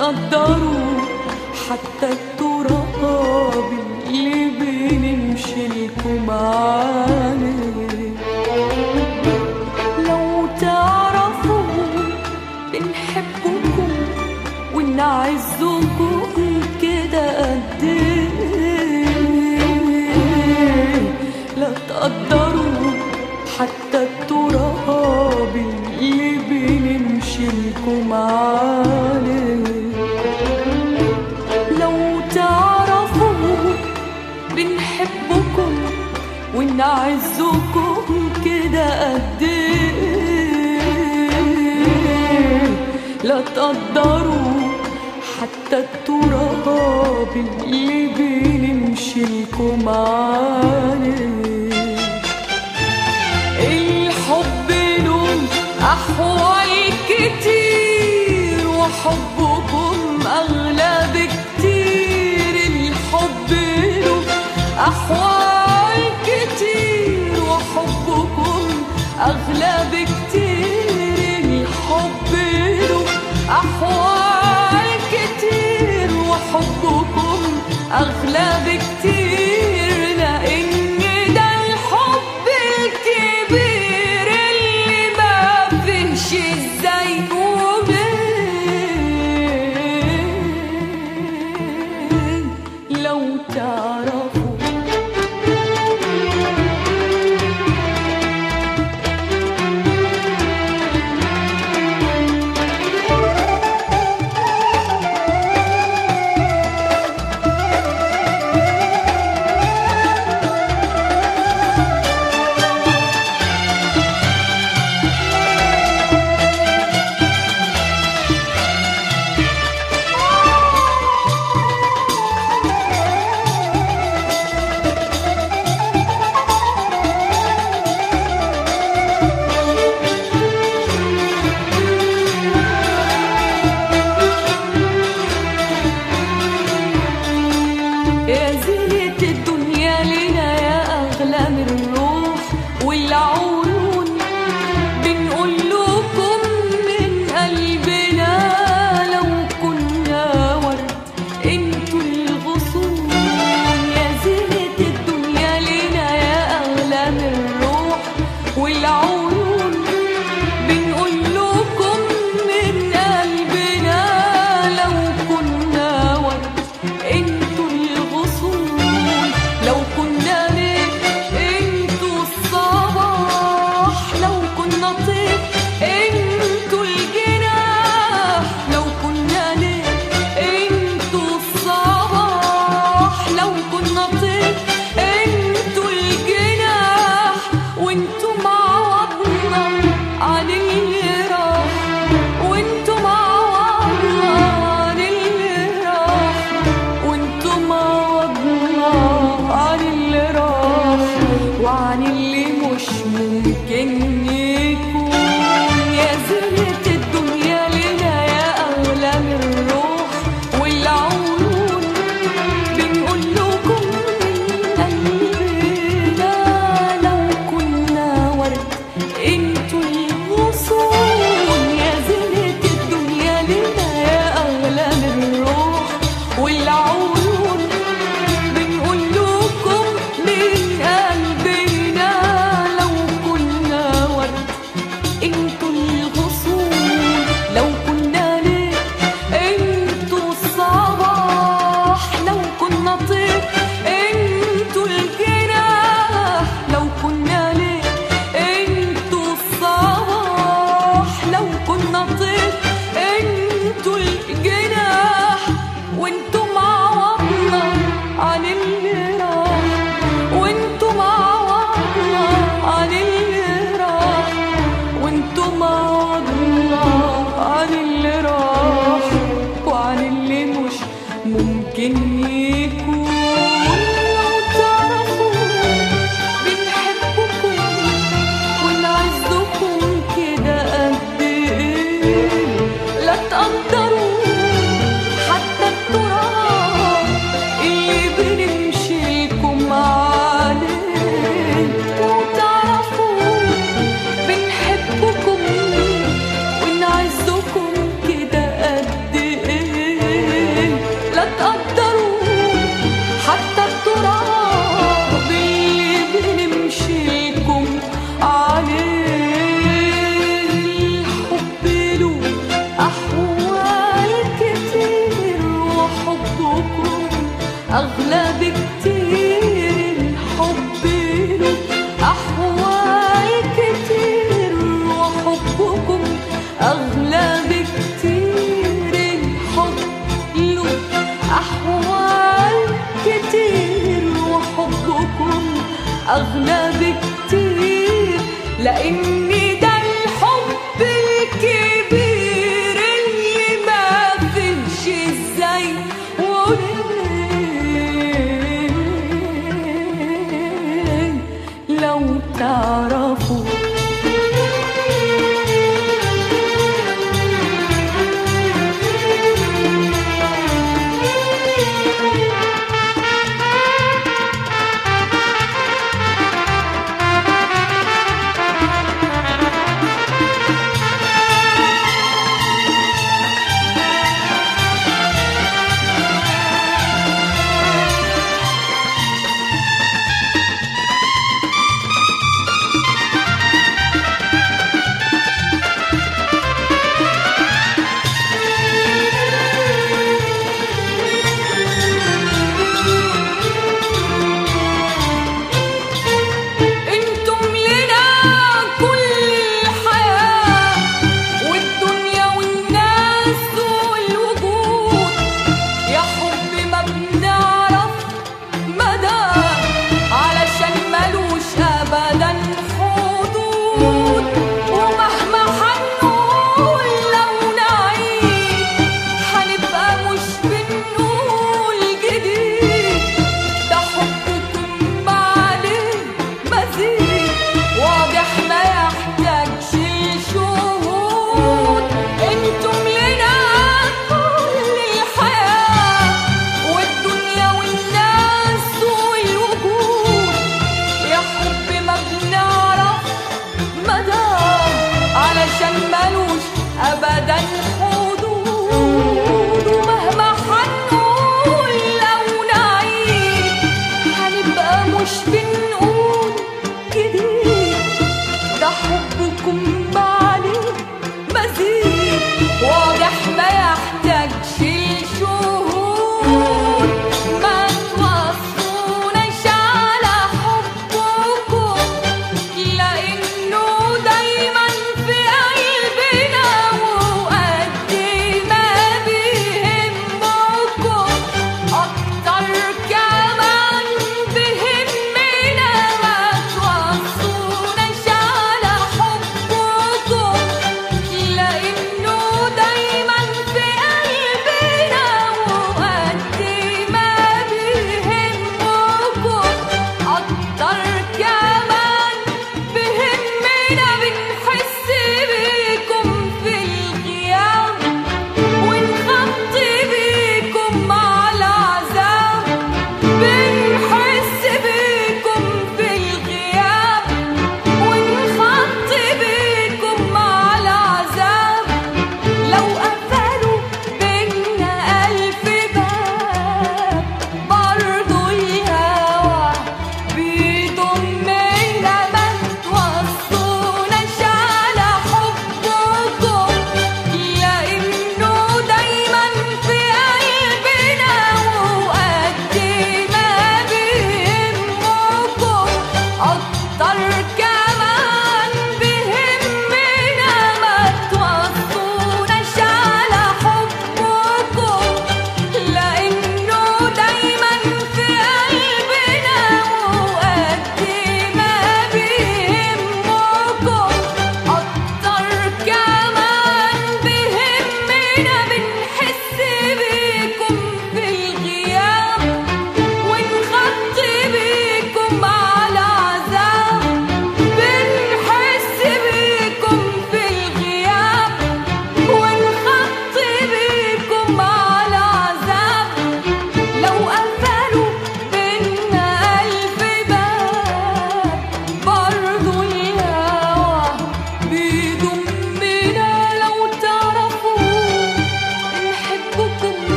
تقدروا حتى التراب اللي بنمشي لكم عليه لو تعرفوا بنحبكم ونعزكم كده قد ايه لا تقدروا حتى التراب اللي بنمشي لكم عليه لو تعرفوا بنحبكم ونعزكم كده قد ايه لا تقدروا حتى التراب اللي بنمشي لكم عليه الحب له أحوال كتير وحبكم أغلى بكتير الحب له أحوال كتير وحبكم أغلى بكتير الحب له أحوال كتير وحبكم أغلى بكتير لأن ده الحب الكبير اللي ما فيهش ازاي ومين لو تعرفوا يا زينة الدنيا لنا يا أغلى من الروح والعيون بنقول لكم من قلبنا لو كنا ورد انتوا الغصون يا زينة الدنيا لنا يا أغلى من الروح والعيون بنقول لكم من قلبنا لو كنا ورد انتوا الغصون لو كنا ليه انتوا الصباح لو كنا طير انتوا الجناح لو كنا ليه انتوا الصباح لو كنا طير انتوا الجناح وانتوا معوضنا عن اللي راح وانتوا معوضنا عن اللي راح وانتوا معوضنا عن اللي راح وعن اللي مش ممكن يكون يا زينة الدنيا لنا يا أغلى من الروح والعيون بنقول لكم من قلبنا لو كنا ورد انتوا الغصون يا زينة الدنيا لنا يا أغلى من الروح والعيون بنقول لكم من قلبنا لو كنا ورد انتوا الغصون لو كنا ليه انتوا الصباح لو كنا طير انتوا الجناح لو كنا ليه انتوا الصباح لو كنا طير انتوا الجناح وانتوا معوضنا عن اللي راح وانتوا معوضنا عن اللي راح وانتوا معوضنا عن اللي راح وعن اللي مش ممكن يكون لو تعرفوا بنحبكم ونعزكم كده قد ايه لا تقدروا حتى التراب اللي بنمشي لكم عليه وتعرفوا بنحبكم أغلى بكتير الحب له أحوال كتير وحبكم أغلى بكتير لأن ده الحب الكبير اللي ما فيش ازاي وليه لو تعرفوا انتم لنا كل الحياة والدنيا والناس والوجود يا حب ما بنعرف مدى علشان ملوش ابدا حدود ومهما حنقول لو نعيد هنبقى مش بنقول جديد ده حبكم عليه مزيد واضح ما يحتاجش لشهود انتم لنا كل الحياة والدنيا والناس والوجود يا حب ما بنعرف مدى علشان ملوش ابدا حدود ومهما حنقول لو نعيد هنبقى مش بنقول جديد ده حبكم عليه مزيد واضح ما يحتاجش لشهود ما توصوناش على حبكم لانه دايما في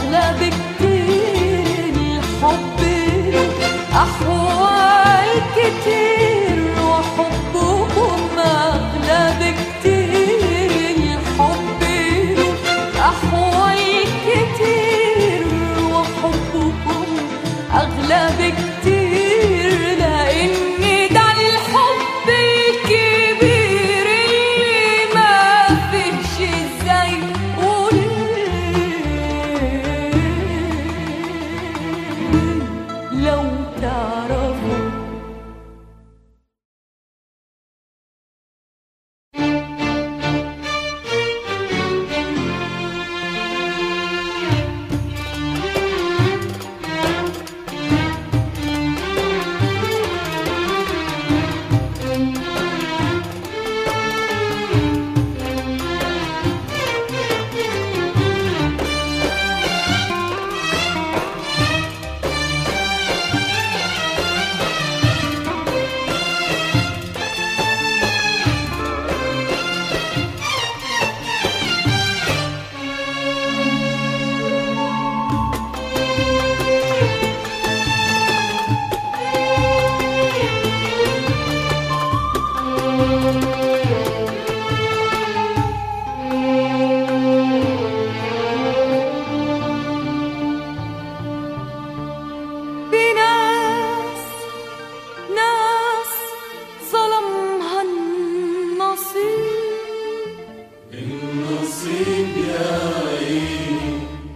أغلى بكتير الحب له أحوال كتير وحبكم أغلى بكتير الحب له أحوال كتير وحبكم أغلى بكتير لأن ده الحب الكبير اللي ما فيش ازاي قولي لو تعرفوا بناس ناس ظلمها النصيب النصيب يا عيني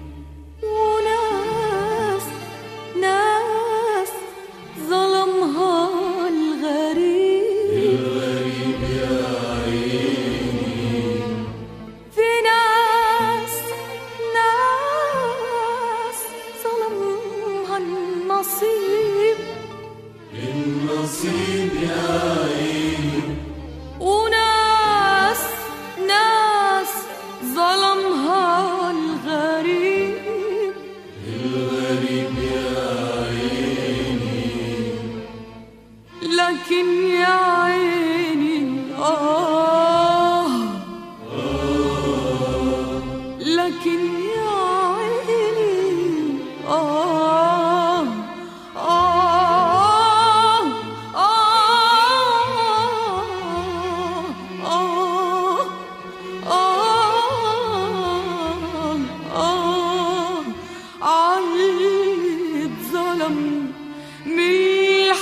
وناس ناس ظلمها الغريب الغريب يا عيني في ناس ناس ظلمها النصيب النصيب يا عيني وناس ناس ظلمها الغريب الغريب يا عيني لكن يا عيني آه لكن يا عيني آه آه آه آه آه عيد ظلم من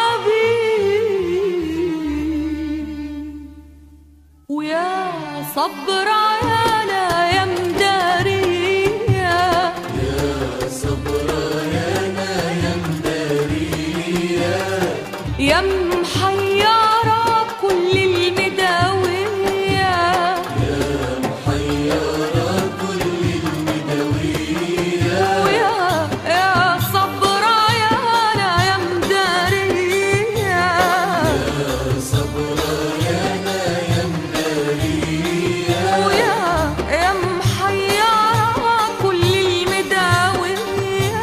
حبيب ويا صبر عيانا يا مدارية يا صبر يا يا مدارية يا محيرة كل المداوية يا محيرة كل المدوية ويا يا صبر عيانا يا مدارية يا صبر يا يا مدارية ويا يا محيرة كل المداوية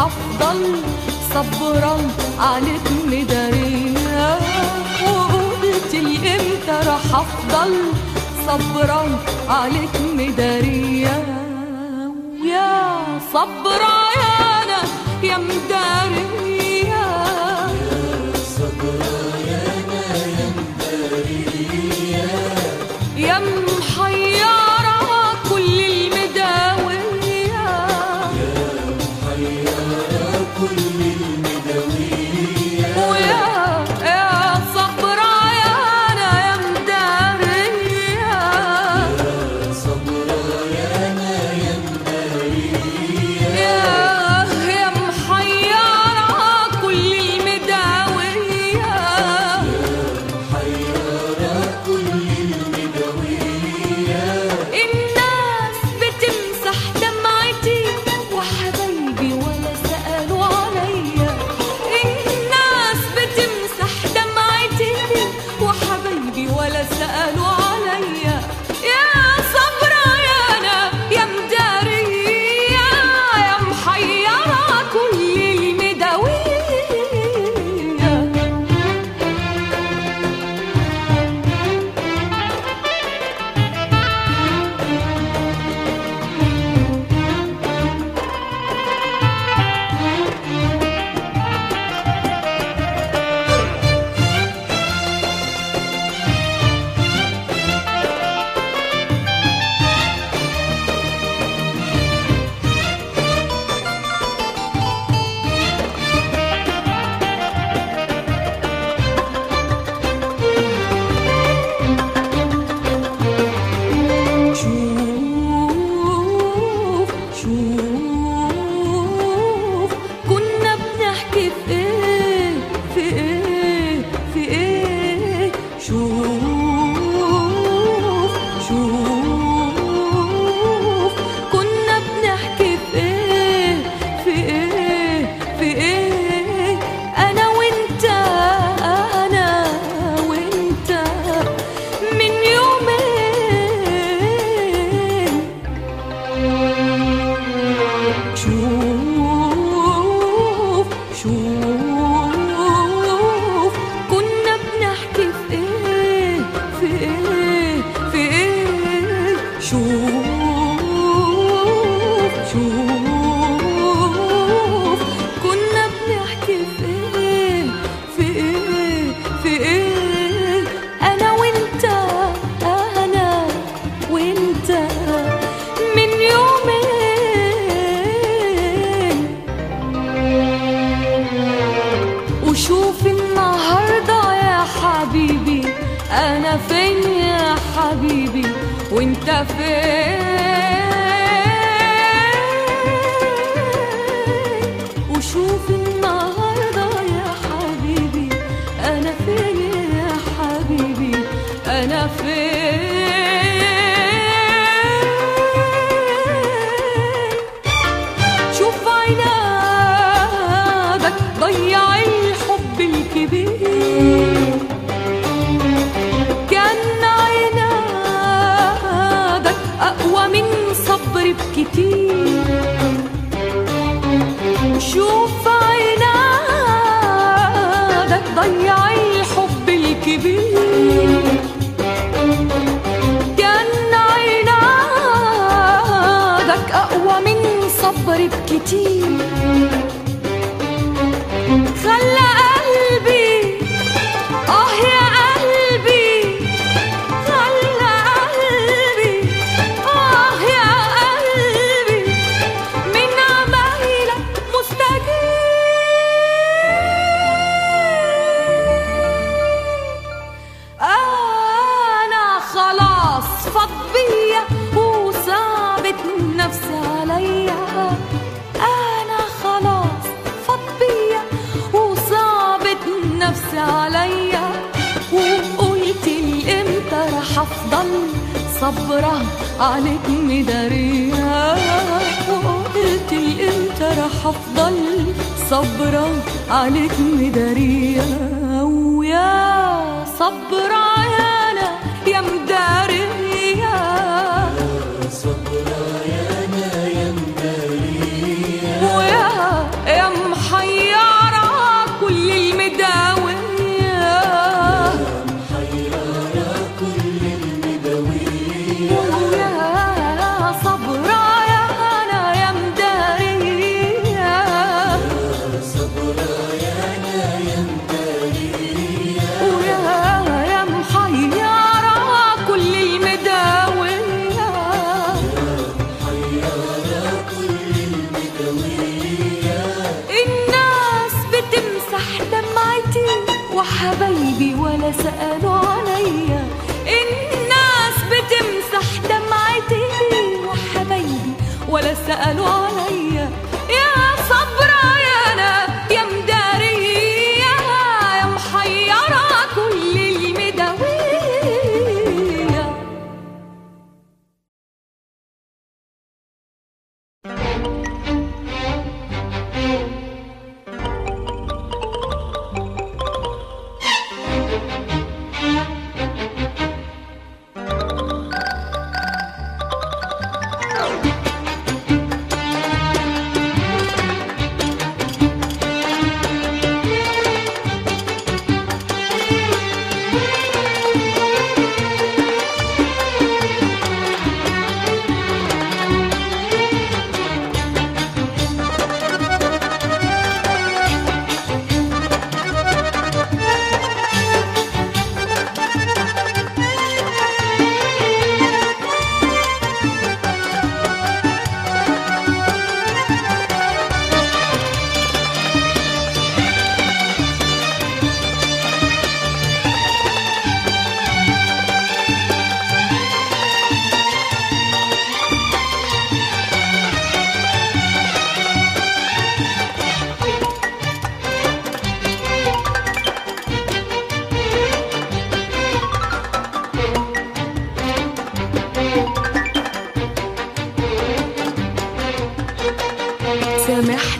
هفضل صبرا عليك مدارية وقلت لي امتى راح افضل صبرا عليك مدارية ويا صبرا يا انا يا مدارية يا محيرة كل المداوية ويا يا صبرا يا انا يا مدارية يا يا محيرة كل المداوية الناس بتمسح دمعتي وحبايبي ولا سألوا عليا الناس بتمسح دمعتي وحبايبي ولا سألوا عليا يا صبرا يا أنا يا مدارية يا محيرة كل المداوية شوف شوف كنا بنحكي في ايه في ايه في ايه شوف شوف كنا بنحكي في ايه في ايه في ايه انا وانت انا وانت من يومين شوف شوف كنا بنحكي في ايه في ايه في ايه شوف شوف كنا بنحكي في ايه في ايه في ايه انا وانت انا وانت من يومين وشوف النهارده يا حبيبي انا فين يا حبيبي وانت فين وشوف النهارده يا حبيبي انا فين يا حبيبي انا فين شوف عنادك ضيع الحب الكبير كان عنادك أقوى من صبر بكتير شوف عنادك ضيع الحب الكبير كان عنادك أقوى من صبر بكتير خلى قلبي آه يا قلبي خلى قلبي آه يا قلبي من عمايلك مستجيب أنا خلاص فضية وصعبت نفسي عليا أنا خلاص فضية وصعبت نفسي عليا وقلت لي امتى راح افضل صبرة عليك مدارية وقلت لي امتى راح افضل صبرة عليك مدارية ويا صبرة يا انا يا مدارية صبرا يا انا يا مدارية ويا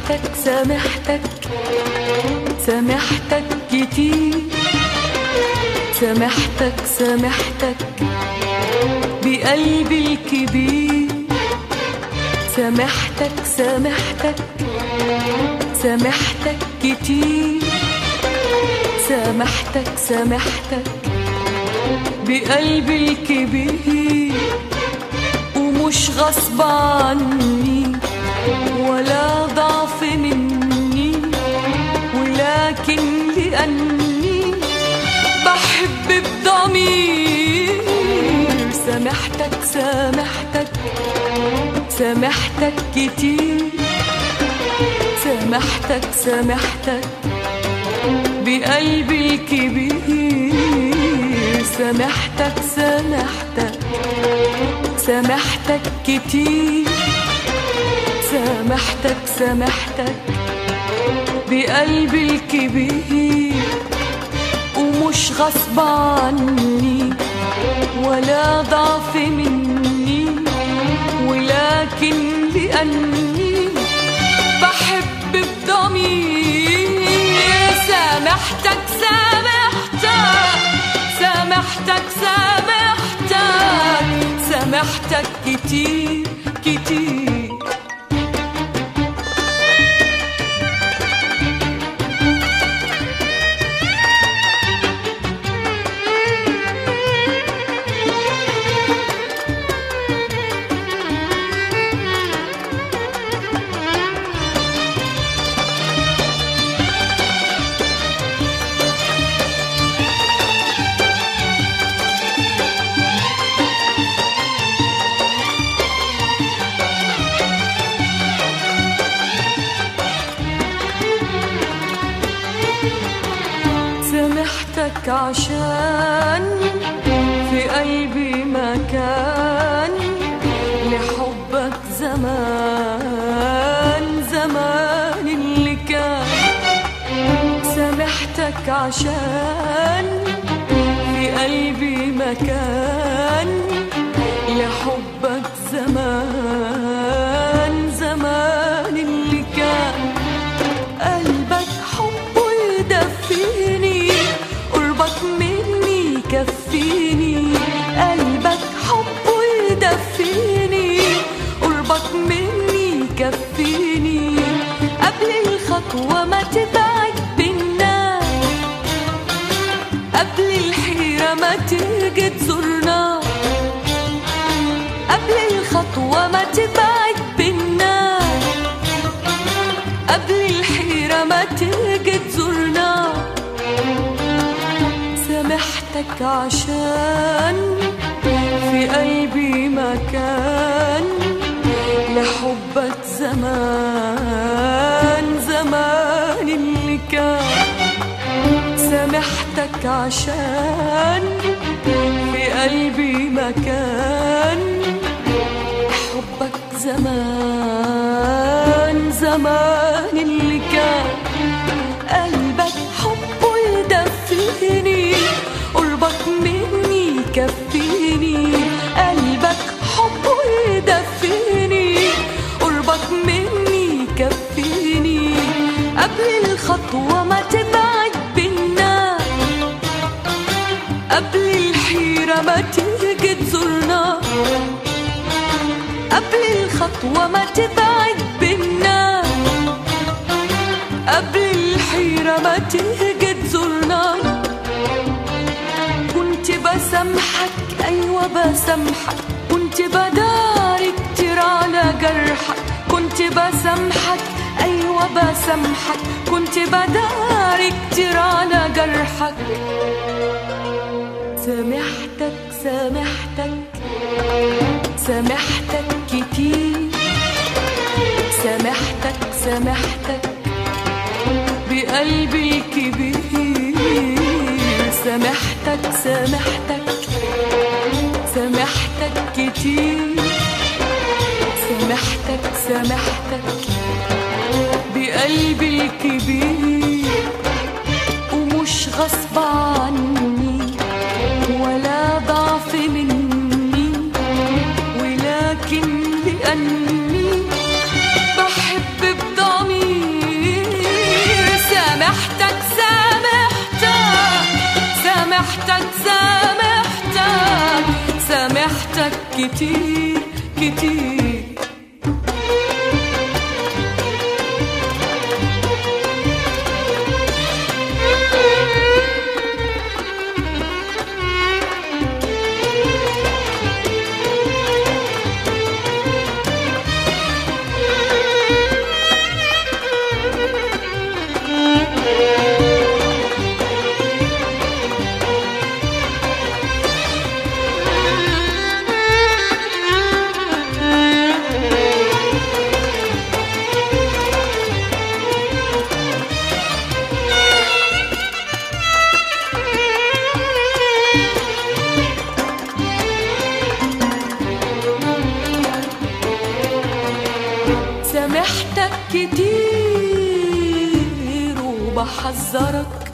سامحتك سامحتك سامحتك كتير سامحتك سامحتك بقلبي الكبير سامحتك سامحتك سامحتك كتير سامحتك سامحتك بقلبي الكبير ومش غصب عني ولا ضعف مني ولكن لأني بحب بضمير سامحتك سامحتك سامحتك كتير سامحتك سامحتك بقلبي الكبير سامحتك سامحتك سامحتك كتير سامحتك سامحتك بقلبي الكبير ومش غصب عني ولا ضعف مني ولكن لأني بحب بضمير سامحتك سامحتك سامحتك سامحتك سامحتك كتير كتير سامحتك عشان في قلبي مكان لحبك زمان زمان اللي كان سامحتك عشان في قلبي مكان لحبك زمان زمان اللي كان قلبك حبه يدفيني قربك مني يكفيني قلبك حبه يدفيني قربك مني يكفيني قبل الخطوة ما تبعد بينا قبل الحيرة ما تيجي تزورنا قبل الخطوة ما تبعد بينا قبل الحيرة ما تيجي تزورنا سامحتك عشان في قلبي مكان لحبك زمان زمان اللي كان سامحتك عشان في قلبي مكان حبك زمان زمان اللي كان قلبك حبه يدفيني قربك مني يكفيني قلبك حبه يدفيني قربك مني يكفيني قبل الخطوة ما تبعد بينا قبل الحيرة ما تيجي تزورنا قبل الخطوة ما تبعد بينا قبل الحيرة ما تيجي تزورنا كنت بسامحك أيوة بسامحك كنت بداري كتير على جرحك كنت بسامحك أيوة بسامحك كنت بداري كتير على جرحك سامحتك سامحتك سامحتك كتير سامحتك سامحتك بقلبي الكبير سامحتك سامحتك سامحتك كتير سامحتك سامحتك بقلبي الكبير ومش غصب عني ولا ضعف مني ولكن لأني بحب بضمير كتير كتير سامحتك كتير وبحذرك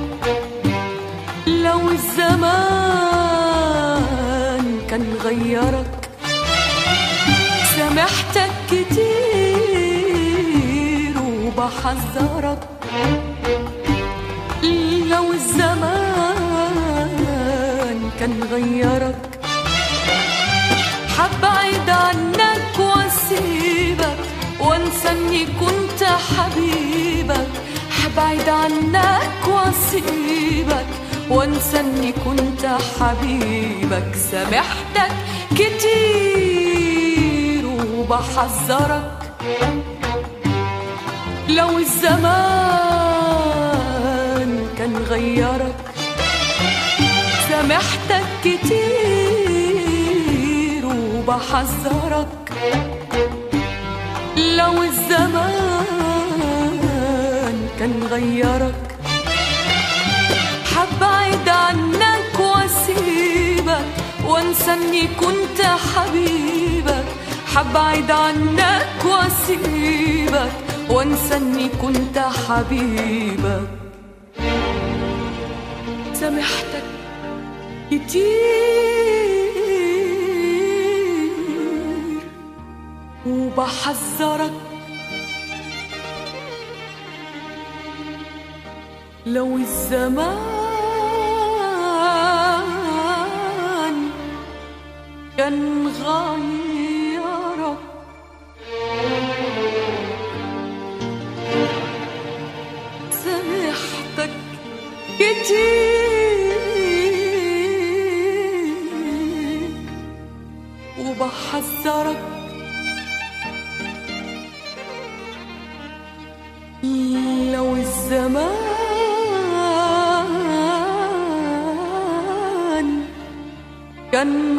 لو الزمان كان غيرك سامحتك كتير وبحذرك لو الزمان كان غيرك حبعد عنك واسيبك وانسى اني كنت حبيبك حبعد عنك واسيبك وانسى اني كنت حبيبك سامحتك كتير وبحذرك لو الزمان كان غيرك سامحتك كتير وبحذرك لو الزمان كان غيرك حبعد عنك واسيبك وانسى اني كنت حبيبك حبعد عنك واسيبك وانسى اني كنت حبيبك سامحتك كتير وبحذرك لو الزمان كان غيرك سامحتك كتير وبحذرك لو الزمان كان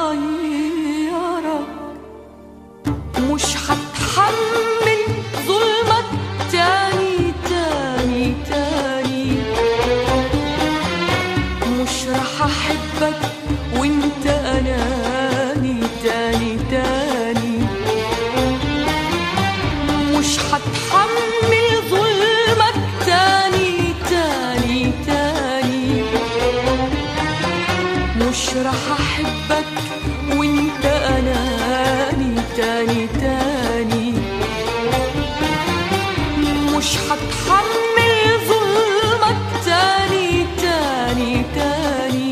غيرك مش هتحمل ظلمك تاني تاني تاني مش رح احبك وانت اناني تاني تاني مش هتحمل ظلمك تاني تاني تاني مش رح احبك وانت اناني تاني تاني مش هتحمل ظلمك تاني تاني تاني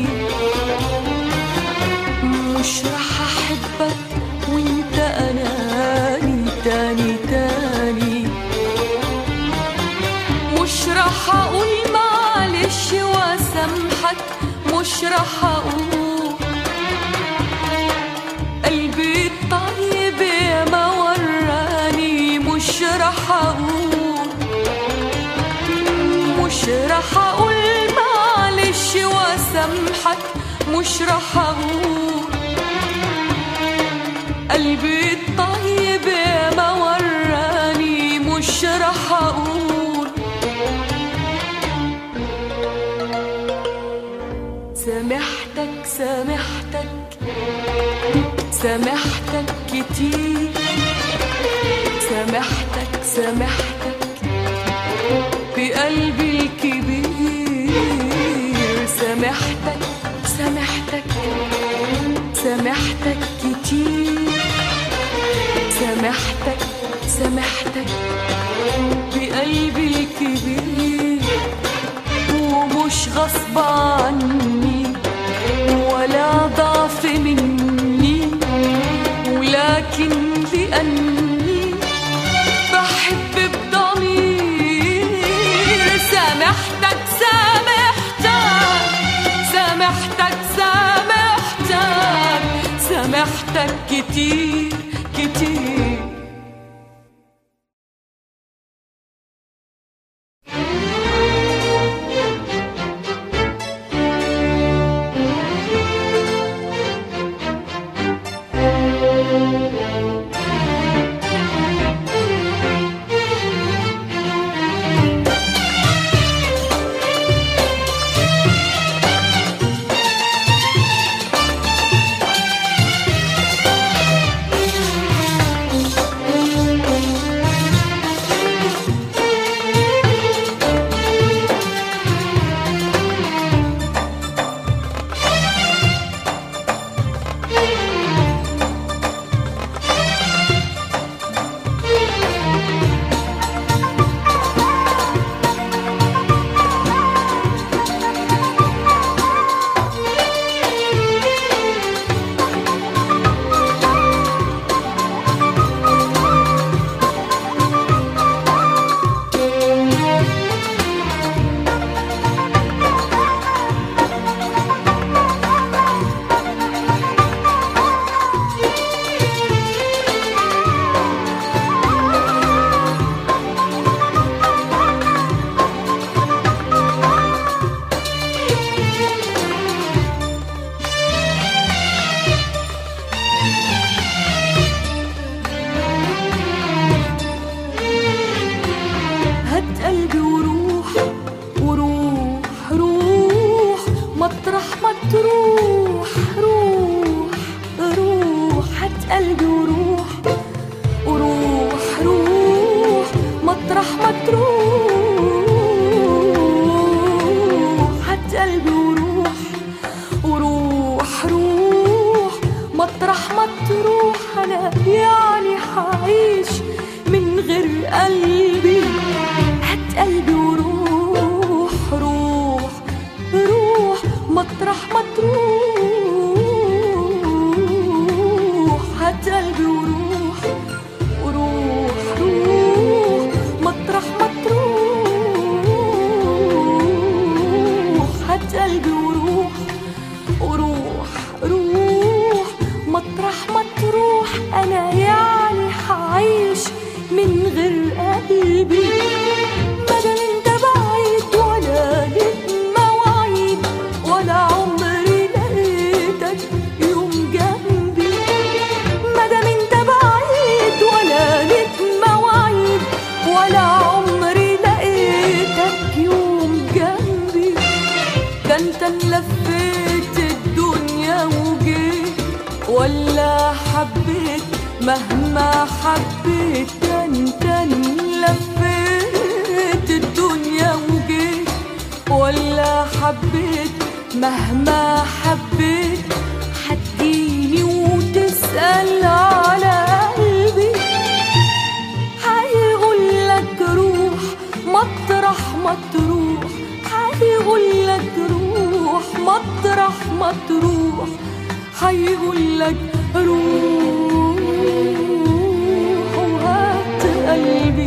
مش رح احبك وانت اناني تاني تاني مش رح اقول معلش واسامحك مش رح اقول قلبي الطيب يا ما وراني مش رح اقول مش رح اقول معلش واسامحك مش رح اقول قلبي الطيب يا ما وراني مش رح اقول سامحتك سامحتك سامحتك كتير سامحتك سامحتك بقلبي الكبير سامحتك سامحتك سامحتك كتير سامحتك سامحتك بقلبي الكبير ومش غصب عني ولا ضعف مني محتاج كتير كتير هات قلبي وروح وروح روح مطرح ما تروح روح روح هات قلبي وروح وروح روح مطرح ما تروح هات قلبي وروح وروح روح مطرح ما تروح انا يعني حعيش من غير قلبي هات قلبي وروح روح روح مطرح ما تروح هات قلبي وروح وروح روح مطرح ما تروح هات قلبي وروح وروح روح مطرح ما تروح انا يعني حعيش من غير قلبي بدل انت بعيد ولا ليك مواعيد ولا عمري لقيتك يوم جنبي مادام انت بعيد ولا ليك مواعيد ولا عمري لقيتك يوم جنبي ده انت لفيت الدنيا وجيت ولا حبيت مهما حبيت ده انت لفيت الدنيا وجيت ولا حبيت مهما حبيت هتجيني وتسأل على قلبي هيقول لك روح مطرح ما تروح هيقول لك روح مطرح ما تروح هيقول لك روح وهات قلبي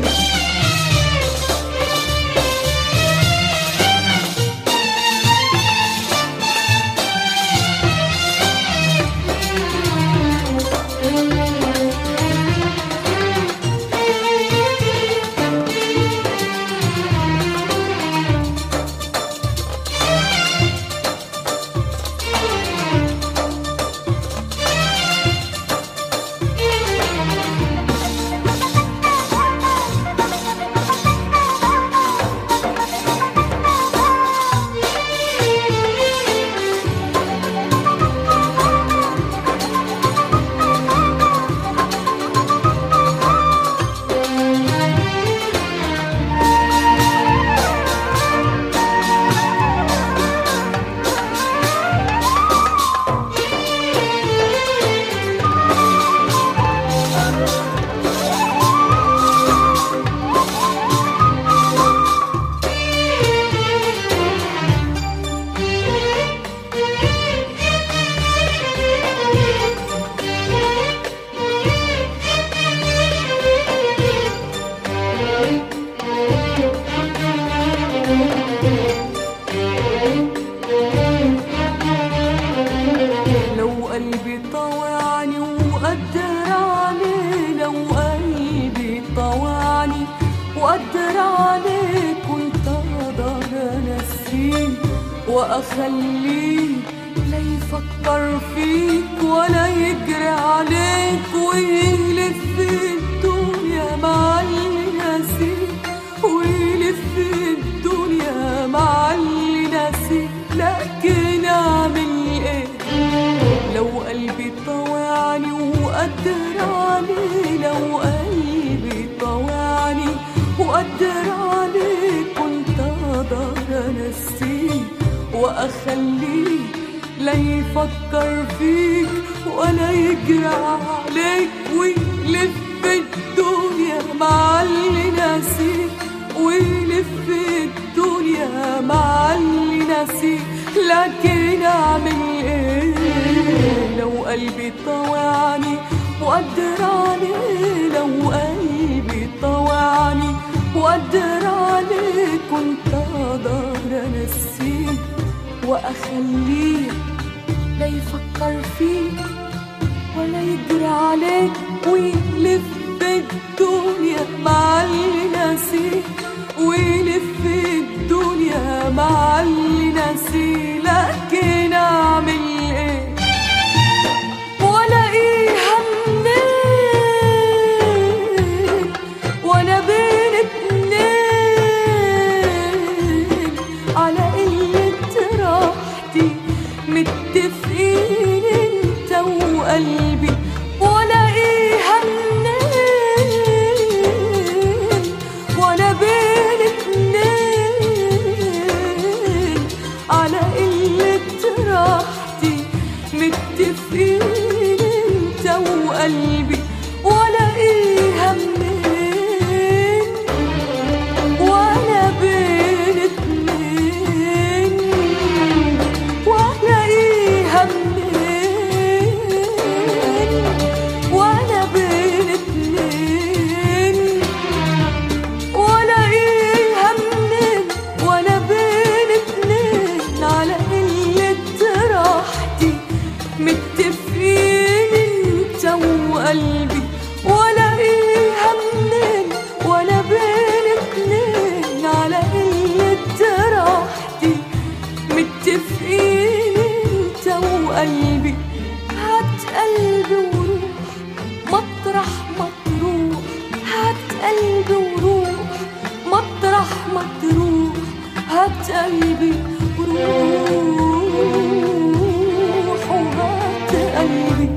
وأقدر عليك وانت أقدر أنسيه وأخليه لا يفكر فيك ولا يجري عليك ويلف في الدنيا مع اللي ناسيك ويلف في الدنيا مع اللي ناسيك لكن أعمل إيه لو قلبي طوعني وقدر عليه لو قلبي طوعني وقدر عليه كنت اقدر انسيه واخليه لا يفكر فيك ولا يجري عليك ويلف الدنيا مع اللي ناسيك ويلف الدنيا مع اللي ناسيك لكن اعمل ايه لو قلبي طوعني وقدر عليه لو قلبي طوعني وقدر عليه كنت اقدر انسيه واخليه لا يفكر فيك ولا يجري عليك ويلف الدنيا مع اللي ناسيه ويلف الدنيا مع اللي ناسيه لكن اعمل ايه والاقيها منين وانا بين اتنين على قلة راحتي متفقين انت وقلبي والاقيها منين وانا بين اتنين على قلة راحتي متفقين انت وقلبي والاقيها منين وانا بين اتنين والاقيها منين وانا بين اتنين والاقيها منين وانا بين اتنين على قلة راحتي متفقين انت وقلبي والاقيها منين وانا بين اتنين على قلة راحتي متفقين انت وقلبي هات قلبي وروح مطرح ما تروح هات قلبي وروح مطرح ما تروح هات قلبي وروح وهات قلبي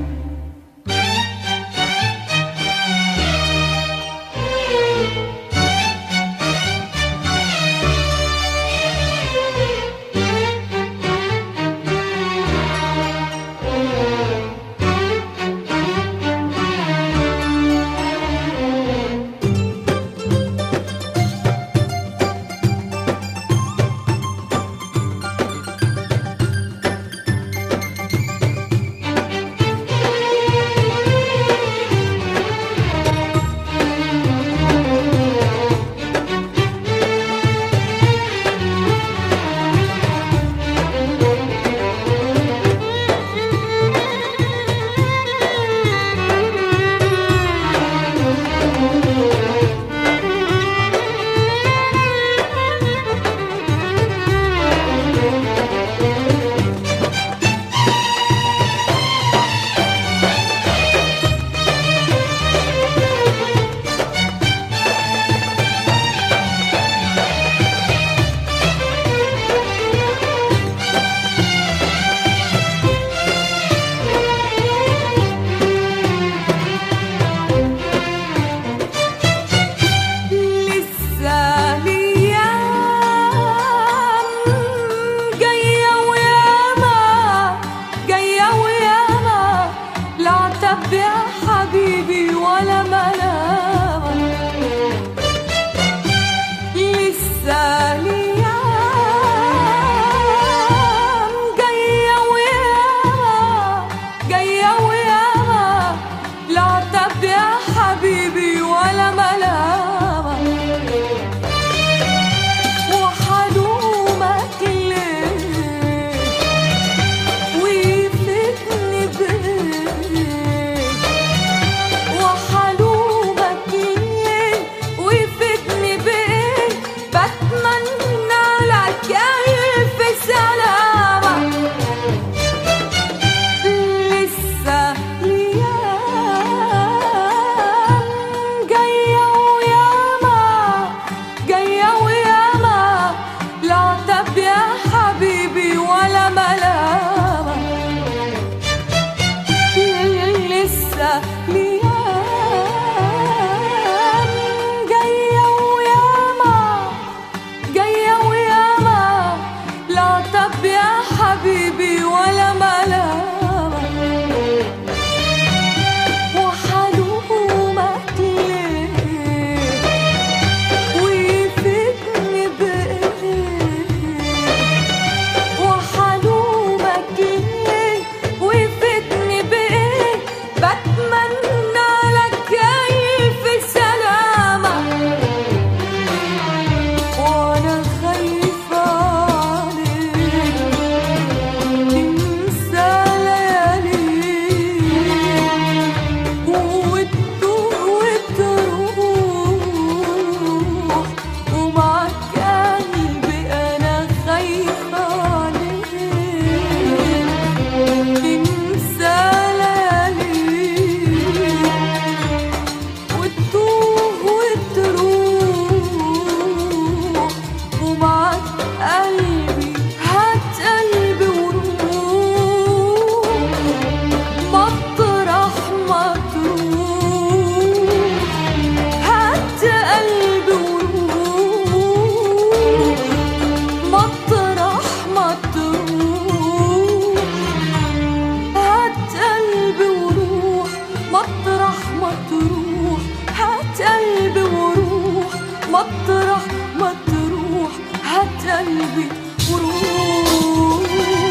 قلبي وروح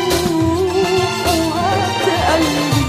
وهات قلبي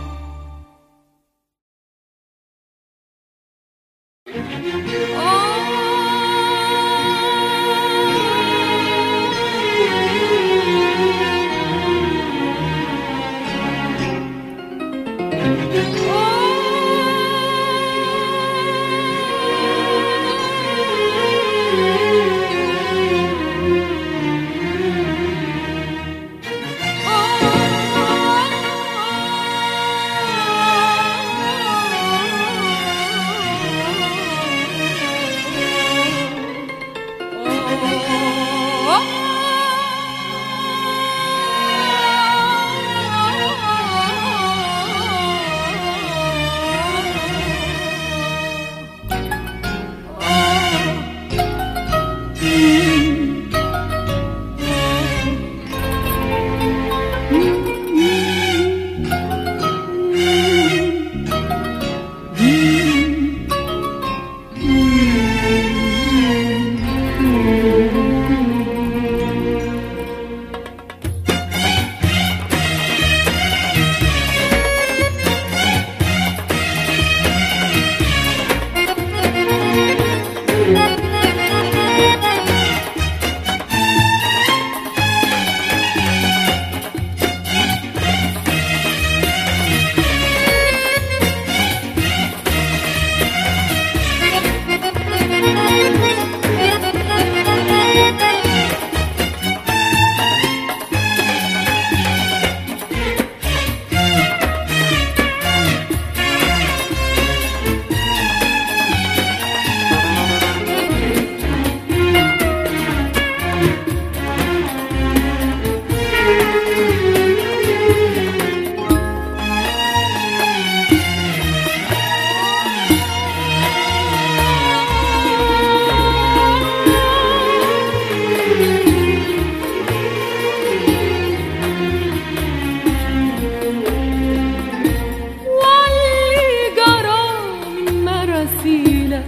واللي جرى من مراسيلك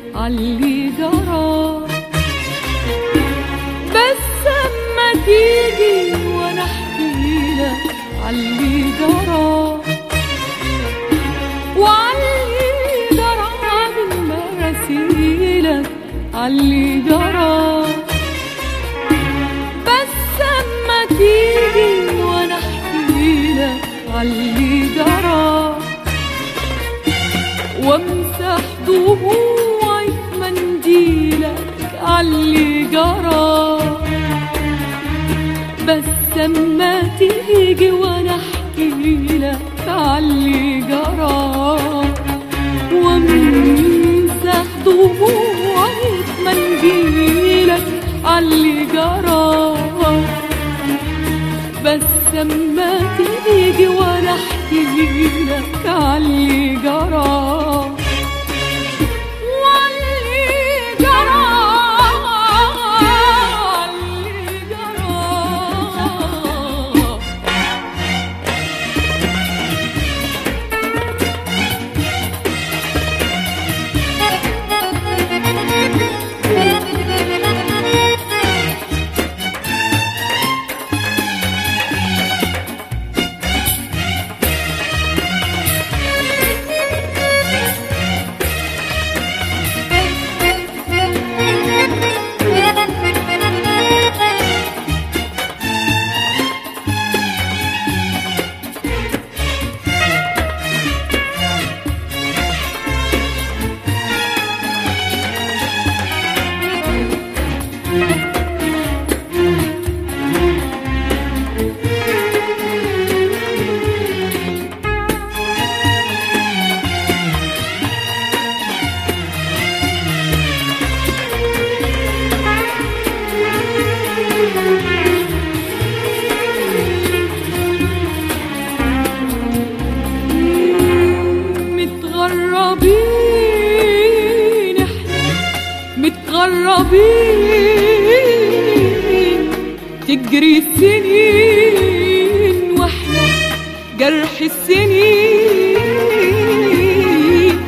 علي جرى بس اما تيجي وانا احكي لك علي جرى وعلي جرى من مراسيلك علي جرى بس اما تيجي وانا احكي لك علي جرى وامسح دموعي في منديلك علي جرى بس اما تيجي وانا احكي لك علي جرى وامسح دموعي في منديلك علي جرى بس اما تيجي وانا احكي لك علي جرى واللي جرى واللي جرى متغربين احنا متغربين تجري السنين واحنا جرح السنين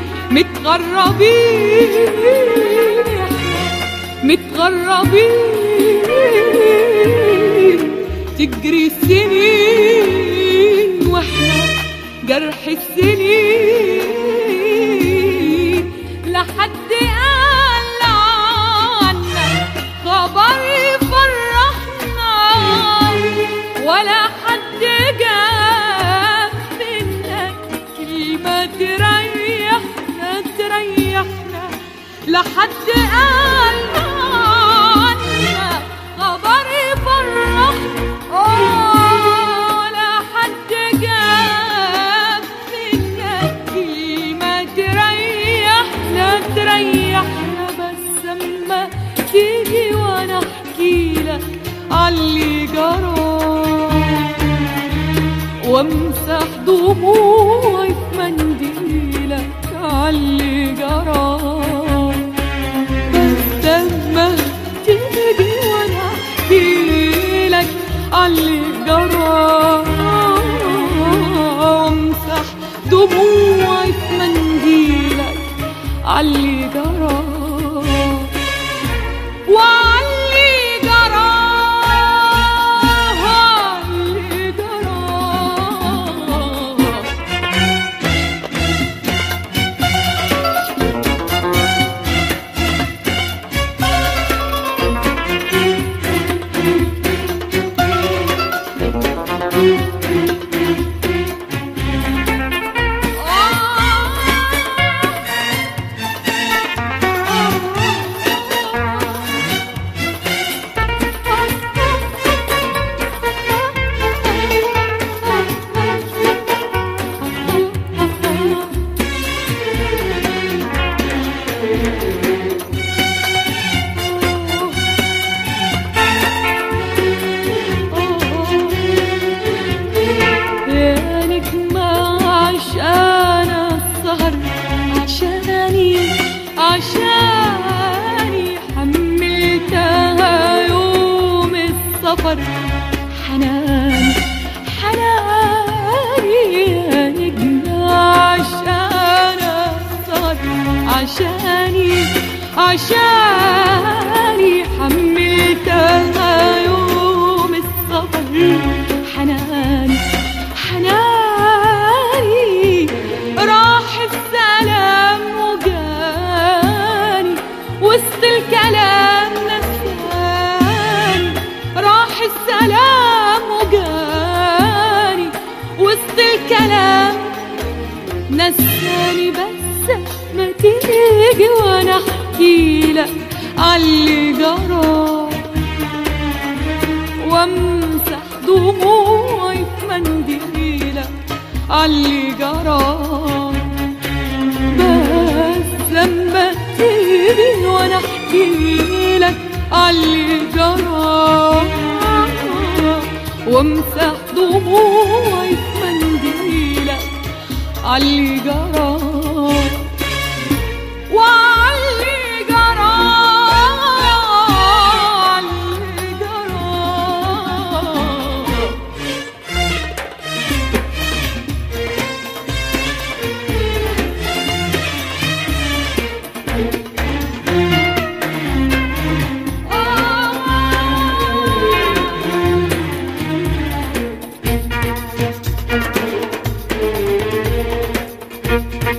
متغربين احنا متغربين تجري السنين واحنا جرح السنين لحد قال عنا خبر يفرحنا ولا حد جاب منك كلمة تريحنا تريحنا لحد قال عنا خبر يفرحنا ولا حد جاب منك كلمة تريحنا تريحنا بس اما تيجي وانا احكي لك عاللي جرى وامسح دموعي في منديلك عاللي جرى بس اما تيجي وانا احكي لك عاللي جرى وامسح دموعي في منديلك عاللي جرى وعلي جرى علي جرى يا نجمة عشان السهر عشاني عشاني حملتها يوم السفر حناني حناني يا نجمة عشان السهر عشاني عشاني حملتها يوم السفر حناني حناني راح السلام وجاني وسط الكلام نساني راح السلام وجاني وسط الكلام نساني بس ما تيجي وانا احكي لك عاللي جرى وامسح دموعي في منديلك عاللي جرى بس لما تيجي وانا احكي لك عاللي جرى وامسح دموعي في منديلك عاللي جرى وعلي جرى علي جرى آه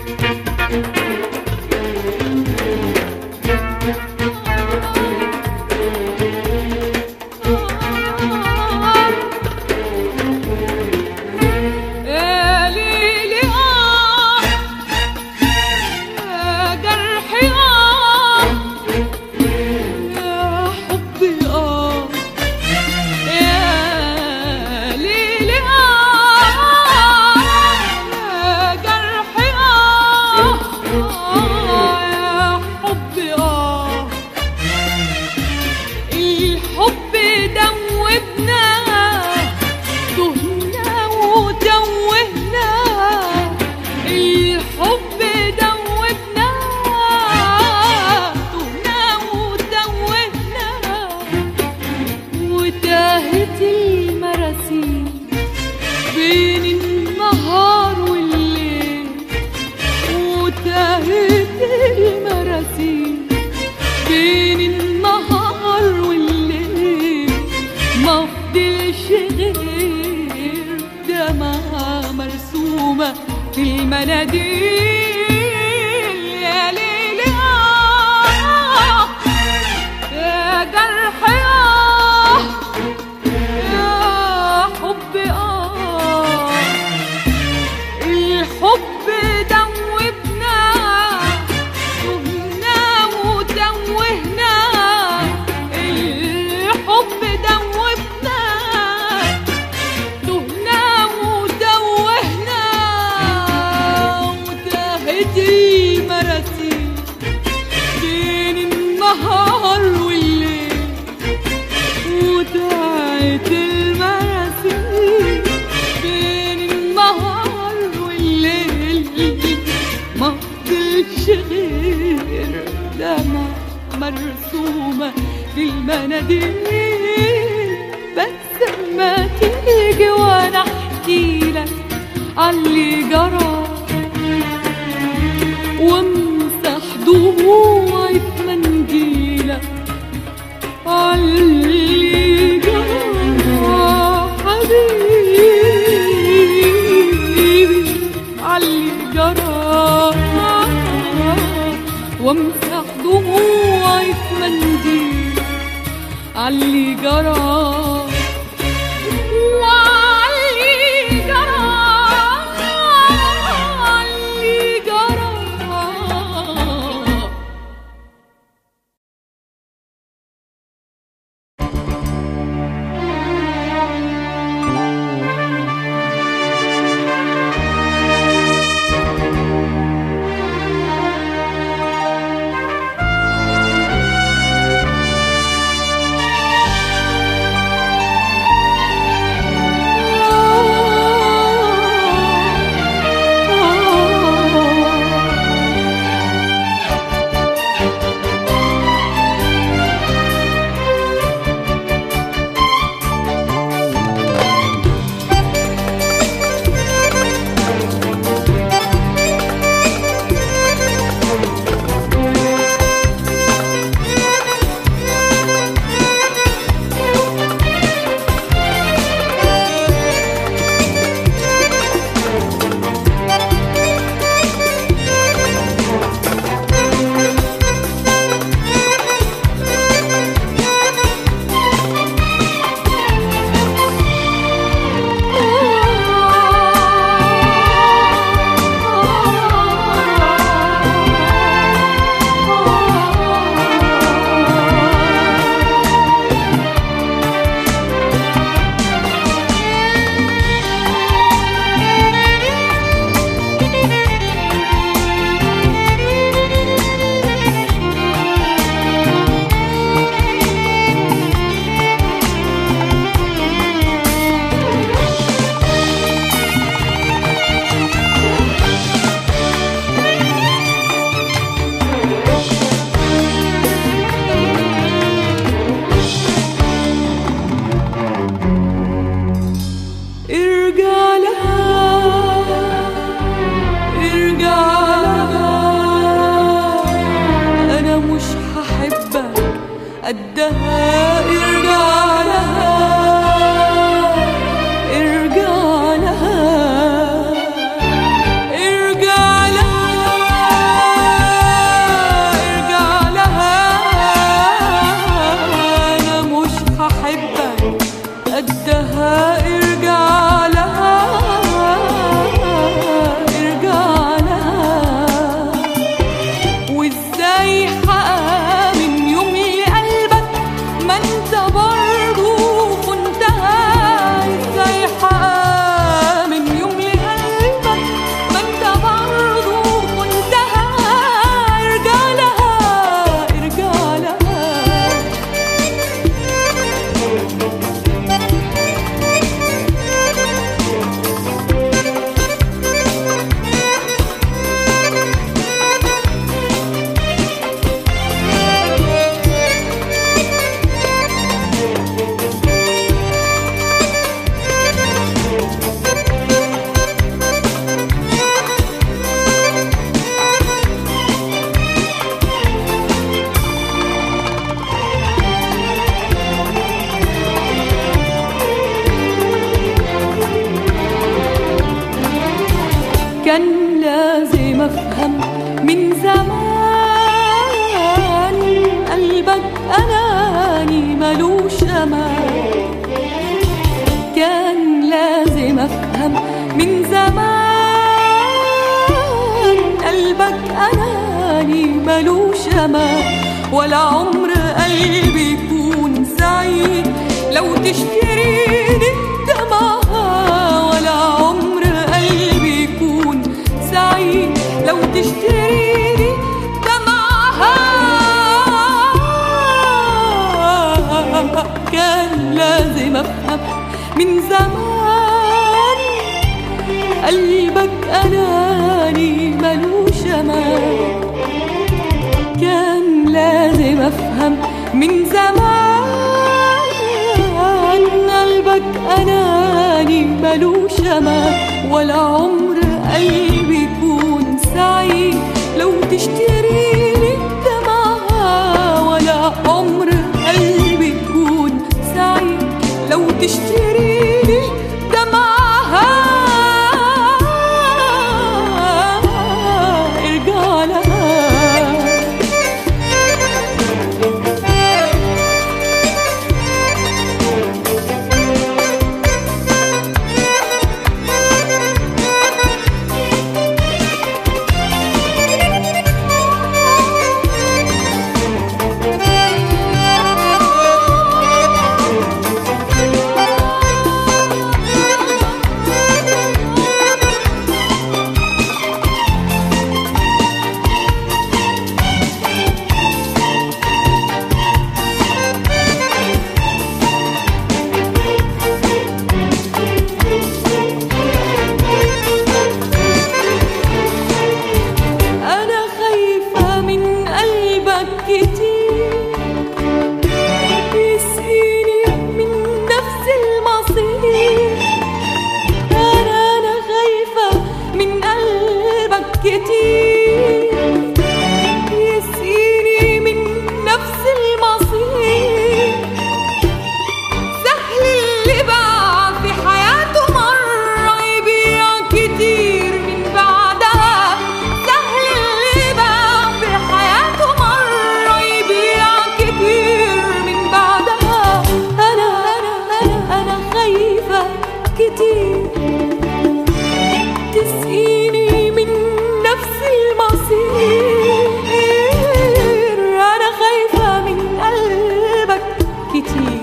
المناديل يا ليل آه يا جرح آه يا حب آه الحب دوبنا تهنا وتوهنا الحب دوبنا تهنا وتوهنا وتاهت المراسيل بين النهار والليل وتاهت المراسيل بين النهار والليل ما فضلش غير دمع مرسومة في المناديل بس ما تيجي وانا احكي لك عاللي جرى وامسح دموعي في منديلك عاللي جرى حبيبي عاللي جرى وامسح دموعي في منديل عاللي جرى وعلي جرى علي جرى ارجع لها ارجع لها انا مش هحبك قدها ارجع لها ارجع لها ارجع لها ارجع لها انا مش هحبك قدها ارجع لها ارجع لها وازاي حقامن يوم لقلبك ما انت بره زمان كان لازم افهم من زمان قلبك اناني ملوش امان ولا عمر قلبي يكون سعيد لو تشتريني بدمعها ولا عمر قلبي يكون سعيد لو تشتريني دمعها كان لازم افهم من زمان قلبك اناني ملوش امان كان لازم افهم من زمان قلبك اناني ملوش امان ولا عمر قلبي يكون سعيد لو تشتريني بدمعها ولا عمر قلبي يكون سعيد لو تشتريني دمعها ارجع لها أنا خايفة من قلبك كتير يسقيني من نفس المصير أنا أنا خايفة من قلبك كتير يسقيني من نفس المصير سهل اللي باع في حياته مرة يبيع كتير من بعدها سهل اللي باع في حياته مرة يبيع كتير من بعدها أنا أنا أنا أنا خايفة كتير تسقيني من نفس المصير أنا خايفة من قلبك كتير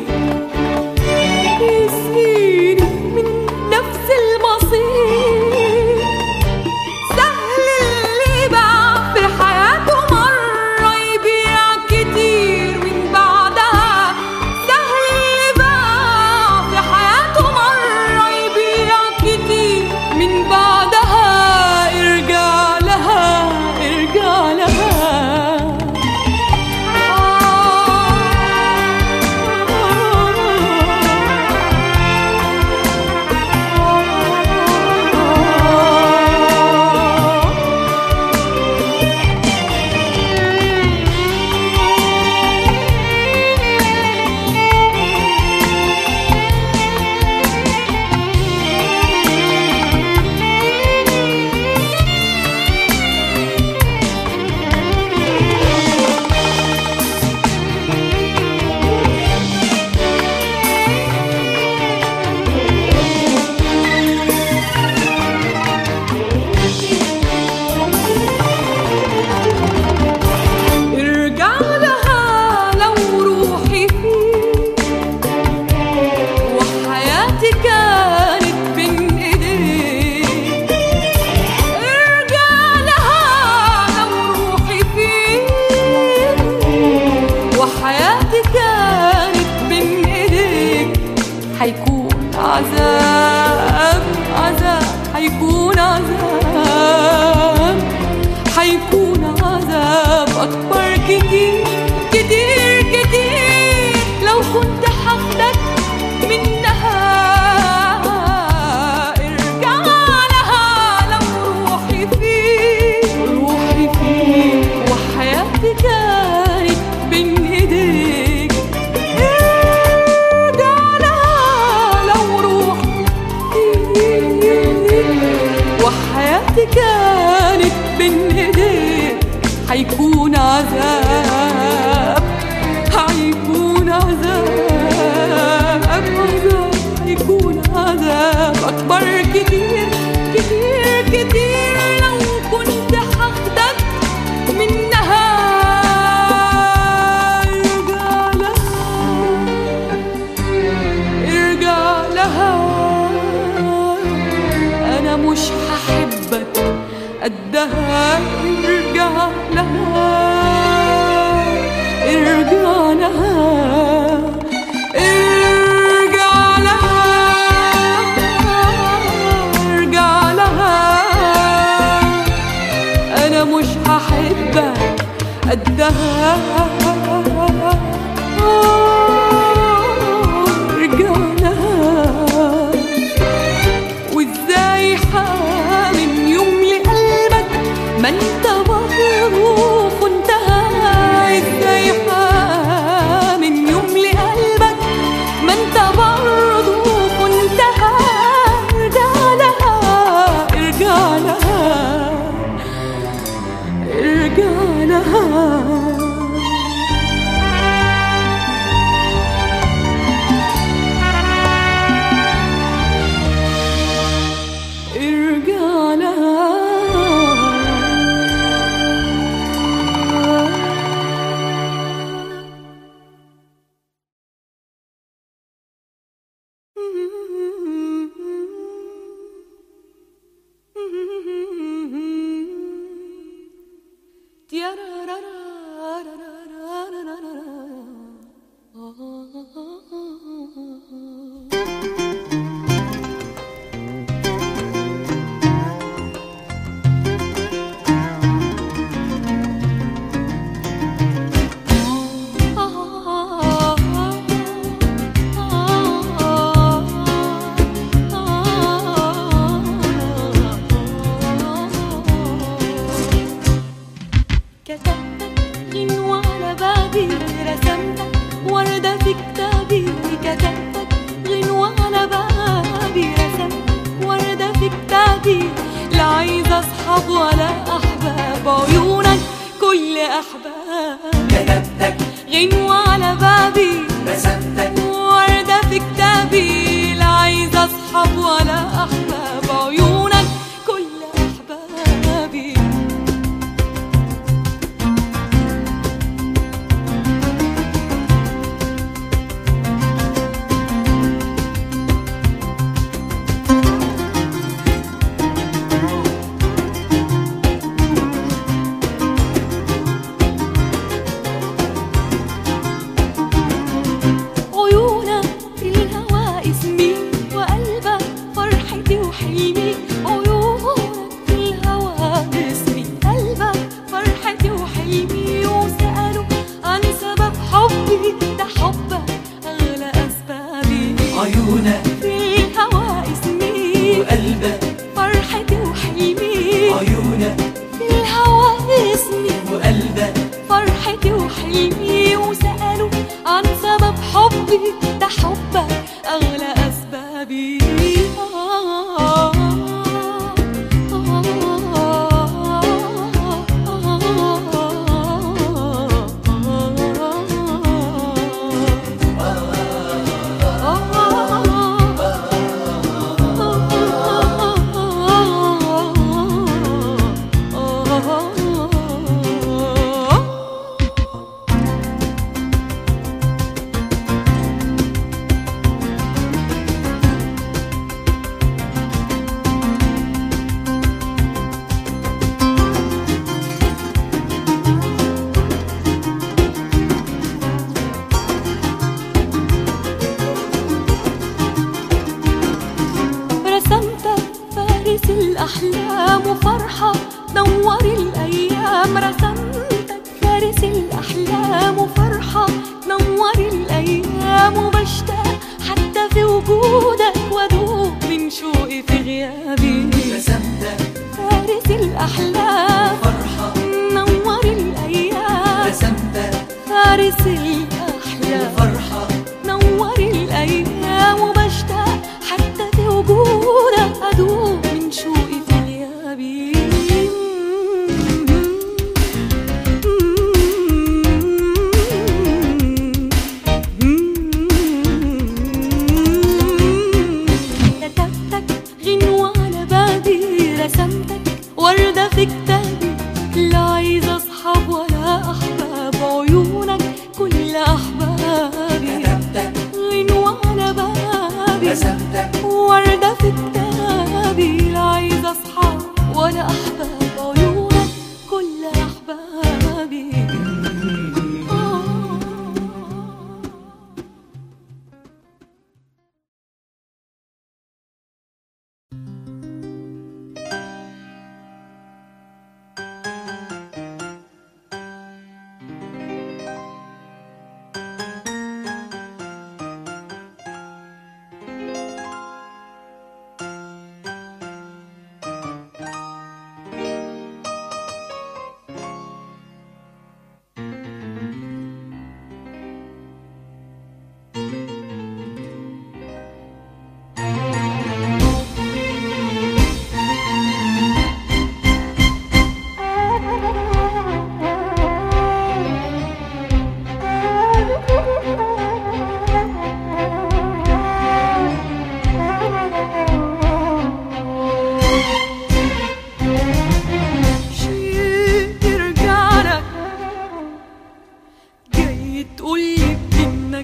يسقيني من نفس المصير سهل اللي باع في حياته مرة يبيع كتير من بعدها سهل اللي باع في حياته مرة يبيع كتير من بعدها ارجع لها ارجع لها ارجع لها لو روحي فيك وحياتي كانت بين ايديك ارجع لها لو روحي فيك وحياتي كانت بين ايديك حيكون عذاب عذاب حيكون عذاب حيكون عذاب أكبر كتير كتير كتير لو كنت حاخدك منها ارجع لها لو روحي فيك روحي فيك وحياتي كانت بين ايديك ارجع لها لو روحي فيك وحياتي كانت بين ايديك قدها ارجع لها ارجع لها ارجع لها ارجع لها انا مش هحبك قدها ارجع لها وازاي حامل يوم لقلبك ما انت مغروف وانتهى ازاي حامل يوم لقلبك ما انت مغروف وانتهى ارجع لها ارجع لها ارجع لها ارجع لها كتبتك غنوة على بابي رسمتك وردة في كتابي كتبتك غنوة على بابي رسمتك وردة في كتابي لا عايزة أصحاب ولا أحباب عيونك كل أحباب كتبتك غنوة على بابي رسمتك وردة في كتابي لا عايزة أصحاب ولا أحباب عيونك كل أحبابي عيونك في الهوى اسمي وقلبك فرحتي وحلمي عيونك في الهوى اسمي قلبك فرحتي وحلمي وسألوا عن سبب حبي ده حبك أغلى أسبابي عيونك في الهوى اسمي وقلبك فرحتي وحلمي عيونك في الهوى اسمي وقلبك فرحتي وحلمي وسألوا عن سبب حبي ده حبك أغلى أسبابي رسمتك فارس الأحلام وفرحة نور الأيام رسمتك فارس الأحلام وفرحة نور الأيام وبشتاق حتى في وجودك وأدوب من شوقي في غيابي رسمتك فارس الأحلام فرحة نور الأيام رسمتك فارس الأحلام فرحة نور الأيام وبشتاق حتى في وجودك أدوب من شوقي في غيابي كتبتك غنوة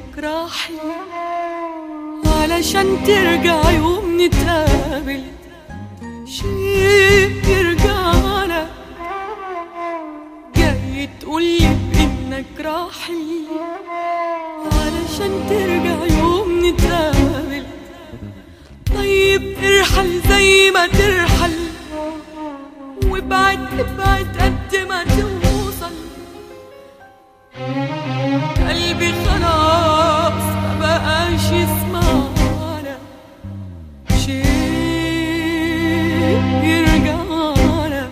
انك راحل علشان ترجع يوم نتقابل شيء يرجعنا جاي تقولي بانك راحل علشان ترجع يوم نتقابل طيب ارحل زي ما ترحل وابعد ابعد قد ما توصل قلبي خلاص ما بقاش يسمعنا شيء يرجعنا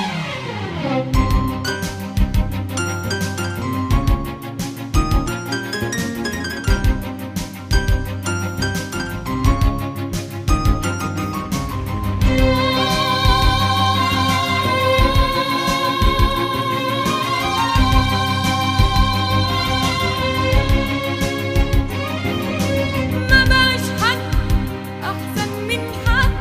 ما بقاش حد احسن من حد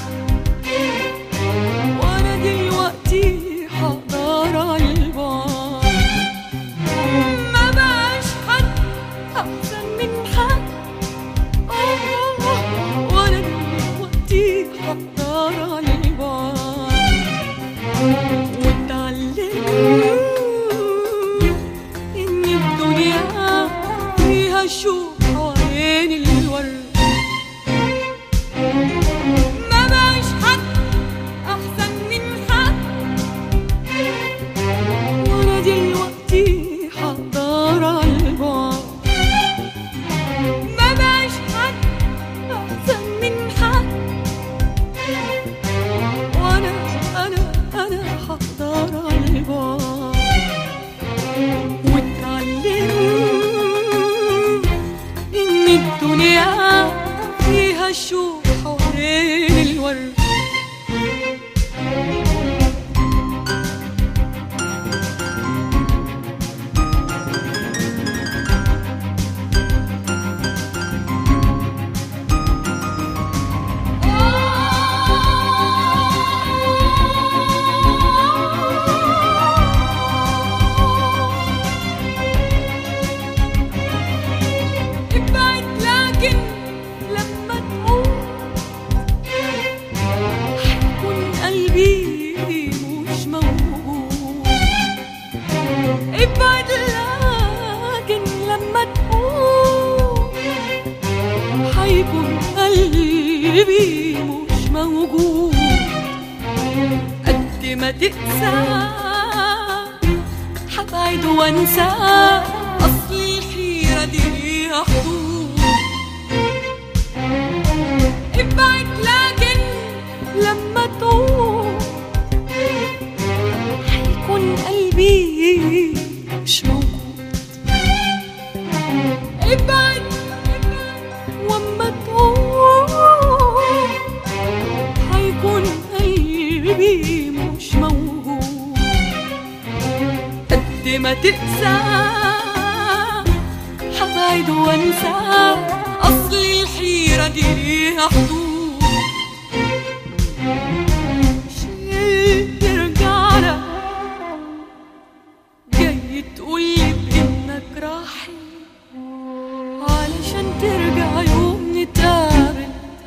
وانا دلوقتي هقدر على البعد ما بقاش حد احسن من حد آه، وانا دلوقتي هقدر على البعد واتعلمت ان الدنيا فيها شوق حوالين الورد ما بقاش حد احسن من حد وانا دلوقتي هقدر على البعد ما بقاش حد احسن من حد وانا انا انا هقدر على البعد واتعلمت ان الدنيا فيها شوق حوالين الورد ابعد لكن لما تقوم حيكون قلبي مش موجود ابعد لكن لما تقوم حيكون قلبي مش موجود قد ما تقسى حبعد وانسى اصل الحيرة دي ليها حدود ابعد لكن لما تقوم حيكون قلبي مش موجود ابعد واما تقوم حيكون قلبي مش موجود قد ما تقسى حبعد وانسى اصل الحيرة دي ليها حدود شيء يرجعنا جاي تقولي بانك راحل علشان ترجع يوم نتقابل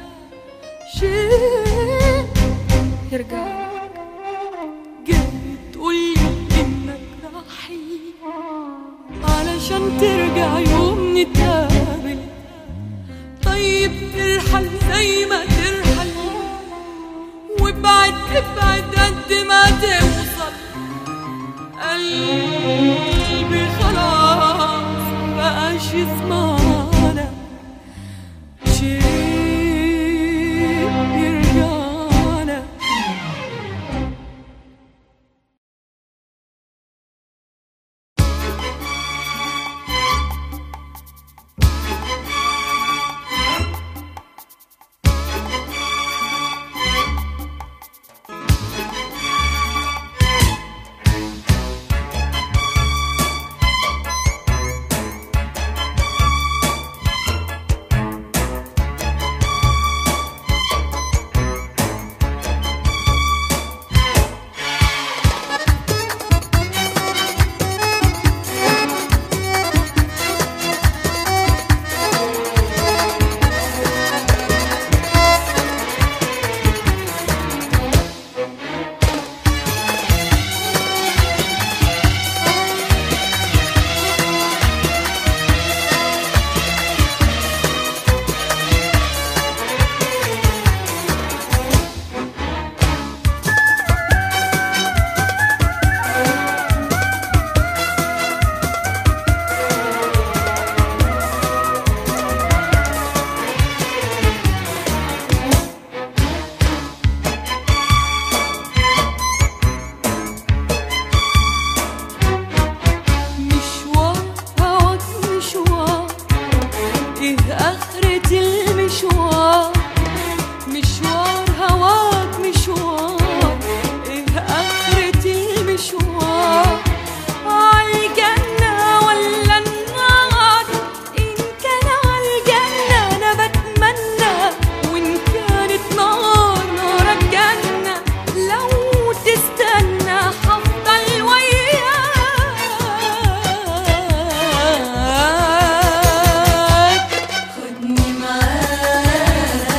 شيء يرجعك جاي تقولي انك راحل علشان ترجع يوم نتقابل طيب ارحل زي ما ترحل وابعد ابعد قد ما توصل قلبي خلاص مبقاش يسمعنا شيء يرجعنا ايه اخرة المشوار مشوار هواك مشوار ايه اخرة المشوار عالجنة ولا النار ان كان عالجنة انا بتمنى وان كانت نار نار الجنة لو تستنى هفضل وياك خدني معاك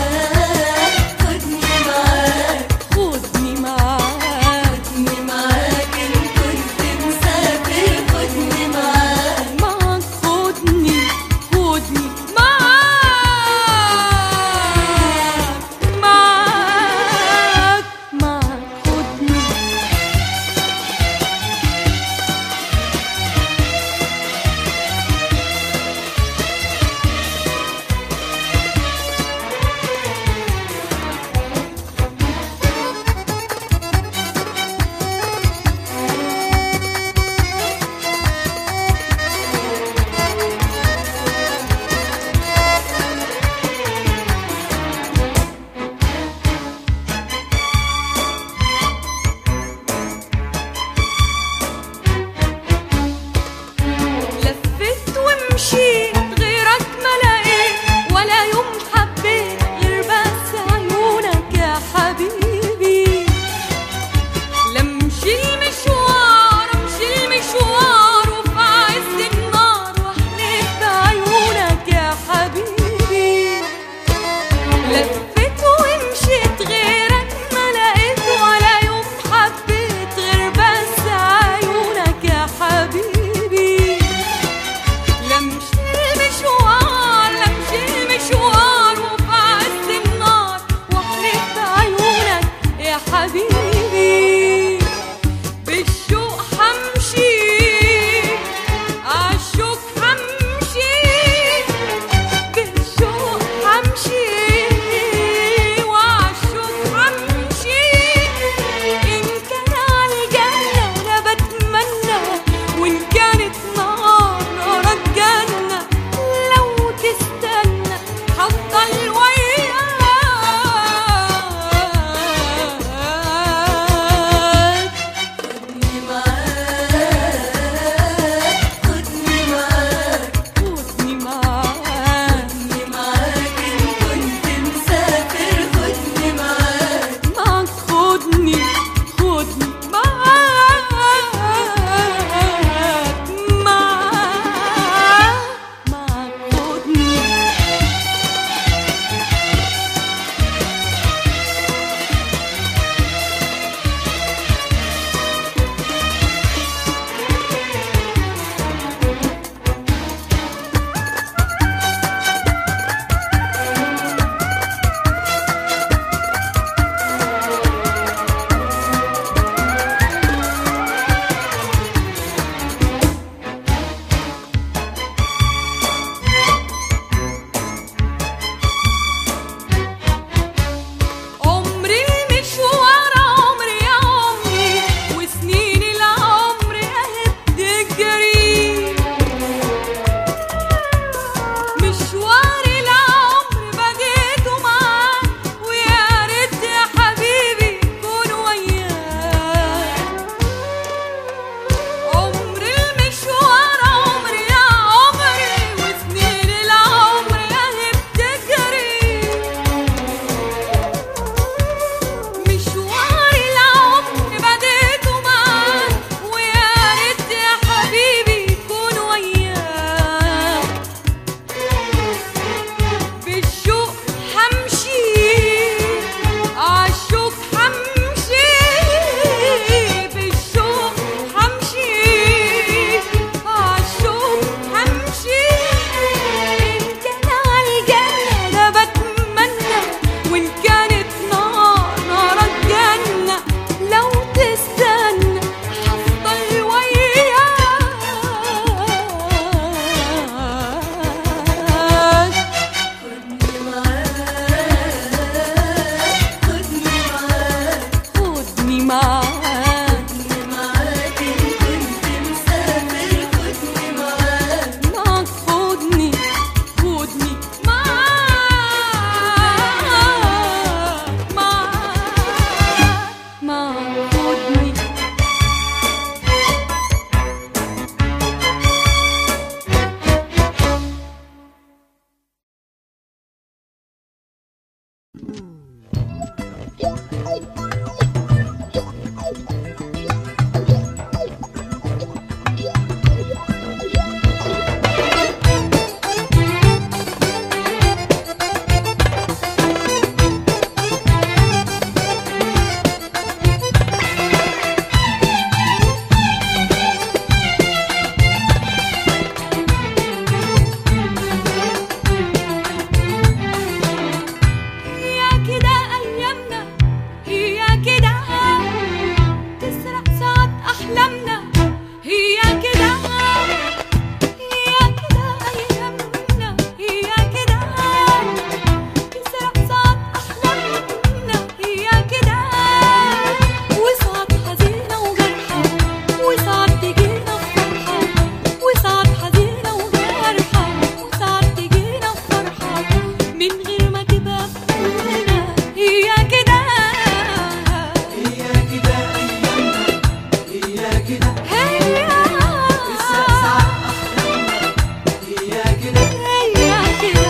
هي كده أيامنا هي كده تسرق ساعات أحلامنا هي كده هي كده أيامنا هي كده تسرق ساعات أحلامنا هي كده وساعات حزينة وجرحة وساعات تجينا فرحة وساعات حزينة وجرحة وساعات تجينا فرحة من غير ما تبقى في بالنا هي كده هي كده أيامنا هي كده هي تسرق ساعات أحلامنا هي كده هي كده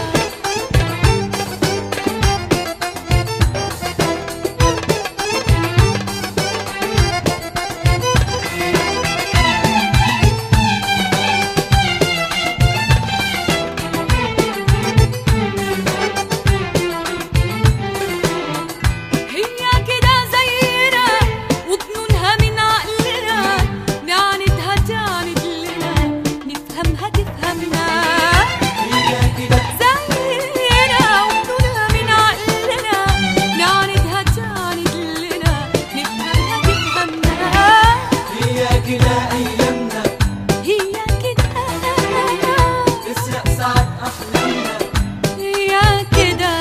هي كده زينا وجنونها من عقلنا نعندها تعند لنا نفهمها تفهمنا هي كده زينا وجنونها من عقلنا نعندها تعند لنا نفهمها تفهمنا هي كده أيامنا هي كده تسرق ساعات أحلامنا هي كده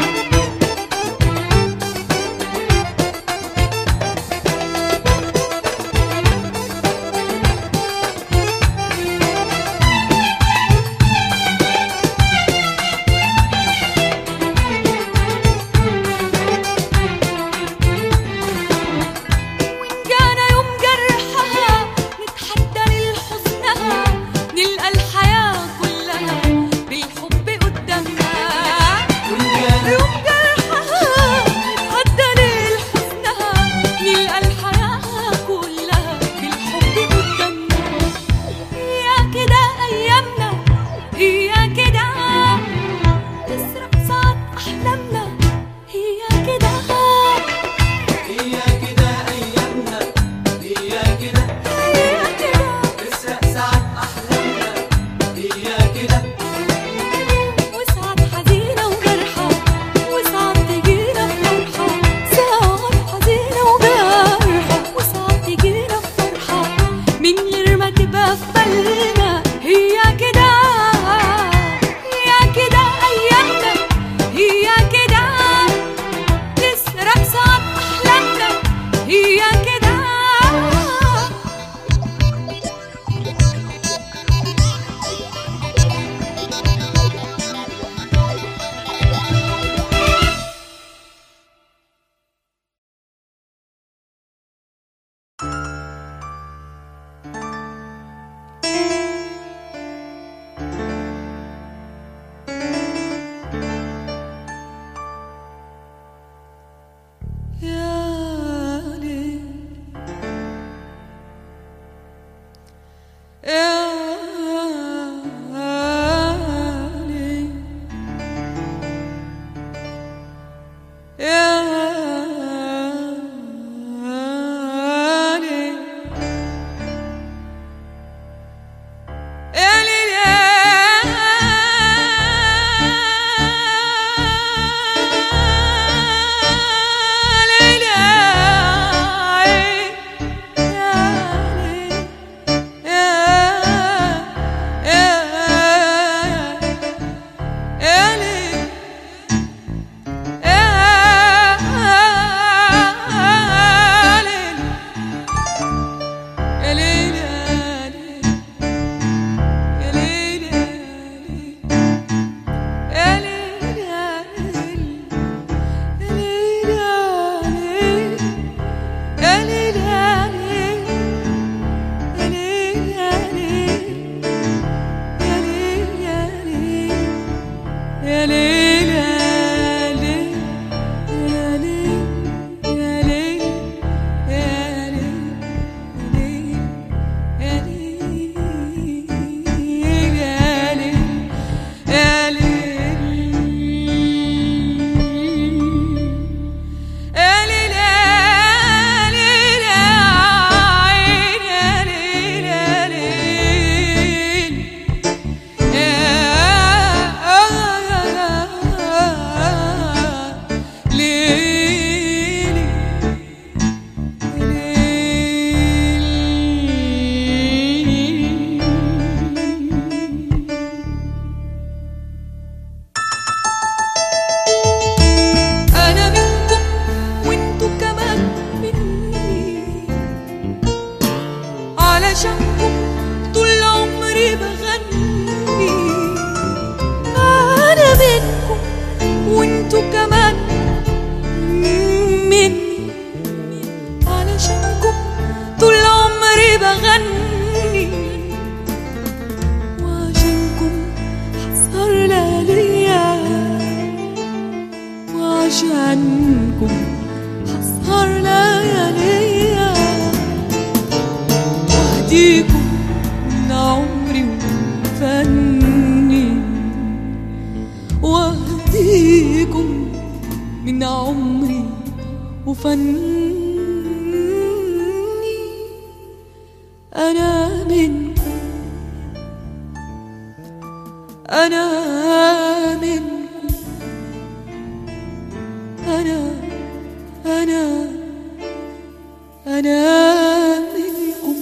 وإن جانا يوم جرحها نتحدى للحزنها نلقى الحياة كلها بالحب قدامنا وإن يوم جرحها نتحدى للحزنها نلقى الحياة كلها بالحب قدامنا هي كده أيامنا هي كده تسرق ساعات أحلامنا هي كده هي كده أيامنا هي كده هي كده تسرق ساعات أحلامنا هي كده وساعات حزينة وجرحة وساعات تجينا فرحة ساعات حزينة وجرحة وساعات تجينا فرحة من غير ما تبقى في بالنا هي كده هي كده أيامنا هي كده تسرق ساعات أحلامنا هي كده يا ليل يا ليل يا ليل يا ليل يا ليل يا ليل يا ليل منكم هسهر لياليا واهديكم من عمري وفني واهديكم من عمري وفني أنا منكم أنا منكم أنا أنا أنا منكم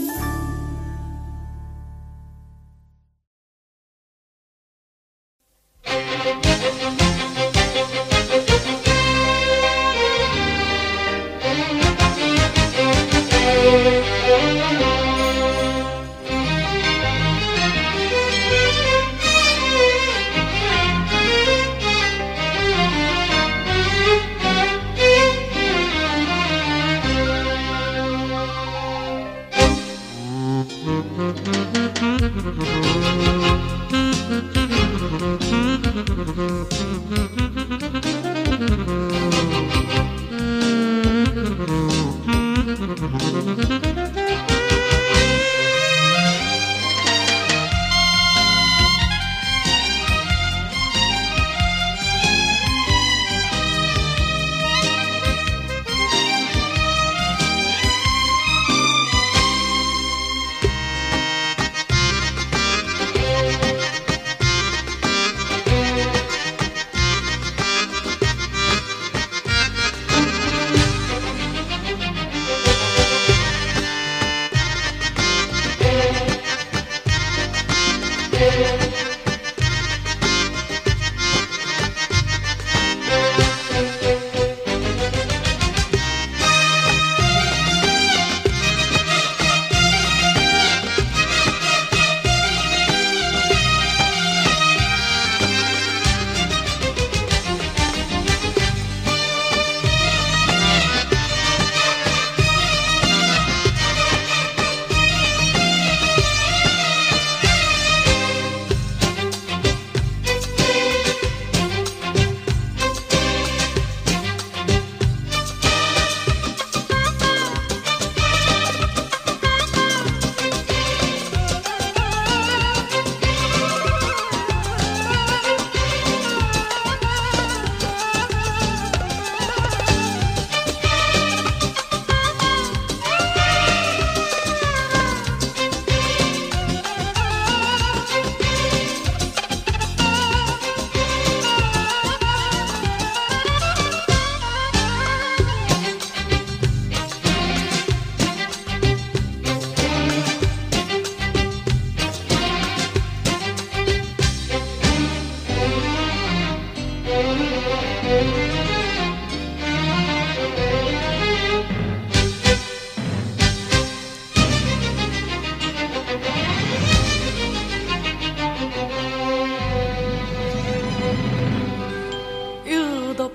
اغضب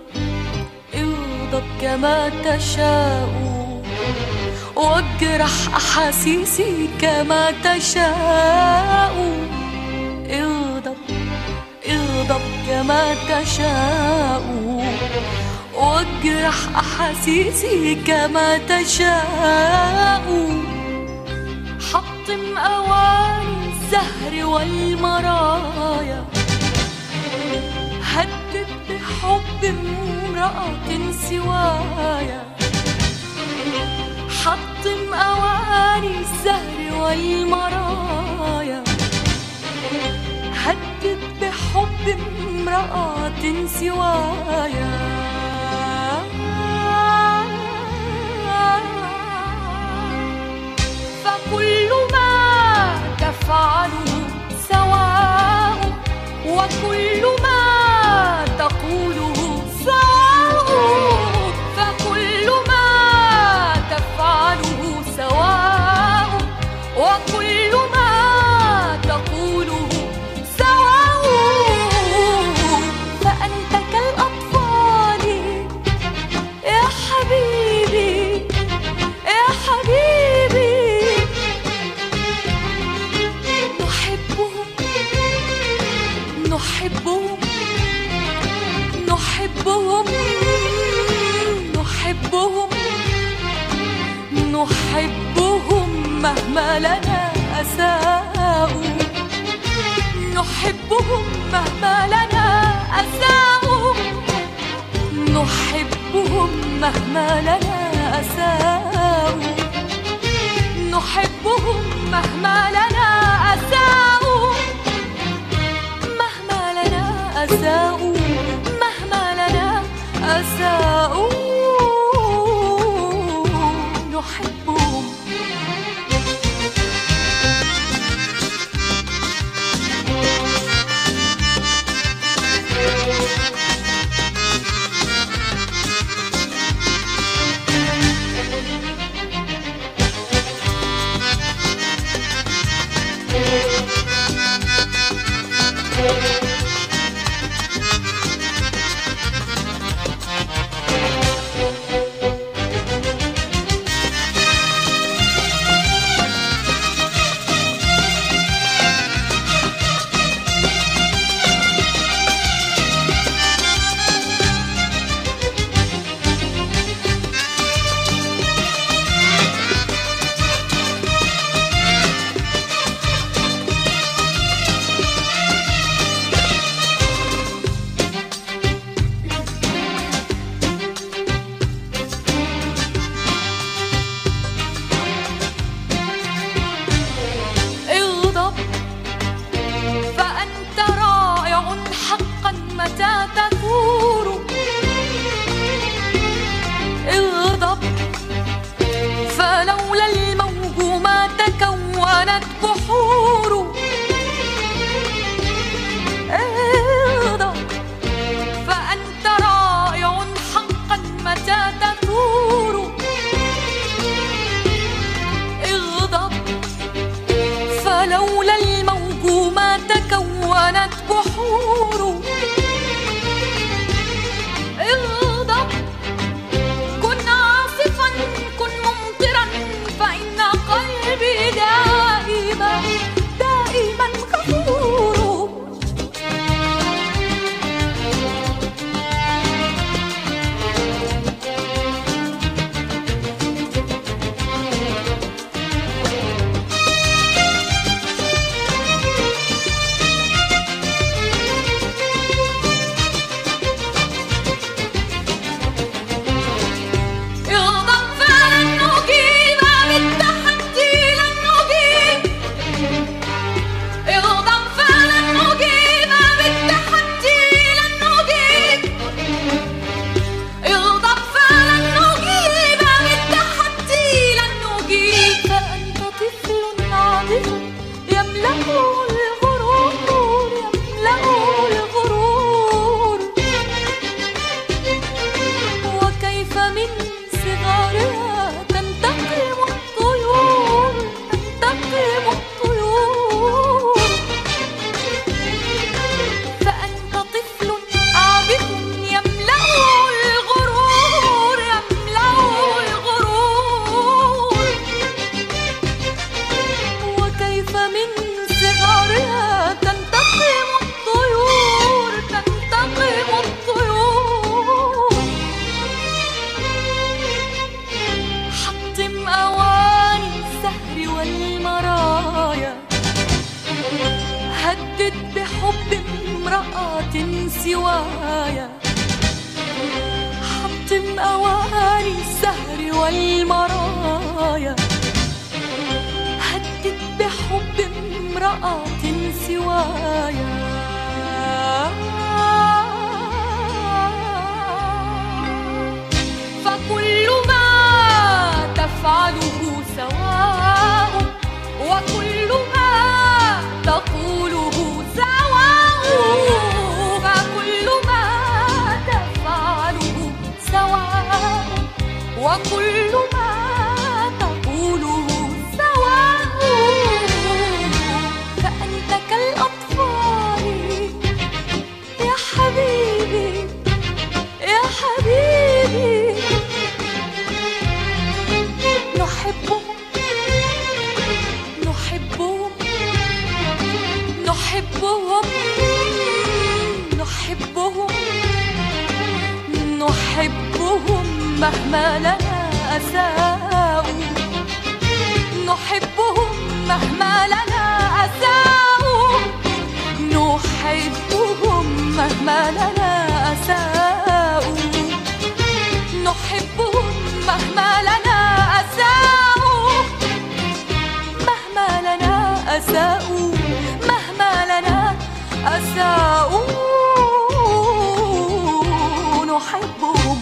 اغضب كما تشاء واجرح احاسيسي كما تشاء اغضب اغضب كما تشاء واجرح احاسيسي كما تشاء حطم اواني الزهر والمرايا هدد بحب امرأة سوايا حطم أواني الزهر والمرايا هدد بحب امرأة سوايا فكل ما تفعله سواء وكل ما تقوله سواء فكل ما تفعله سواء وكل ما تقوله سواء فأنت كالأطفال يا حبيبي يا حبيبي نحبهم نحبهم مهما لنا أساءوا نحبهم مهما لنا أساءوا نحبهم مهما لنا أساءوا نحبهم مهما لنا أساءوا مهما لنا أساءوا مهما لنا أساءوا نحبهم اغضب فأنت رائع حقا متى تثور اغضب فلولا الموج ما تكونت بحور اغضب فأنت رائع حقا متى تثور اغضب فلولا الموج ما تكونت بحور اغضب كن عاصفا كن ممطرا فإن قلبي دائما دائما غفور اغضب فلن نجيب بالتحدي لن نجيب اغضب فلن نجيب بالتحدي لن نجيب اغضب فلن نجيب بالتحدي لن نجيب فأنت طفل عاطف يملأ الغرور يملأ الغرور وكيف من صغارها تنتقم الطيور تنتقم الطيور فأنت طفل عابث يملأ الغرور يملأ الغرور وكيف من صغارها تنتقم الطيور تنتقم الطيور حطم أواني السهر والمرايا هدد بحب امرأة سوايا حطم أواني السهر والمرايا هدد بحب امرأة سوايا فكل ما تفعله سواء وكل ما تقوله سواء فكل ما تفعله سواء وكل ما تقوله سواء فأنت كالأطفال يا حبيبي يا حبيبي نحبهم نحبهم نحبهم نحبهم نحبهم مهما لنا أساءوا نحبهم مهما لنا أساءوا نحبهم مهما لنا أساءوا نحبهم مهما لنا أساءوا مهما لنا أساءوا مهما لنا أساءوا نحبهم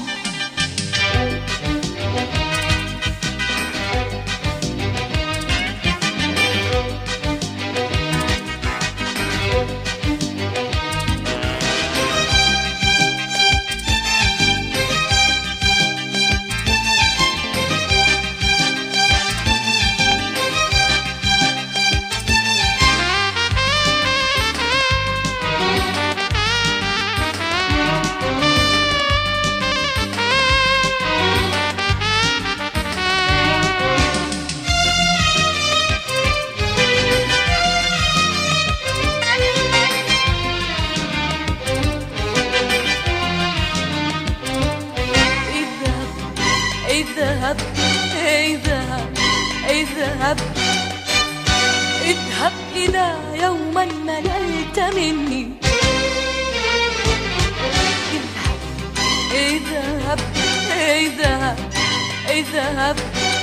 اذهب اذهب اذهب اذهب اذهب إذا يوما مللت مني اذهب اذهب اذهب اذهب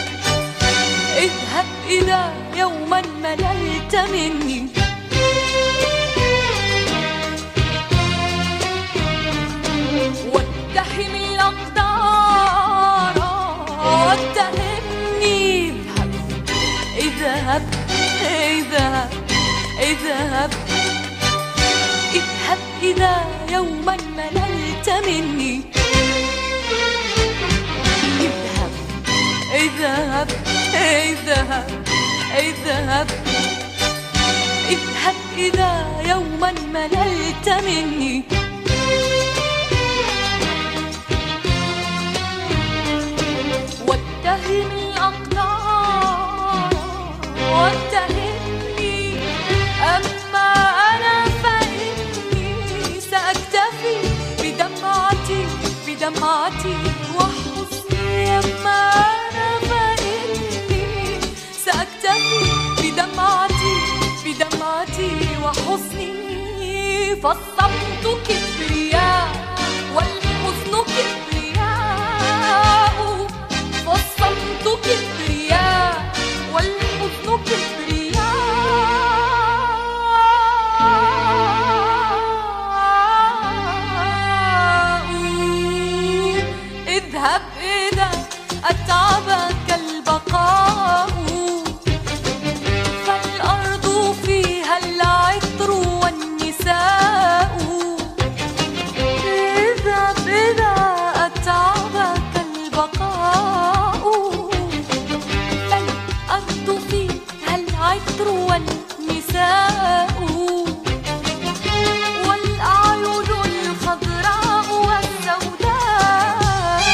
اذهب إذا يوما مللت مني واتهم الأقدار واتهمني اذهب اذهب اذهب اذهب إذا يوما مللت مني اذهب اذهب اذهب اذهب اذهب إذا يوما مللت مني واتهم الأقدار واتهمني أما أنا فإني سأكتفي بدمعتي بدمعتي وحزني أما أنا فإني سأكتفي بدمعتي بدمعتي وحزني فالصمت كبرياء والحزن كبرياء والصمت كبرياء والحزن كبرياء اذهب إذا أتعبك البقاء فالأرض فيها العطر والنساء اذهب إذا أتعبك البقاء فالأرض فيها العطر والنساء والأعين الخضراء والسوداء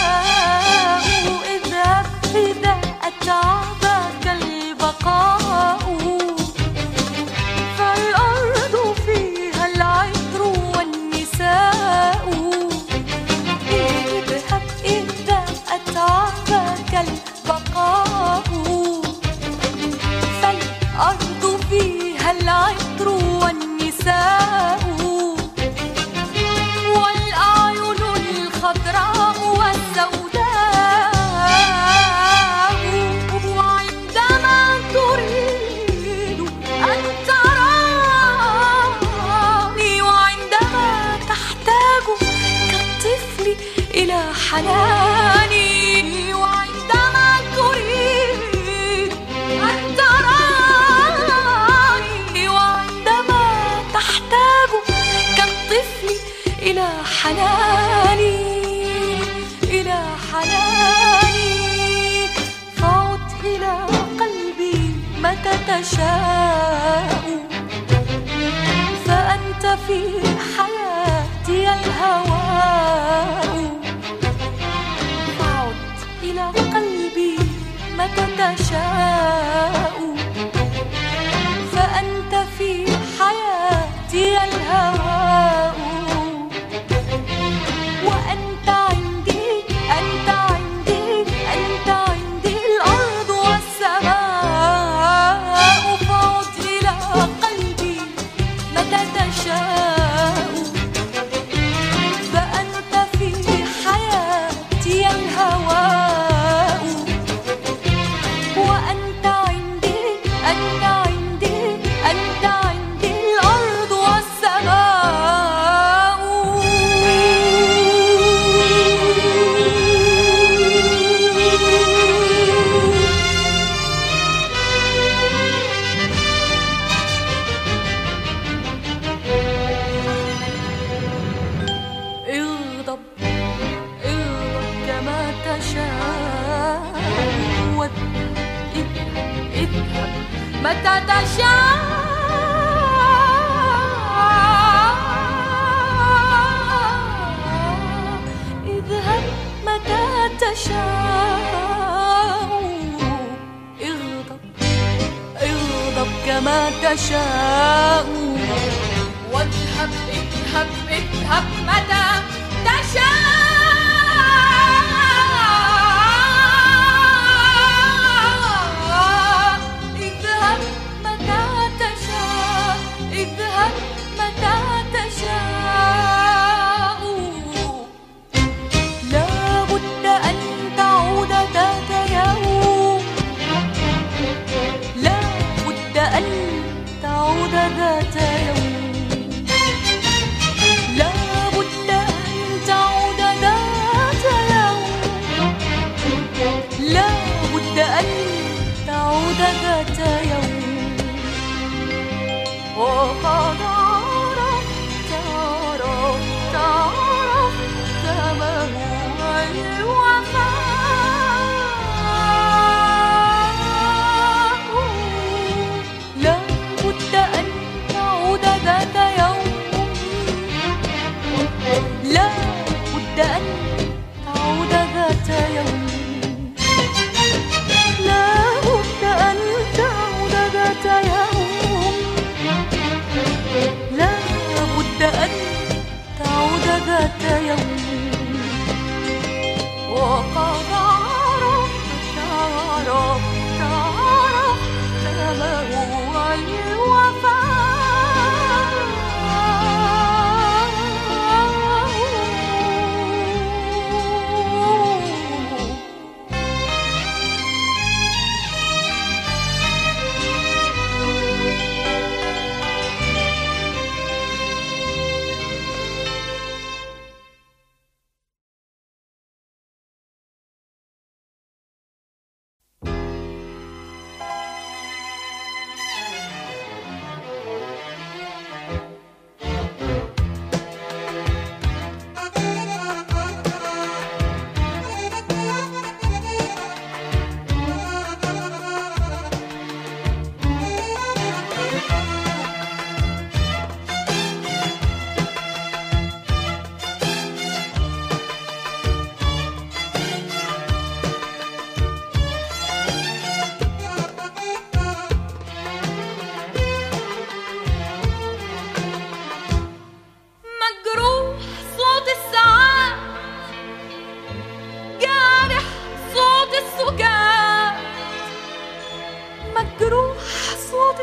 اذهب إذا أتعبك البقاء فالأرض فيها العطر والنساء اذهب إذا أتعبك البقاء فالأرض فيها العطر والنساء والأعين الخضراء والسوداء وعندما تريد أن تراني وعندما تحتاج كالطفل إلى حناني وعندما تريد أن تراني وعندما تحتاج كالطفل إلى حناني إلى حناني فعد إلى قلبي متى تشاء فأنت في حياتي الهواء فعد إلى قلبي متى تشاء فأنت في حياتي الهواء وأنت عندي أنت عندي أنت عندي الأرض والسماء متى تشاء اذهب متى تشاء اغضب اغضب كما تشاء واذهب اذهب اذهب متى تشاء اذهب متى تشاء اذهب متى تشاء لا بد أن تعود ذات يوم لا بد أن تعود ذات يوم لا بد أن تعود ذات يوم لا بد أن تعود ذات يوم وقد عرفت عرفت عرفت ما هو الوفاء لا بد أن تعود ذات يوم لا بد أن تعود ذات يوم لا بد أن تعود ذات يوم لا بد أن تعود ذات يوم وقد عرفت عرفت عرفت ما هو الوفاء مجروح صوت الساعات جارح صوت السكات مجروح صوت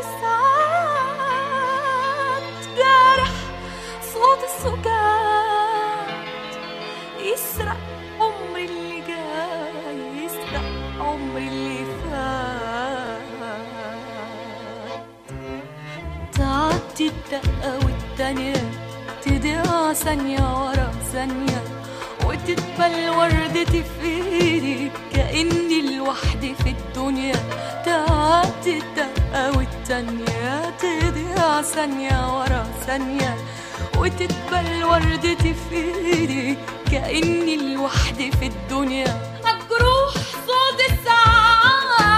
الساعات جارح صوت السكات يسرق عمري اللي جاي يسرق عمري اللي فات تعدي الدقة والتانية تضيع ثانية ورا ثانية وتتبل وردتي في ايدي كأني لوحدي في الدنيا تعدي الدقة والتانية تضيع ثانية ورا ثانية وتتبل وردتي في ايدي كأني لوحدي في الدنيا مجروح صوت الساعات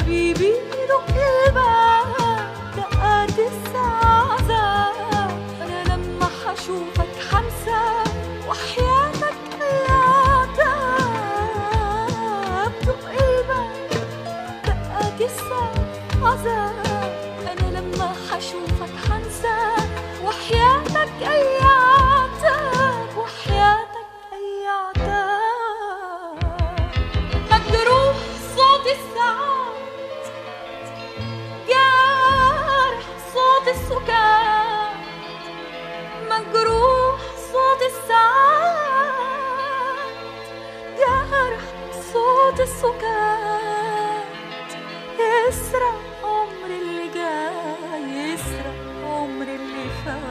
حبيبي دق الباب دقات الساعة أنا لما حشوفك حنسى وحياتك العتاب دق الباب دقات الساعة أنا لما حشوفك حنسى وحياتك أي عتاب وحياتك أي عتاب مجروح صوت الساعات جارح صوت السكات مجروح صوت الساعات جارح صوت السكات يسرق عمر اللي جاي يسرق عمر اللي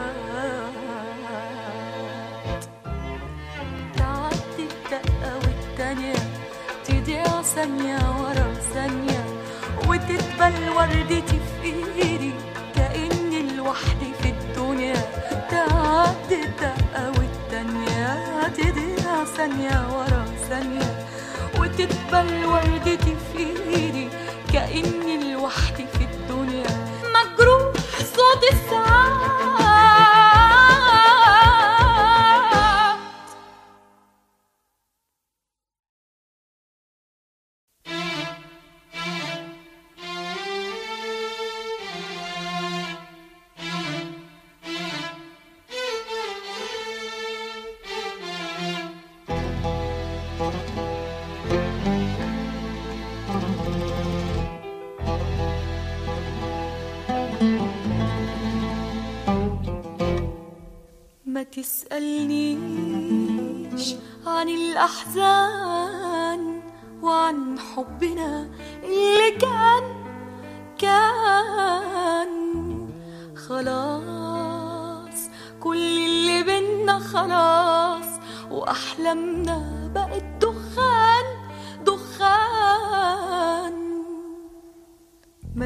فات تعدي الدقة والتانية تضيع ثانية ورا ثانية وتتبل وردتي في ايدي كأني لوحدي في الدنيا تعدي الدقة والتانية تضيع ثانية ورا ثانية وتتبل وردتي في ايدي كأني لوحدي في الدنيا مجروح صوت الساعات ما تسألنيش عن الأحزان وعن حبنا اللي كان كان خلاص كل اللي بينا خلاص وأحلامنا بقت دخان دخان ما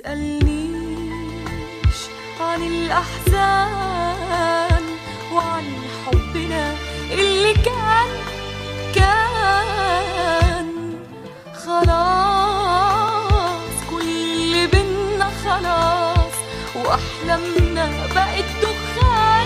تسألنيش عن الأحزان وعن حبنا اللي كان كان خلاص كل اللي بينا خلاص وأحلامنا بقت دخان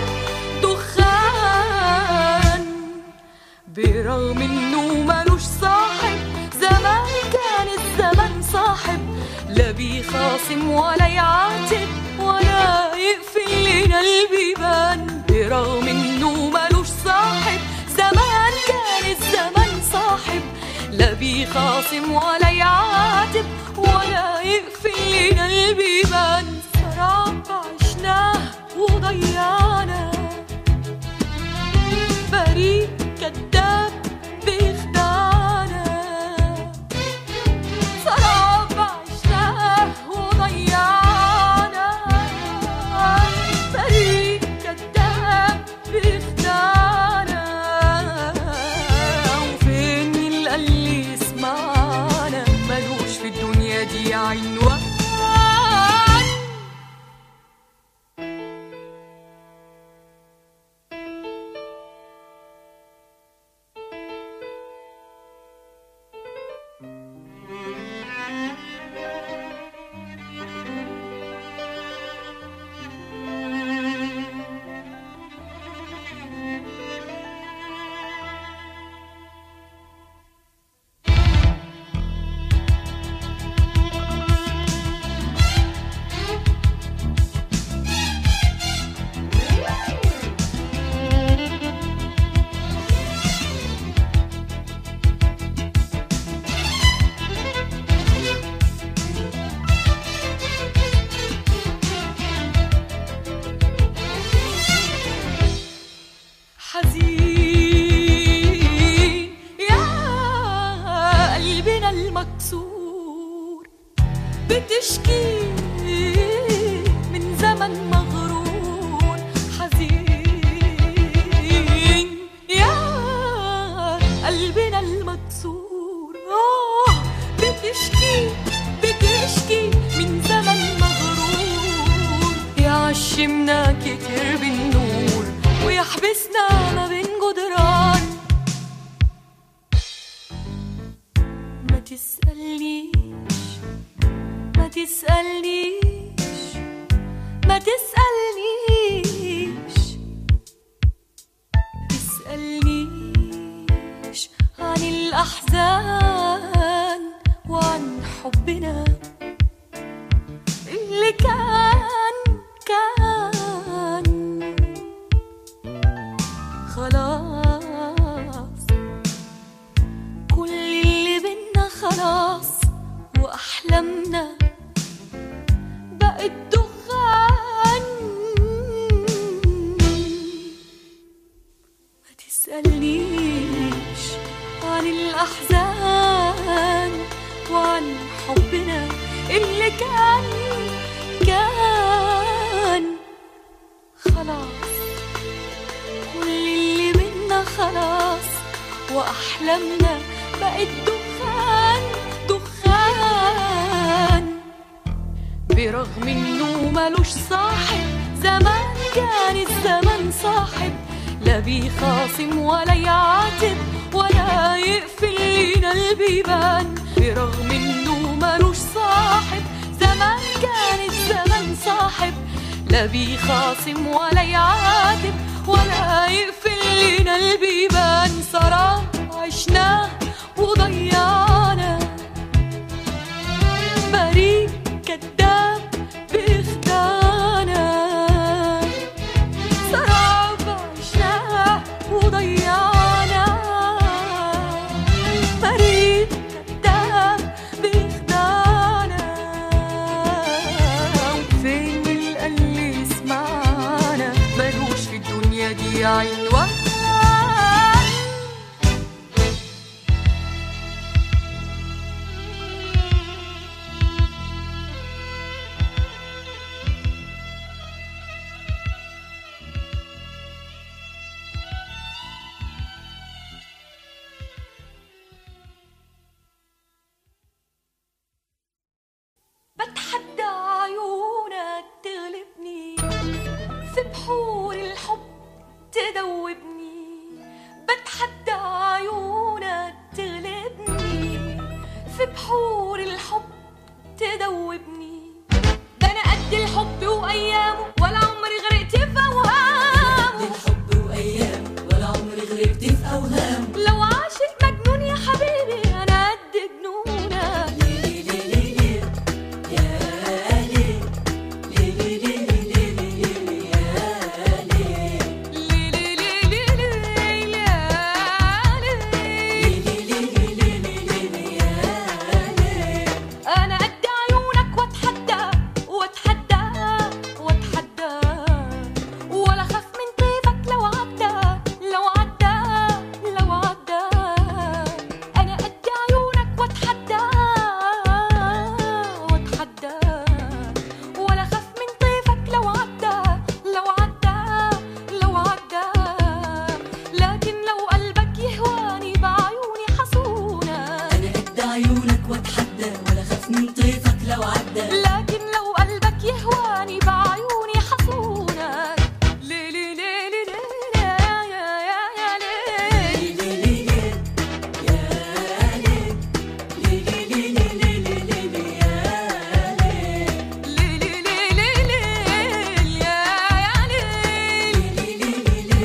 دخان برغم انه ملوش صاحب زمان كان الزمن صاحب لا بيخاصم ولا يعاتب ولا يقفل لنا البيبان برغم انه ملوش صاحب زمان كان الزمن صاحب لا بيخاصم ولا يعاتب ولا يقفل لنا البيبان سراب عشناه وضيعنا فريق كذاب بيخدعنا سراب عشناه وضيعنا فريق كذاب بيخدعنا وفين اللي يسمعنا ملوش في الدنيا دي عنوان حزين يا قلبنا المكسور بتشكي من زمن مغرور حزين يا قلبنا المكسور آه بتشكي بتشكي من زمن مغرور يعشمنا كتير بالنور ويحبسنا ما بين جدران ما تسألنيش تسألنيش ما تسألنيش تسألنيش عن الأحزان وعن حبنا اللي كان كان خلاص كل اللي بينا خلاص وأحلامنا بقت دخان ما تسألنيش عن الأحزان وعن حبنا اللي كان كان خلاص كل اللي بينا خلاص وأحلامنا بقت دخان دخان برغم انه ملوش صاحب زمان كان الزمن صاحب لا بيخاصم ولا يعاتب ولا يقفل لينا البيبان برغم انه ملوش صاحب زمان كان الزمن صاحب لا بيخاصم ولا يعاتب ولا يقفل لينا البيبان سراب عشناه وضيعنا بريء كذاب بيخدعنا سراب عشناه وضيعنا بريء كذاب بيخدعنا وفين اللي يسمعنا ملوش في الدنيا دي عنوان بتحدى عيونك تغلبني في بحور الحب تدوبني بتحدى عيونك تغلبني في بحور الحب تدوبني ده انا قد الحب وايامه ولا عمري غرقت في اوهامه الحب وأيام ولا عمري غرقت في أوهام لو عاشق مجنون يا حبيبي انا قد جنونك ليه ليه ليه ليه يا ليه ليه ليه ليه ليه ليه يا ليه لي لي لي لي لي لي لي لي انا قد عيونك واتحدى واتحدى واتحدى ولا خاف من طيبك لو عدى لو عدى لو عدى انا قد عيونك واتحدى واتحدى ولا خاف من طيفك لو عدى لو عدى لو عدى لكن لو قلبك يهواني بعيوني حصونك أنا قد عيونك وأتحدى ولا خاف من طيفك لو عدى لكن لو قلبك يهواني بعيوني حصونك لي لي لي لي لي يا يا يا يا لي ليه ليه ليه يا ليه ليه ليه ليه ليه ليه ليه ليه يا ليه لي لي لي لي لي يا يا لي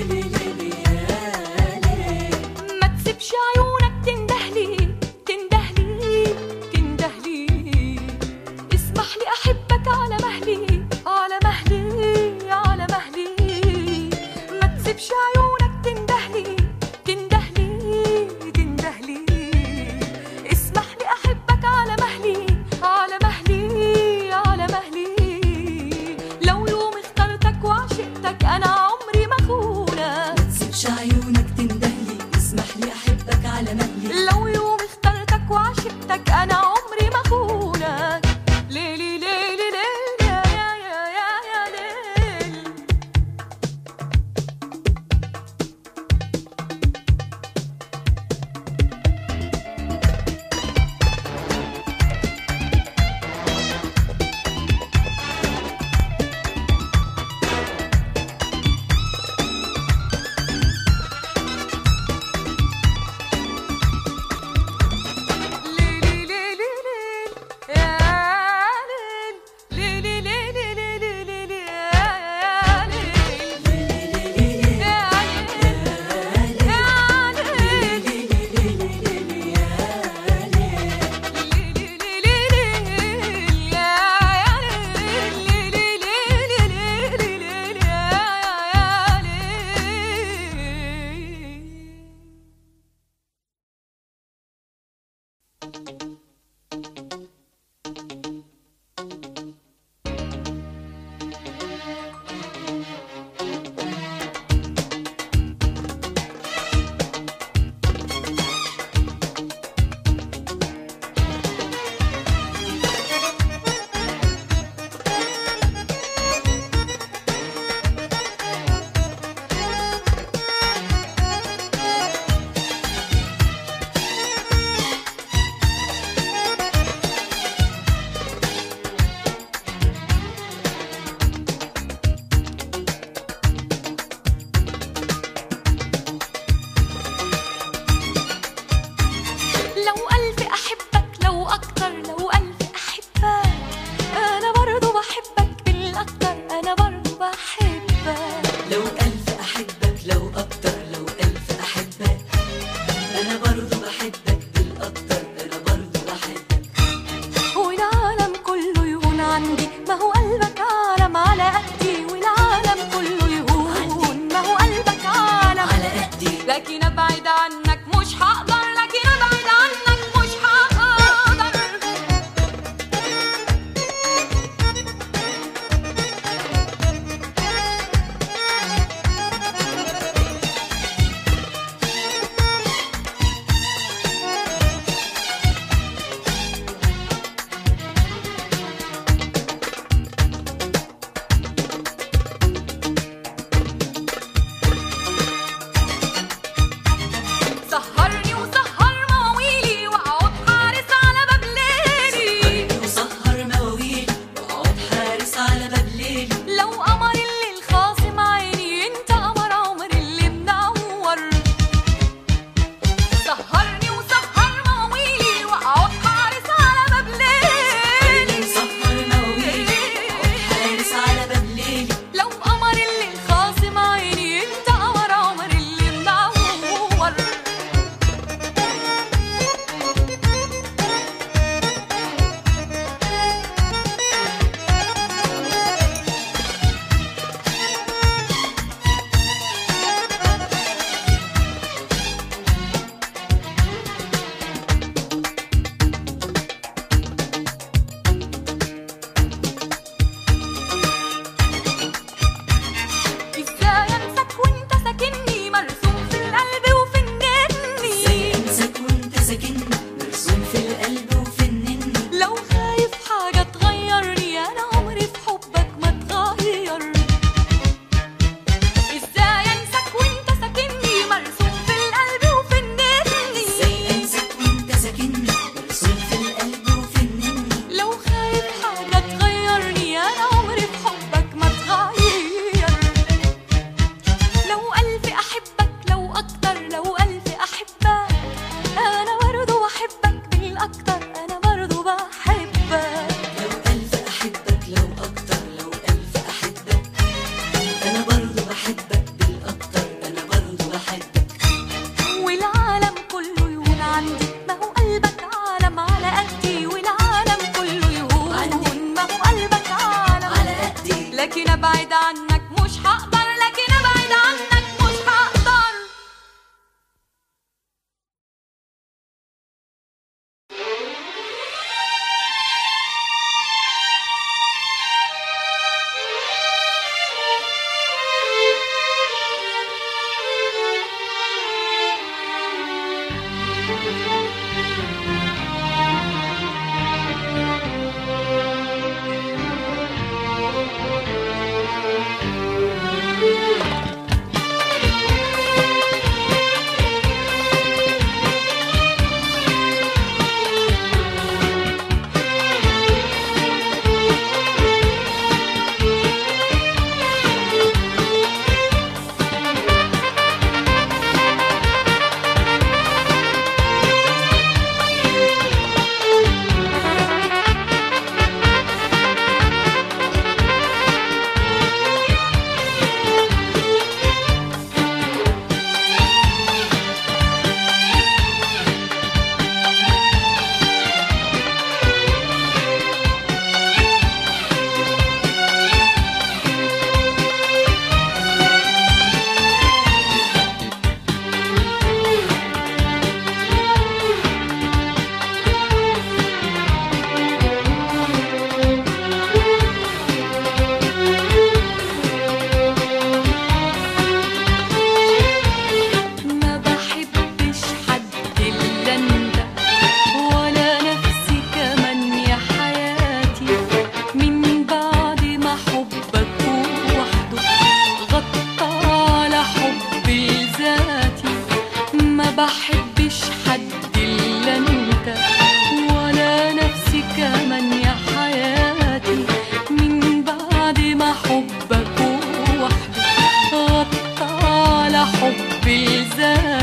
ما تسيبش عيونك تندهلي تندهلي تندهلي اسمح لي احبك على مهلي على مهلي على مهلي ما تسيبش عيونك تندهلي تندهلي تندهلي اسمح لي احبك على مهلي على مهلي على مهلي لو يوم اخترتك وعشقتك انا عمري ما خونك تسيبش عيونك تندهلي اسمح لي احبك على مهلي لو يوم اخترتك وعشقتك انا عمري ما خونك ليلي ليلي ليلي يا يا يا يا ليل ليلي ليلي ليل يا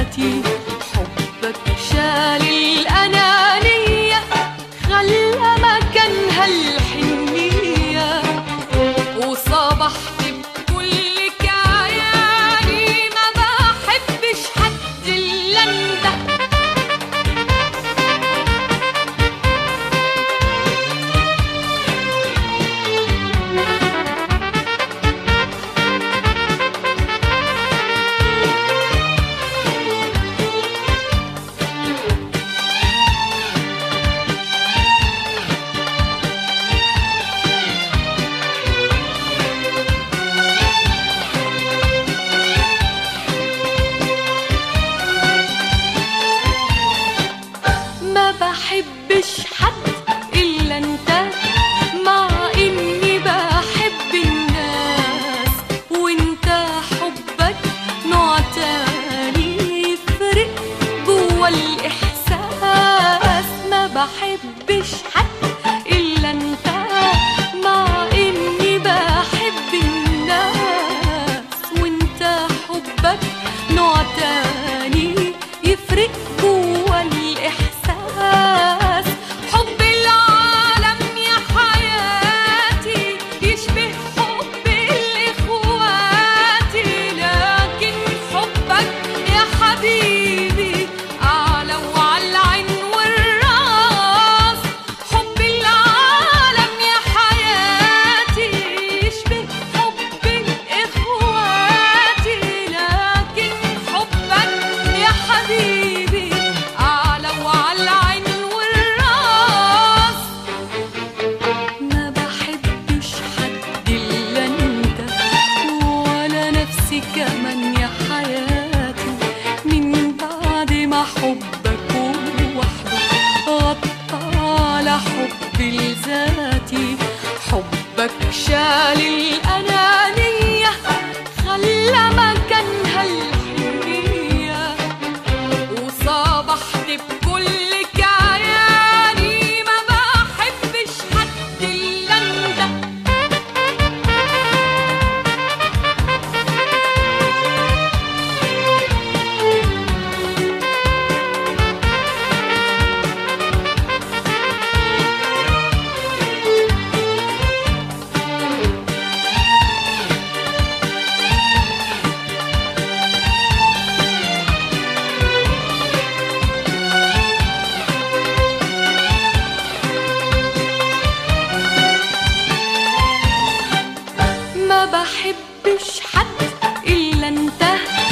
حياتي حبك شال الأنانية خلى مكانها الحنية وصبحت بكل كياني ما بحبش حد إلا انت ما بحبش حد إلا أنت مع إني بحب الناس وأنت حبك نوع تاني يفرق جوا الإحساس ما بحبش حد إلا أنت مع إني بحب الناس وأنت حبك نوع تاني يفرق جوا الإحساس حب العالم يا حياتي يشبه حب الإخوات لكن حبك يا حبيبي أعلى وعلى العين والراس حب العالم يا حياتي يشبه حب الإخوات لكن حبك يا حبيبي أعلى وعلى العين والراس ما بحبش حد إلا أنت ولا نفسي كمان يا حياتي من بعد ما حبك وحده غطى على حبي لذاتي حبك شال الأنانية خلى مكانها الحنية وصبحت بكل كياني ما بحبش حد إلا أنت ما bحبش حد إلا أنت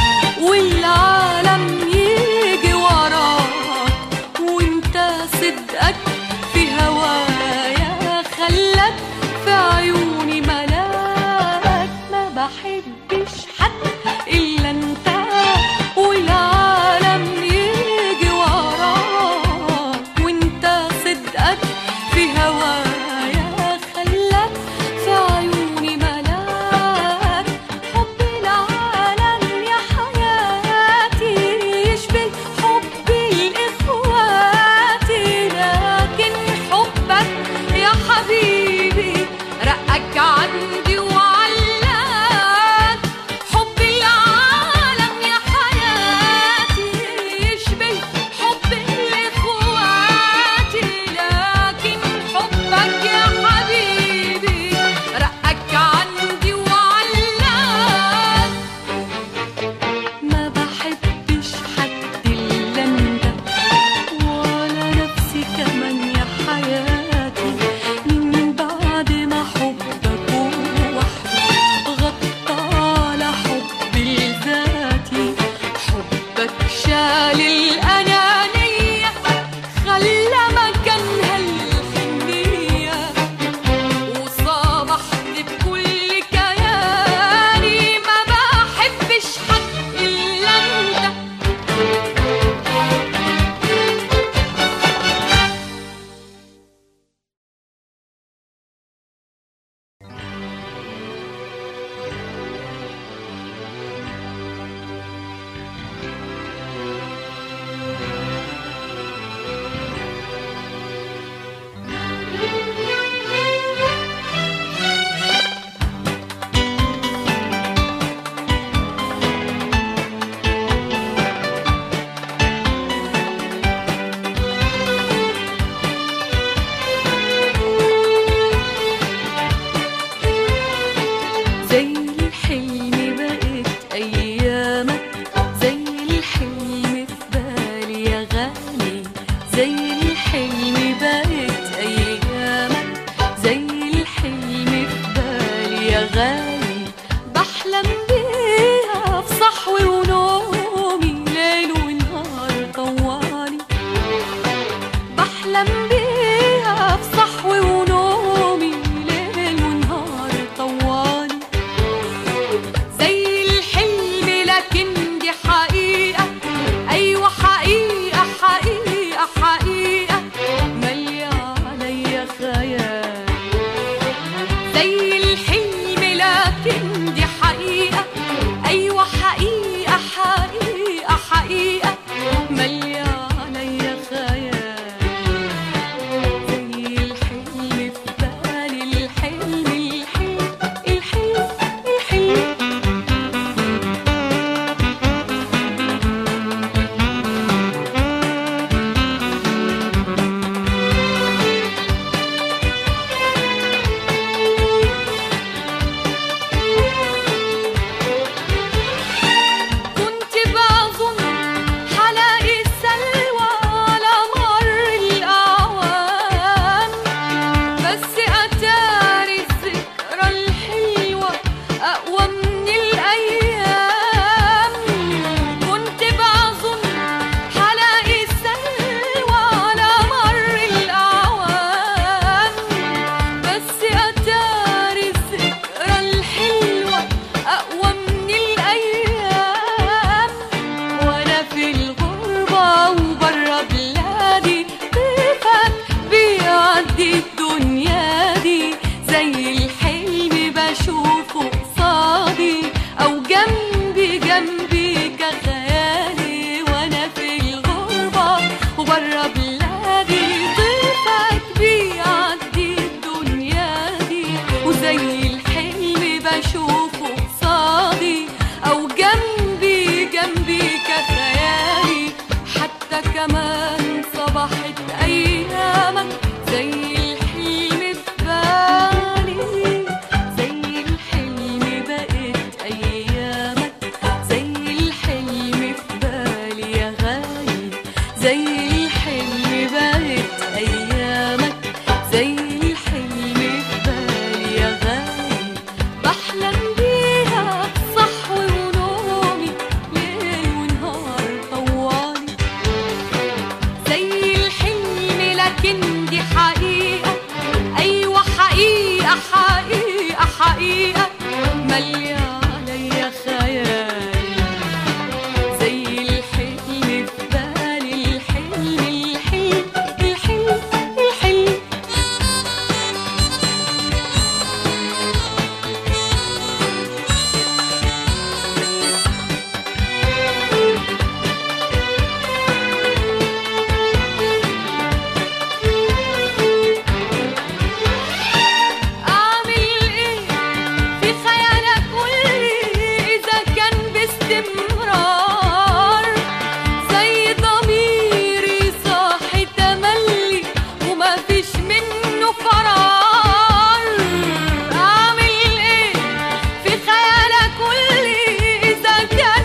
والعالم يجي وراك وانت صدقك في هوايا خلك في عيوني ملاك ما بحبش حد إلا أنت والعالم يجي وراك وانت صدقك في هوايا خلك في عيوني ملاك حب العالم يا حياتي يشبه حب الإخوات لكن حبك يا حبيبي رقك عندي وعلاك حب العالم يا حياتي يشبه حب الإخوات لكن حبك خيال زي الحلم لكن دي حقيقة أيوة حقيقة حقيقة حقيقة مالية عليا خيال زي الحلم في بالي الحلم الحلم الحلم الحلم كنت بظن حلاقي السلوى على مر الأعوام بس أتاري الذكرى الحلوة أقوى من الأيام كنت بظن حلاقي السلوى على مر الأعوام بس أتاري الذكرى الحلوة أقوى من الأيام وأنا في الغربة وبرا بلادي كيفك بيعدي الدنيا دي زي الحلم بشوفه قصادي أو جنبي جنبي كخيالي وأنا في الغربة وبرا بلادي طيفك بيعدي الدنيا دي وزي الحلم بشوفه قصادي أو جنبي جنبي كخيالي حتى كمان صبحت أيامك زي الحلم في بالي زي الحلم بقت أيامك زي الحلم في بالي يا غالي زي الحلم بقت أيامك زي الحلم في بالي يا غالي بحلم بيها بصحوي ونومي ليل ونهار طوالي زي الحلم لكن دي حقيقة أيوة حقيقة حقيقة حقيقة مالية عليا خيال زي الحلم في بالي الحلم الحلم الحلم الحلم أعمل إيه في خيالك قولي إذا كان باستمرار زي ضميري صاحي تملي وما فيش منه فرار أعمل إيه في خيالك قولي إذا كان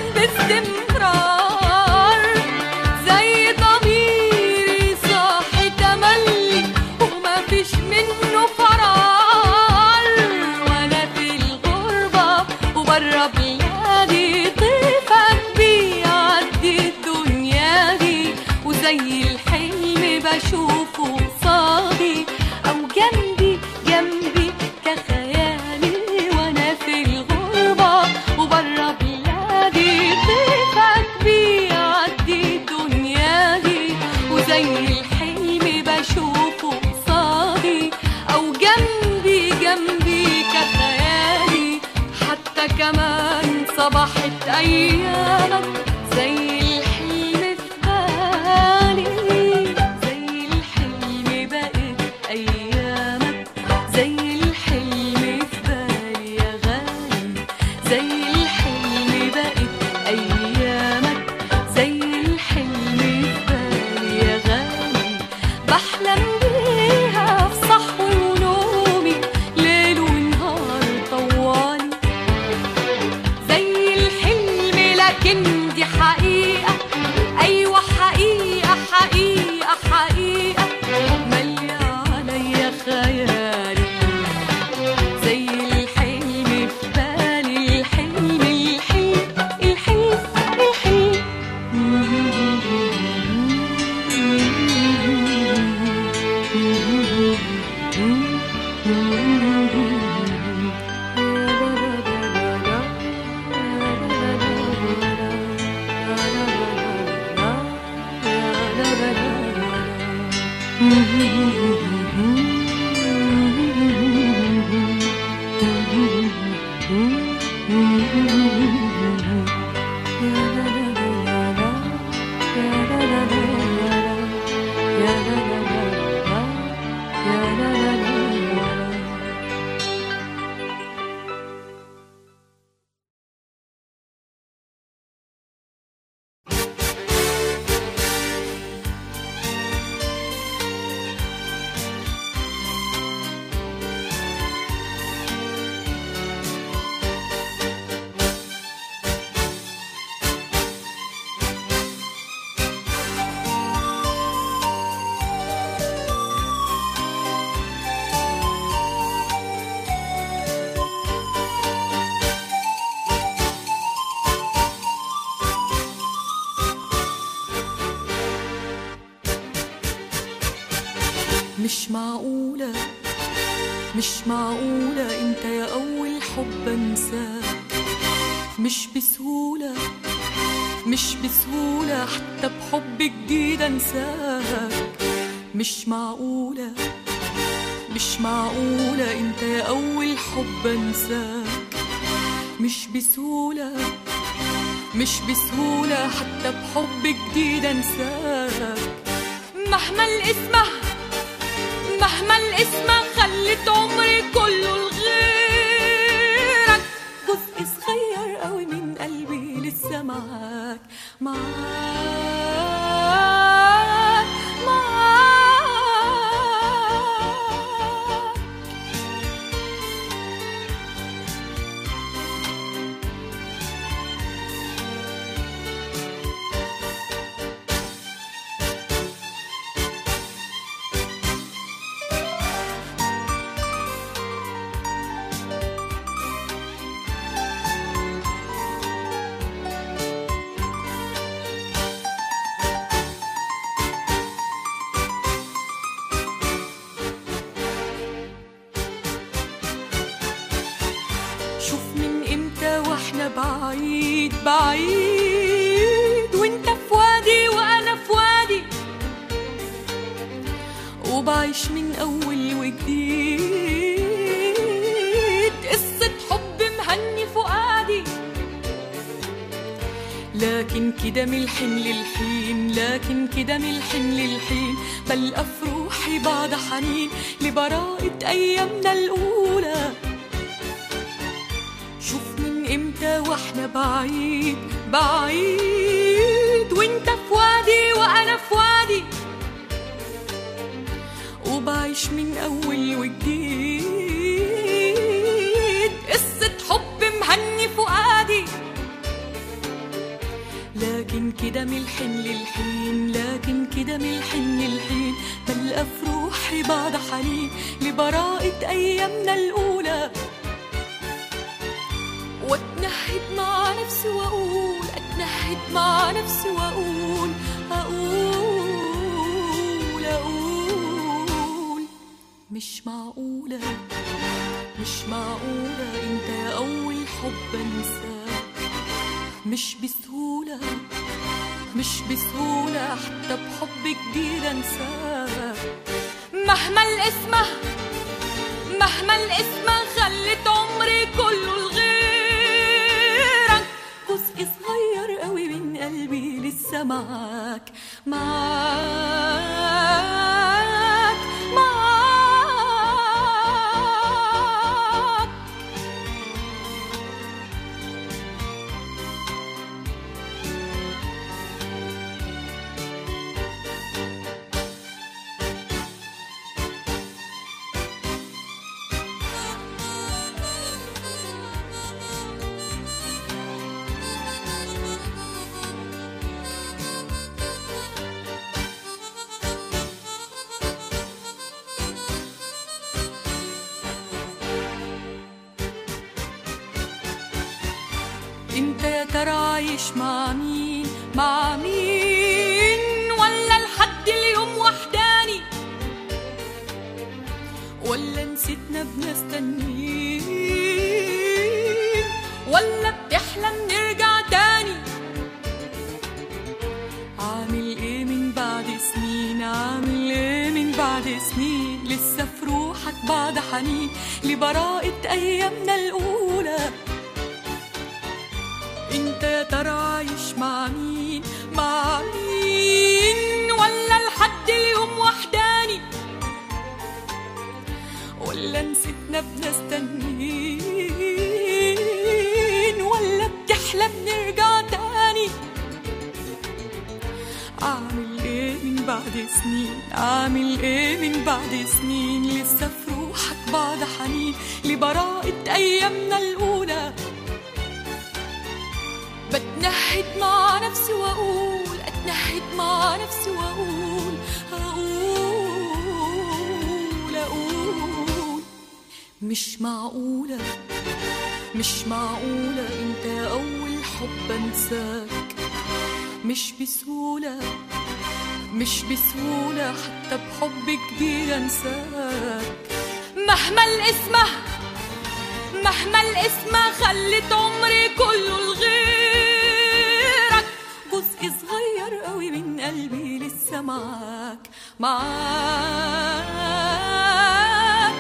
باستمرار زي ضميري صاحي تملي وما فيش منه فرار وانا في الغربة وبرا بلادي طيفك بيعدي الدنيا دي وزي الحلم بشوفه قصادي او جنبي جنبي كخيالي وانا في الغربة وبرا بلادي طيفك بيعدي الدنيا دي وزي الحلم بشوفه قصادي او جنبي جنبي كخيالي حتى كمان صبحت ايامك زي الحلم في بالي زي الحلم بقت ايامك زي الحلم في بالي يا غالي زي الحلم بقت ايامك زي الحلم في بالي يا غالي بحلم بيها في صحوي ونومي ليل ونهار طوالي زي الحلم لكن دي حقيقة أيوة حقيقة حقيقة حقيقة مالية عليا خيالي مش معقولة انت يا أول حب انساك مش بسهولة مش بسهولة حتى بحب جديد انساك مش معقولة مش معقولة انت يا أول حب انساك مش بسهولة مش بسهولة حتى بحب جديد انساك مهما الاسمه مهما الاسمه خلت عمري كله لغيرك جزء صغير قوي من قلبي لسه معاك معاك معاك شوف من امتى واحنا بعيد بعيد وانت في وادي وانا في وادي وبعيش من اول وجديد قصة حب مهني فؤادي لكن كده من الحين للحين لكن كده من الحين للحين بلقى في روحي بعد حنين لبراءة أيامنا الأولى شوف من امتى واحنا بعيد بعيد وانت في وادي وانا في وادي وبعيش من اول وجديد قصة حب مهني فؤادي لكن كده من الحين للحين لكن كده من الحين للحين بلقى في روحي بعد حنين لبراءة أيامنا الأولى واتنهد مع نفسي واقول اتنهد مع نفسي واقول اقول اقول مش معقولة مش معقولة انت يا اول حب انساك مش بسهولة مش بسهولة حتى بحب جديد انساك مهما الاسمه مهما الاسم خلت عمري كله لغيرك جزء صغير قوي من قلبي لسه معاك معاك معاك انت يا ترى عايش مع مين مع مين ولا لحد اليوم وحداني ولا نسيتنا بنستنين ولا بتحلم نرجع تاني عامل ايه من بعد سنين عامل ايه من بعد سنين لسه في روحك بعد حنين لبراءة ايامنا الاولى انت يا ترى عايش مع مين مع مين ولا لحد اليوم وحداني ولا نسيتنا بنستنين ولا بتحلم نرجع تاني عامل ايه من بعد سنين عامل ايه من بعد سنين لسه في روحك بعد حنين لبراءة ايامنا الاولى بتنهد مع نفسي واقول اتنهد مع نفسي واقول اقول اقول مش معقولة مش معقولة انت يا اول حب انساك مش بسهولة مش بسهولة حتى بحب جديد انساك مهما الاسمه مهما الاسمه خلت عمري كله لغيرك جزء صغير قوي من قلبي لسه معاك معاك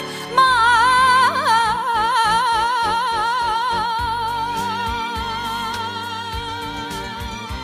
معاك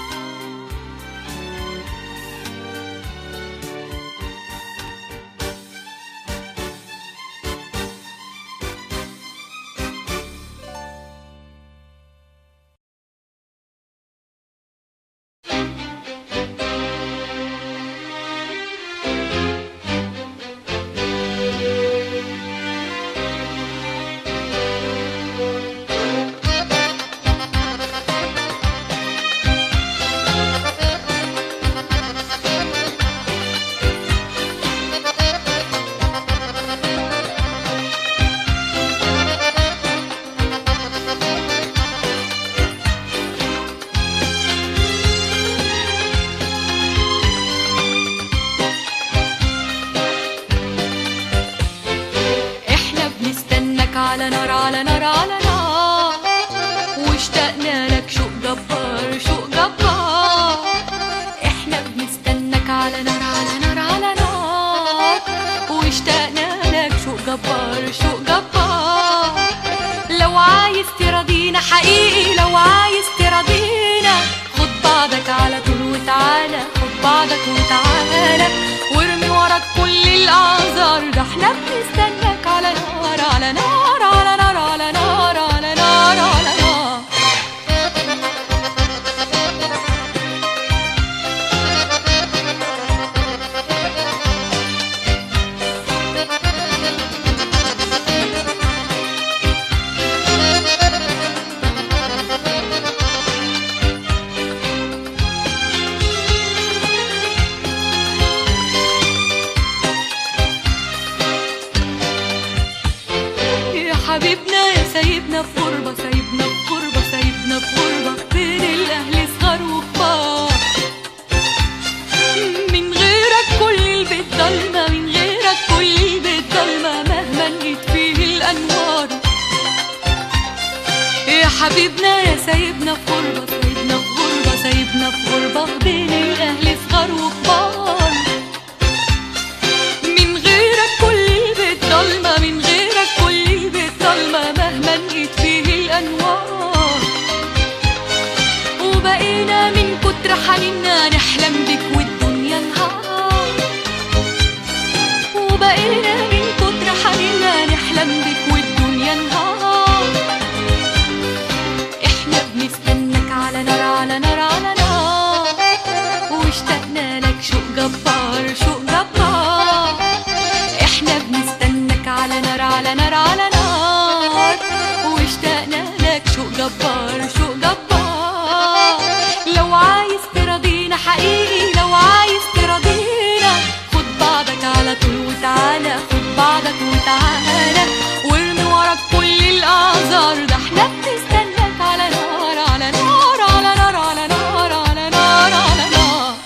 احنا بنستناك على نار على نار على نار واشتقنا لك شوق جبار شوق جبار احنا بنستناك على نار على نار على نار واشتقنا لك شوق جبار شوق جبار لو عايز تراضينا حقيقي لو عايز تراضينا خد بعضك على طول وتعالى خد بعضك وتعالى وارمي وراك كل الاعذار ده احنا بنستناك على نار على نار على نار على نار على نار على نار يا حبيبنا يا سايبنا في غربة سايبنا في غربة سايبنا في غربة بين الأهل صغار وكبار من غيرك كل البيت ضلمة من غيرك كل البيت ضلمة مهما نجيت فيه الأنوار يا حبيبنا يا سايبنا في غربة سايبنا في غربة سايبنا في غربة بين الأهل صغار وكبار من غيرك كل البيت ضلمة من غيرك كل البيت ضلمة مهما نجيت فيه الأنوار وبقينا من كتر حنيننا نحلم بك والدنيا نهار وبقينا من كتر حنيننا نحلم بك والدنيا نهار احنا بنستناك على نار على نار على نار واشتقنا لك شوق جبار شوق جبار احنا بنستناك على نار على نار على نار واشتقنا لك شوق جبار شوق جبار لو عايز تراضينا حقيقي لو عايز تراضينا خد بعضك على طول وتعالى خد بعضك وتعالى وارمي وراك كل الاعذار ده احنا بنستناك على نار على نار على نار على نار على نار على نار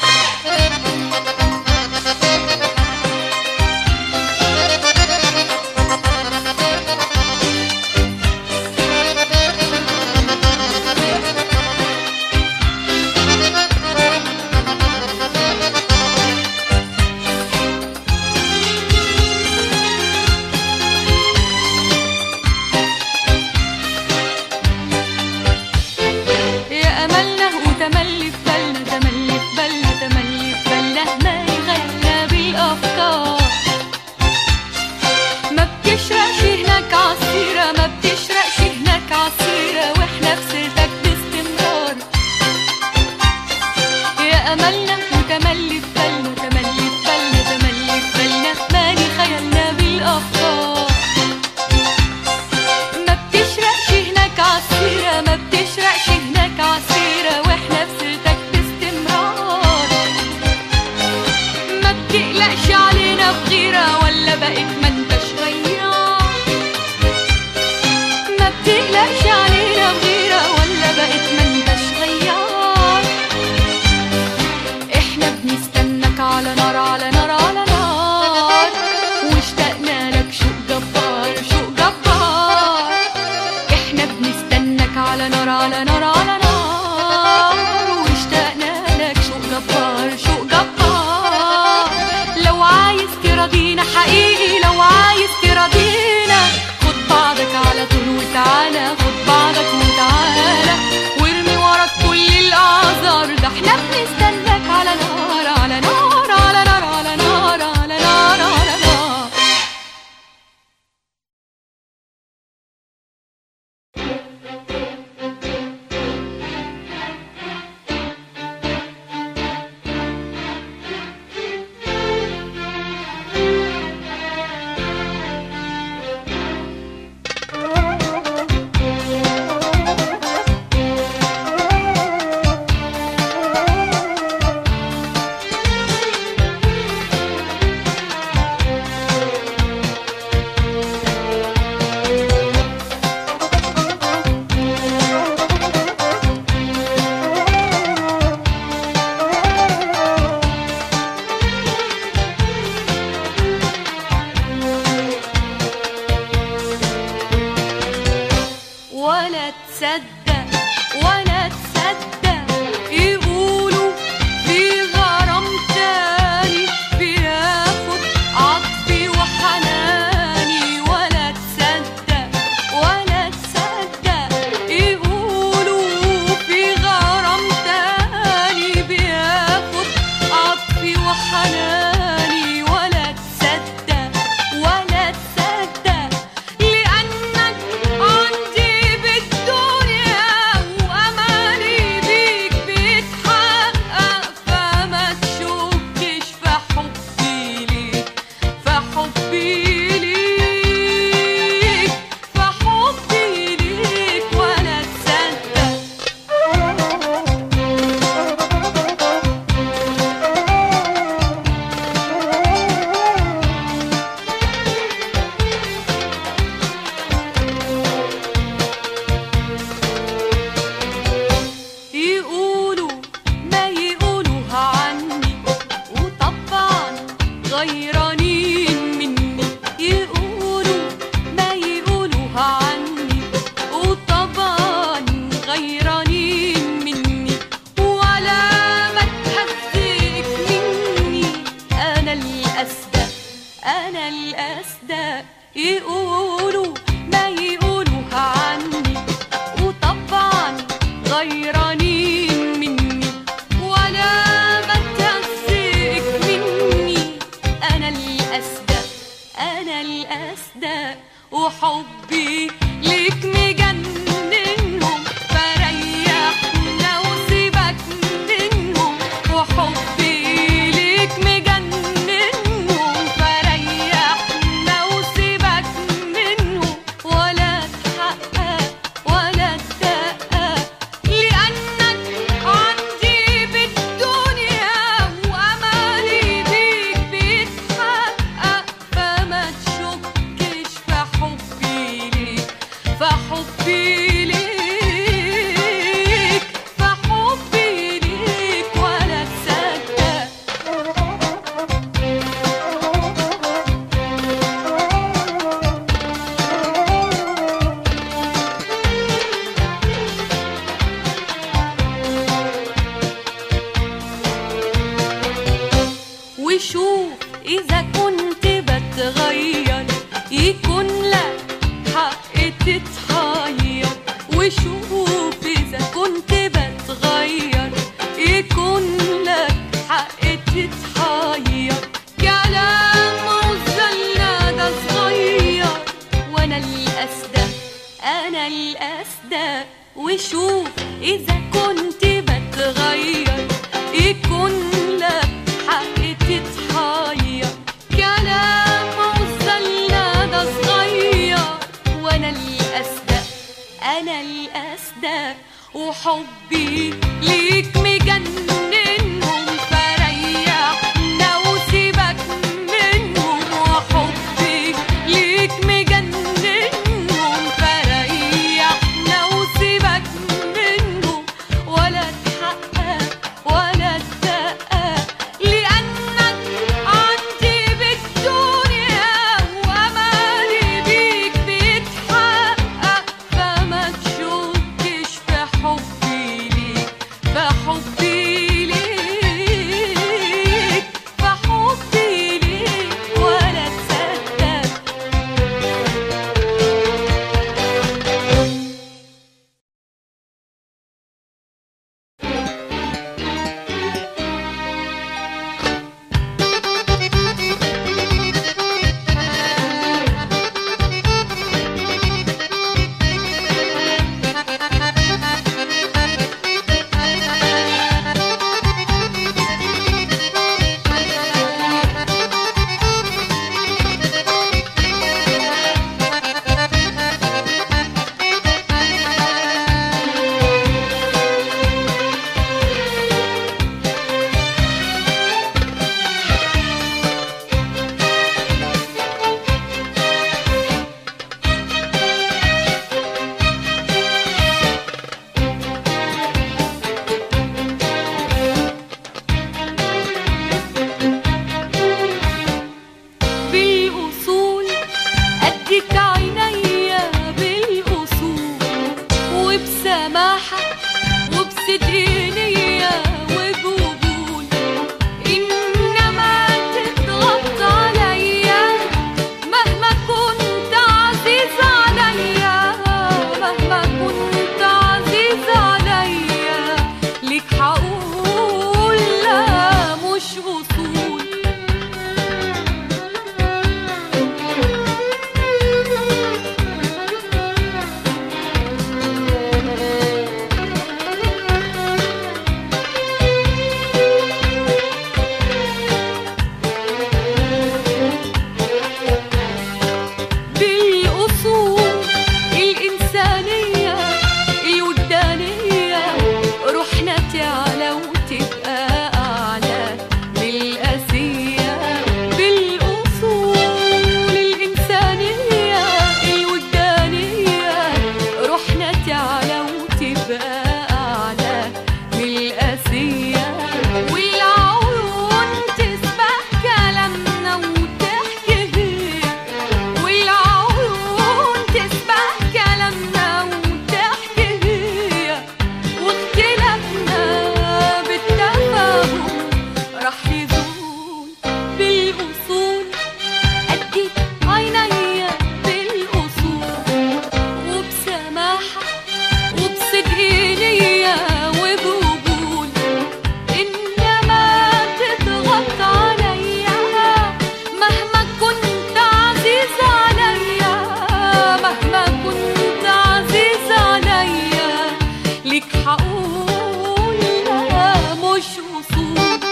تصدق ولا تصدق يقولوا في غرام تاني بياخد عطفي وحناني ولا تصدق ولا تصدق يقولوا في غرام تاني بياخد عطفي وحناني ولا تصدق ولا تصدق لأنك عندي بالدنيا وأماني بيك بيتحقق فما تشكش في حبي ليك في حبي ليك في حبي ليك ولا تصدق يقولوا ما يقولوها عني وطبعا غيرانين مني يقولوا ما يقولوها عني وطبعا غيرانين مني ولا ما تهزئك مني انا الاسدى انا الاسدى يقولوا ما يقولوها عني وطبعا غيرانين مني ولا ما تهزئك مني انا الاسدى انا الاسدى وحبي ليك مجننهم فريحنا وسيبك منهم وحبي ليك مجننهم فريحنا وسيبك منهم ولا تحقق ولا تدقق لأنك عندي بالدنيا وأمالي بيك بيتحقق فما تشكش في حبي ليك في حبي ليك في حبي ليك ولا تصدق وشوف إذا كنت بتغير يكون لك حق تتحير وشوف إذا كنت بتغير يكون لك حق تتحير كلام وزلنا ده صغير وأنا الأسدى أنا الأسدى وشوف إذا كنت بتغير يكون لك حق تتحير كلام وصلنا ده صغير وانا الاسدى انا الاسدى وحبي ليك مجننهم فريحنا وسيبك منهم وحبي ليك مجننهم فريحنا وسيبك منهم ولا تحقق ولا تدقق لأنك عندي بالدنيا وأمالي بيك بيتحقق فما تشكش في حبي ليك في حبي وبصدقنية وبقول إنما تضغط عليا مهما كنت عزيز عليا مهما كنت عزيز عليا ليك هقول لا مش أصول بالأصول الإنسانية الوجدانية روحنا تعلى وتبقى أعلى بالأسية بالأصول الإنسانية الوجدانية روحنا تعلى وتبقى أعلى بالأسية والعيون تسبح كلامنا وتحكي هيك والعيون تسبح كلامنا وتحكي هي واختلافنا بالتفاهم راح يزول بالأصول أدي عينيا بالأصول وبسماحة وبصدقينية وبقبول إنما تضغط عليا مهما كنت عزيز عليا مهما كنت عزيز عليا ليك هقول لا مش وصول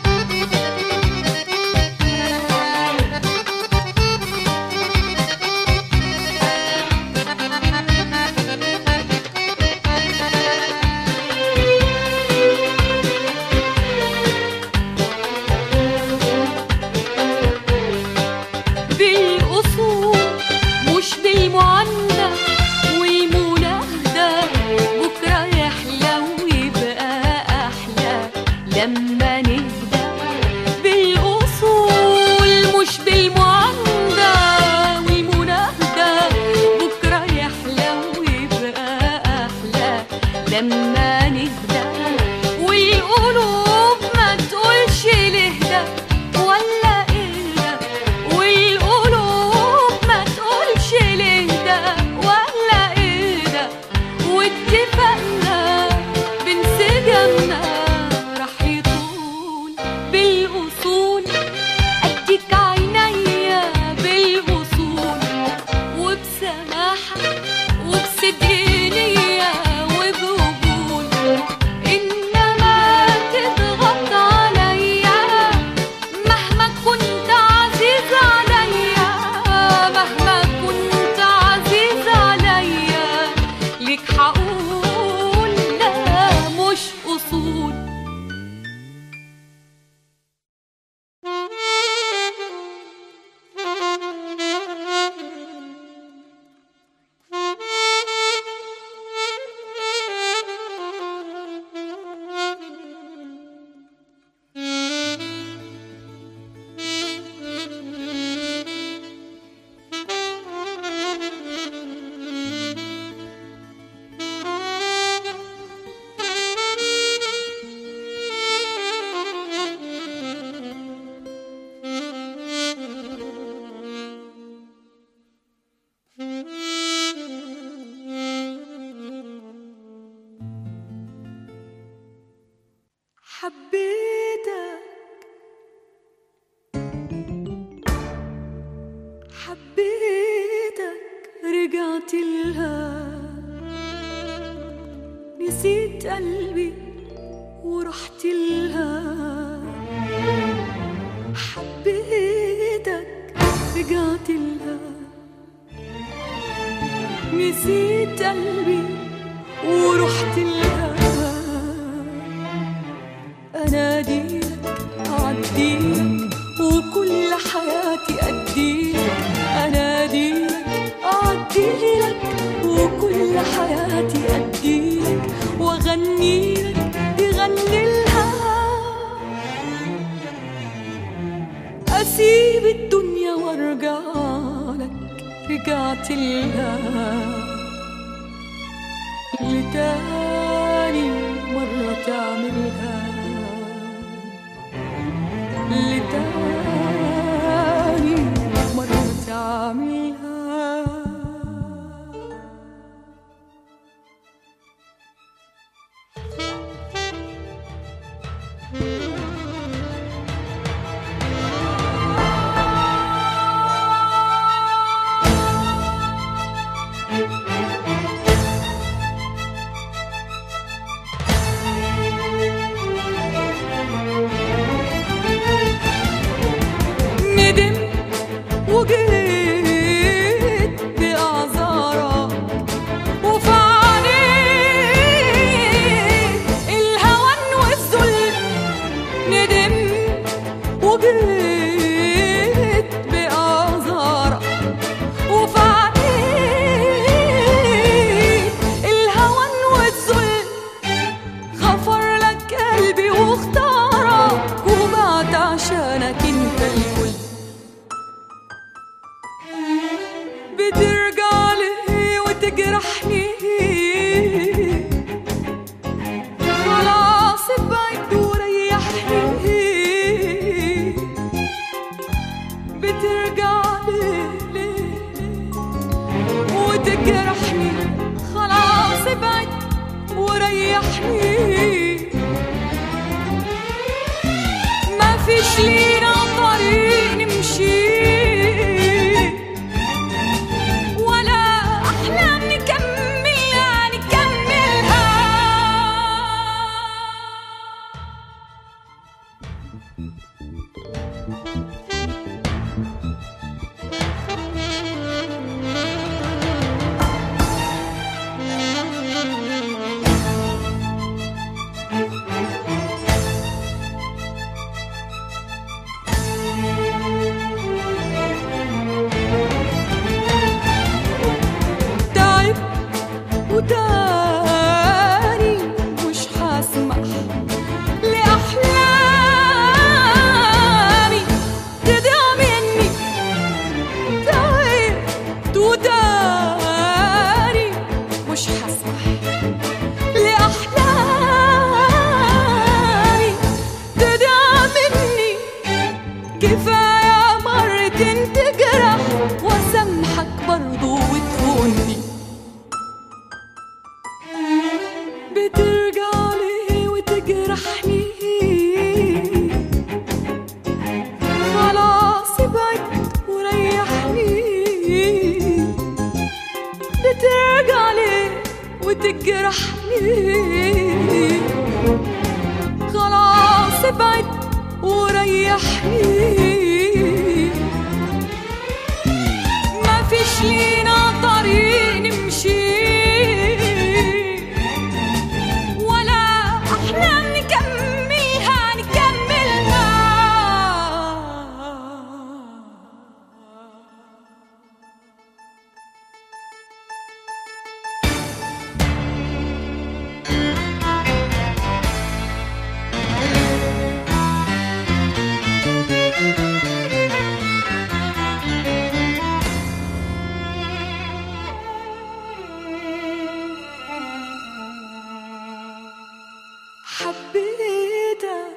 بالأصول مش بالمعاندة والمناهدة بكرة يحلى ويبقى أحلى لما نهدى بالأصول مش بالمعاندة والمناهدة بكرة يحلى ويبقى أحلى لما نهدى والقلوب ما تقولش لهدى ولا إهدى والقلوب ما تقولش لهدى ولا إهدى واتفقنا بانسجامنا راح يطول بالأصول أديك عينيا بالأصول وبسماحة وبصدقنية وبقبول إنما تضغط عليا مهما كنت عزيز عليا مهما كنت عزيز عليا ليك هقول لا مش أصول حبيتك حبيتك رجعت لها نسيت قلبي ورحت لها حبيتك رجعت لها نسيت قلبي ورحت لها اناديلك اعديلك وكل حياتي اديلك اناديلك اعديلك وكل حياتي اديلك واغنيلك تغني لها اسيب الدنيا وارجع لك رجعت لها لتاني مرة تعملها لتاني مرة تعملها ندم وجيت بأعذارك وفي عينيك الهوان والذل ندم وجيت بأعذارك وفي عينيك الهوان والذل غفر لك قلبي واختارك ومات عشانك انت الكل بترجع لي وتجرحني خلاص ابعد وريحني بترجع لي لي- وتجرحني خلاص ابعد وريحني ما فيش لينا طريق نمشي ولا أحلام نكملها نكملها تعب وتاني مش هسمح لأحلامي تضيع مني تعبت وتاني مش هسمح لأحلامي تضيع مني كفاية مرتين تجرح واسامحك برضو وتخوني بترجع لي وتجرحني خلاص ابعد وريحني بترجع لي وتجرحني خلاص ابعد وريحني ما فيش لينا طريق نمشي ولا أحلام نكملها نكملها حبيتك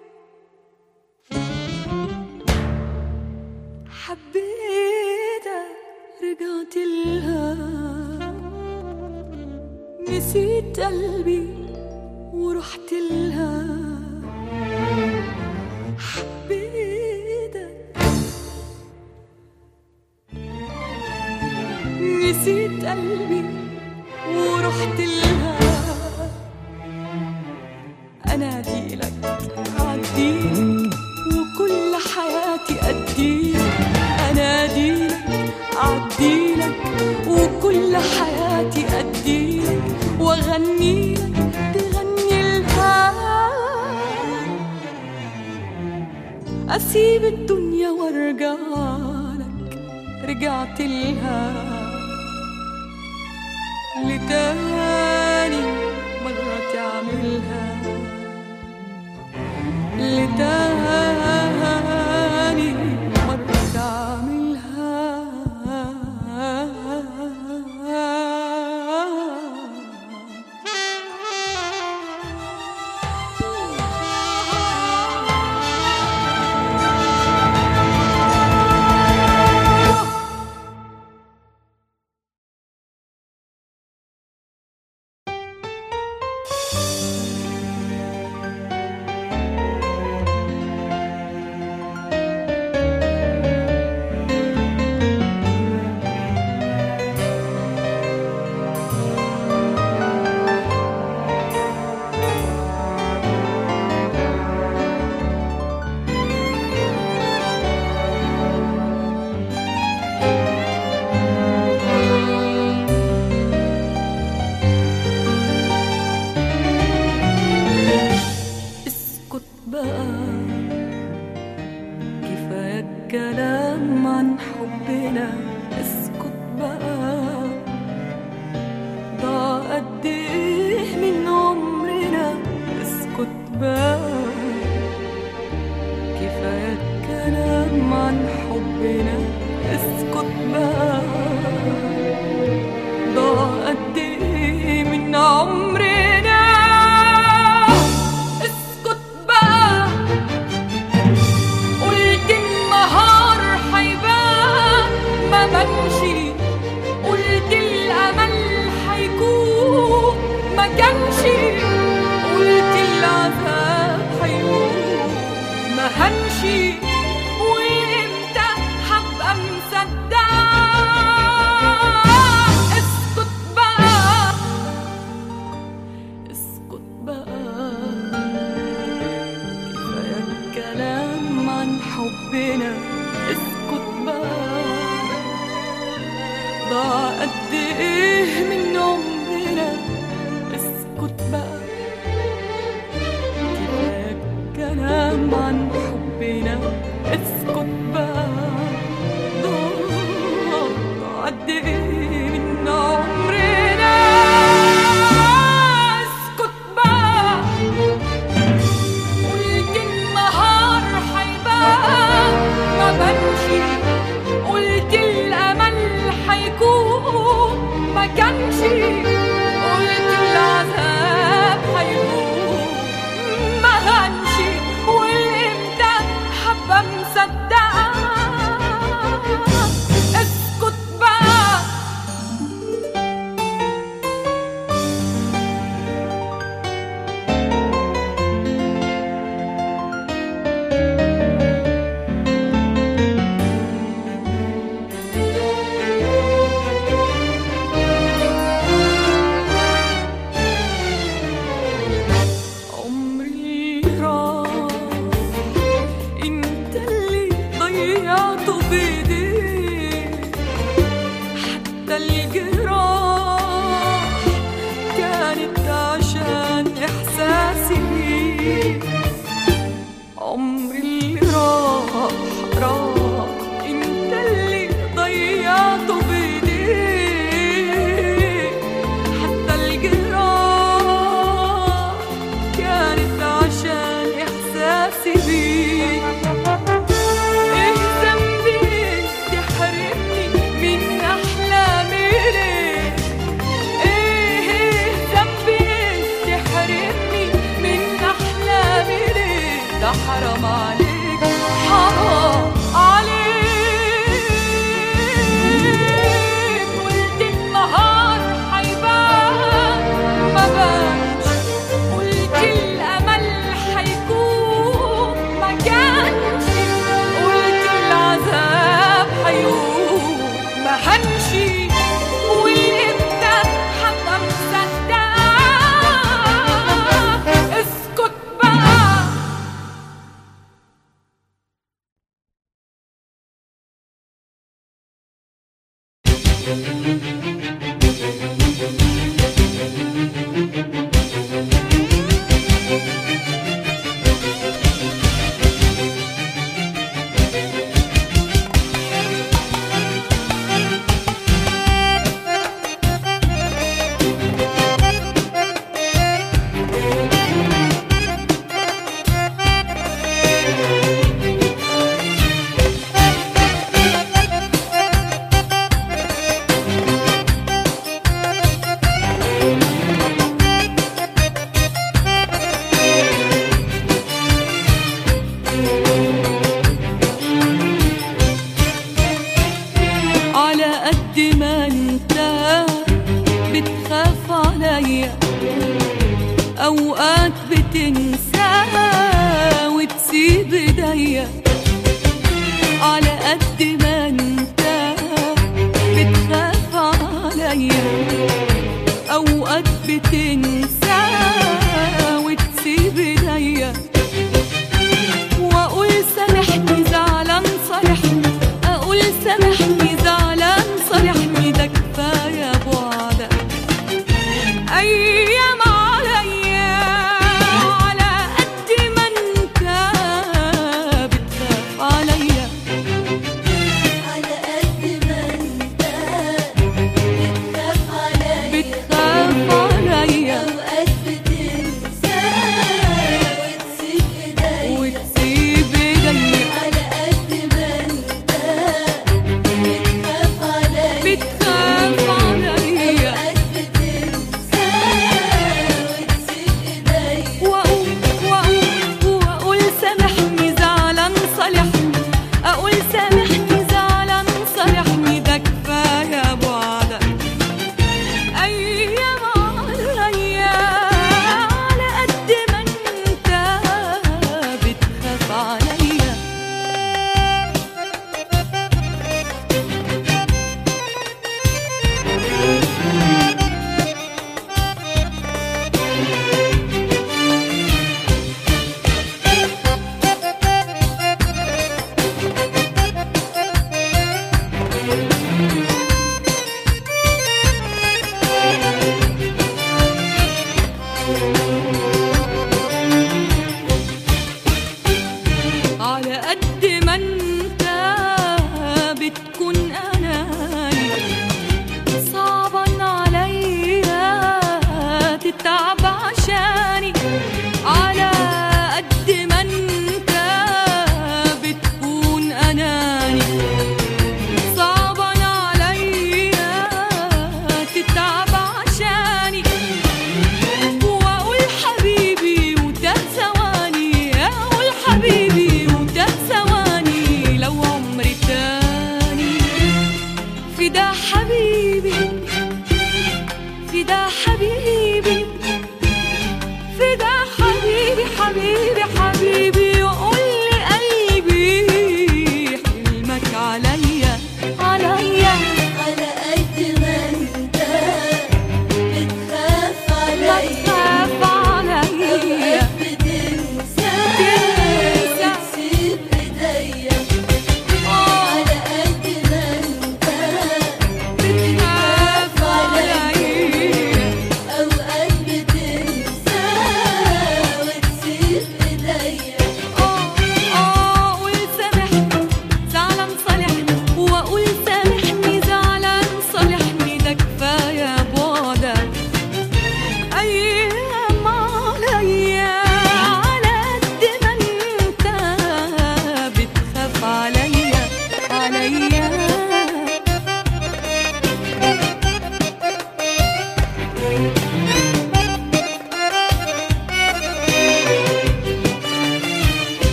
حبيتك رجعت لها نسيت قلبي ورحت لها حبيتك نسيت قلبي ورحت لها اناديلك عديلك وكل حياتي اديلك اناديلك عديلك وكل حياتي اديلك واغنيلك تغني لها اسيب الدنيا وارجع لك رجعت لها لتاني مرة تعملها لتاني مرة تعملها ما كانش قلت العذاب هيقوم ما هنشي وامتى هبقى مصدقة اسكت بقى اسكت بقى كفاية الكلام عن حبنا اسكت بقى ضاع قد ايه من عمرنا اسكت بقى كفاية الكلام عن حبنا اسكت بقى ضاع قد ايه من عمرنا اسكت بقى قلت النهار هيبان ما بنشي قلت الامل هيكون ما كانش قلت العذاب هيكون ما هنشي وامتى حبه مصدقه اسكت بقى عمري راح انت اللي ضيعته بايديك حتى الجراح كانت عشان احساسي بيك عمري اللي راح راح انت اللي ضيعته بايديك حتى الجراح كانت عشان احساسي بيك ايه ذنبي تحرمني من احلامي ليه ايه ذنبي تحرمني من احلامي ليه ده حرام عليك حرام عليك قلت النهار هيبان ما بانش قلت الامل هيكون ما كانش قلت العذاب هيقوم ما هنشي وامتى هبقى مصدقة اسكت بقى على قد ما انت بتخاف عليا اوقات بتنسى وتسيب ايديا على قد ما انت بتخاف عليا اوقات بتنسى وتسيب ايديا واقول سامحني زعلان صالحني اقول سامحني زعلان صالحني ده كفايه بعدك ايام عليا على قد ما انت بتخاف عليا على قد ما انت بتخاف عليا بتخاف عليا اوقات بتنسى وتسيب ايديا وتسيب ايديا على قد ما انت بتخاف عليا بتخاف عليا اوقات بتنسى وتسيب ايديا واقول واقول واقول سامحني زعلان صالحني اقول سامحني زعلان صالحني ده كفايه بعدك ايام عليا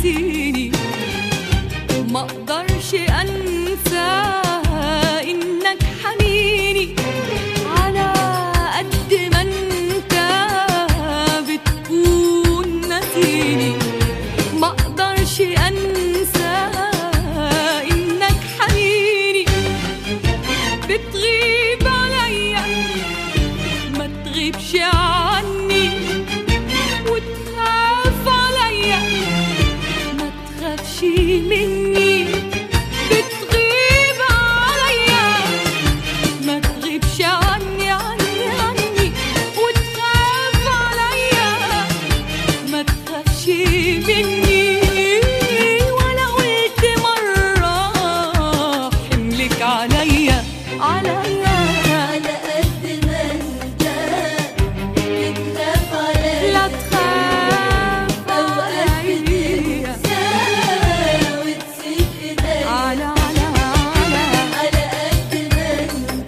نسيني ما اقدرش انسى انك حنيني على قد ما انت بتكون نسيني ما اقدرش انسى انك حنيني بتغيب عليا ما تغيبش عني وتخاف عليا ما تخافش مني بتغيب عليا ما تغيبش عني عني عني وتخاف عليا ما تخافش مني ولا قلت مرة حملك عليا عليا على قد ما انت بتخاف عليا لا تخاف اوقات عليا بتنسى وتسيب ايديا على على على على قد ما انت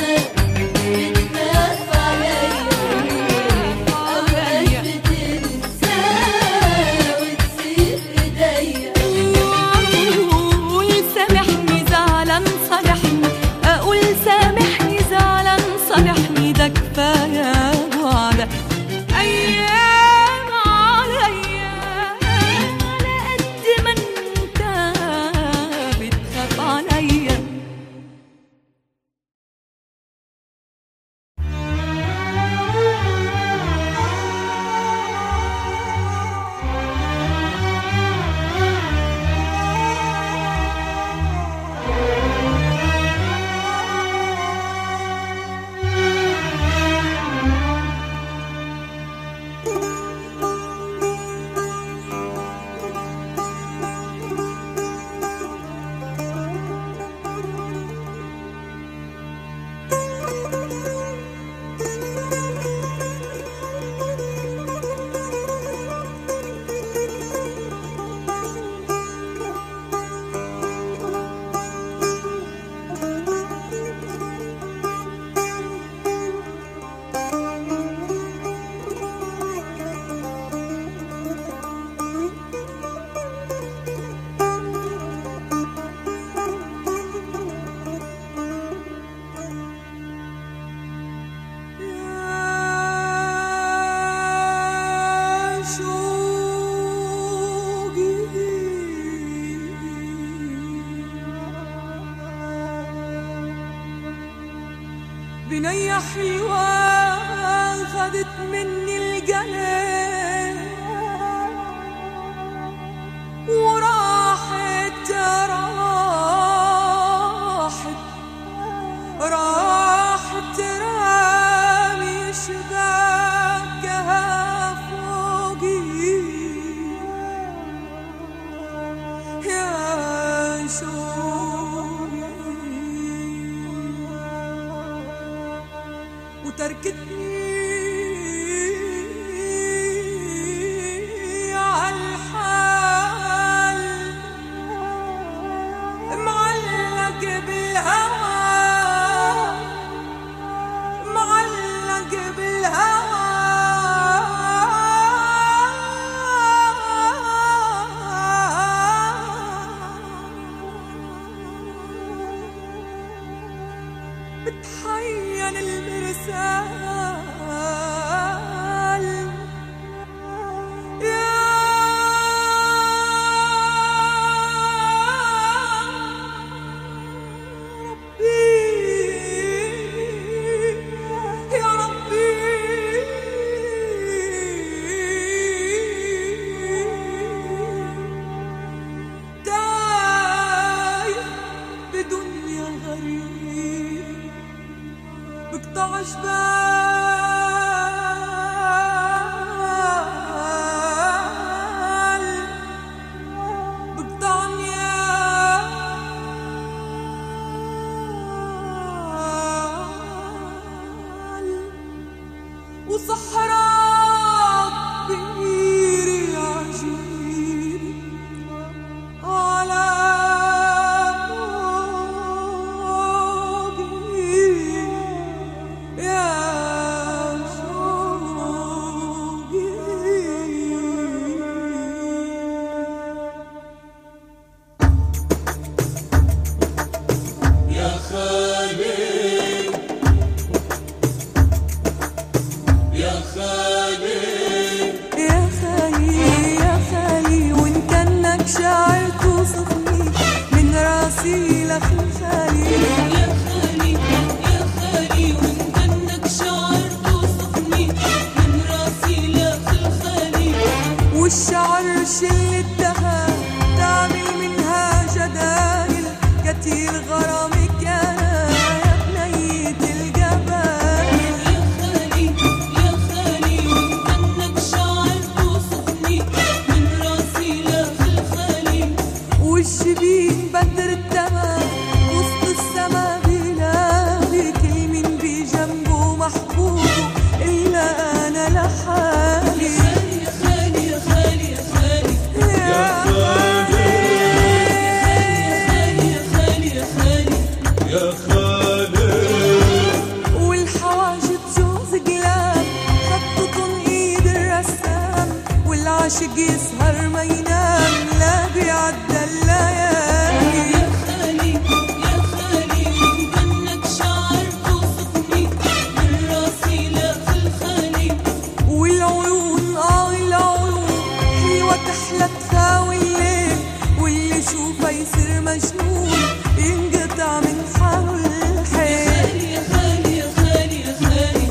بتخاف عليا اوقات بتنسى وتسيب ايديا أقول سامحني زعلان صالحني أقول سامحني زعلان صالحني ده كفاية وعدة أيام عليا على قد ما أنت بتخاف عليا بنية حلوة خدت مني القلب وراحت راحت راحت رامي شباكها فوقي يا شوقي وتركتني عالحال معلق بالهوى معلق بالهوى بتحين المرسال يا ربي يا ربي تايه بدنيا غريب بقطع جبال بقطعني وصحراء كبيرة عجيب على فوقي يا بين بدر التمام وسط السما بيلاقي كل من بجنبه محبوبه إلا أنا لحالي يا خالي يا خالي يا خالي يا يا خالي يا خالي يا خالد والحواجب جوز قلاب خطتن ايد الرسام والعاشق يسهر ما ينام لا بيعدى الليالي يا خالي يا خالي كأنك شعر توصفني من راسي لفي الخالي والعيون اه العيون حلوة تحلى تخاوي الليل واللي يشوفها يصير مجنون ينقطع من حاله الحيل يا خالي يا خالي يا خالي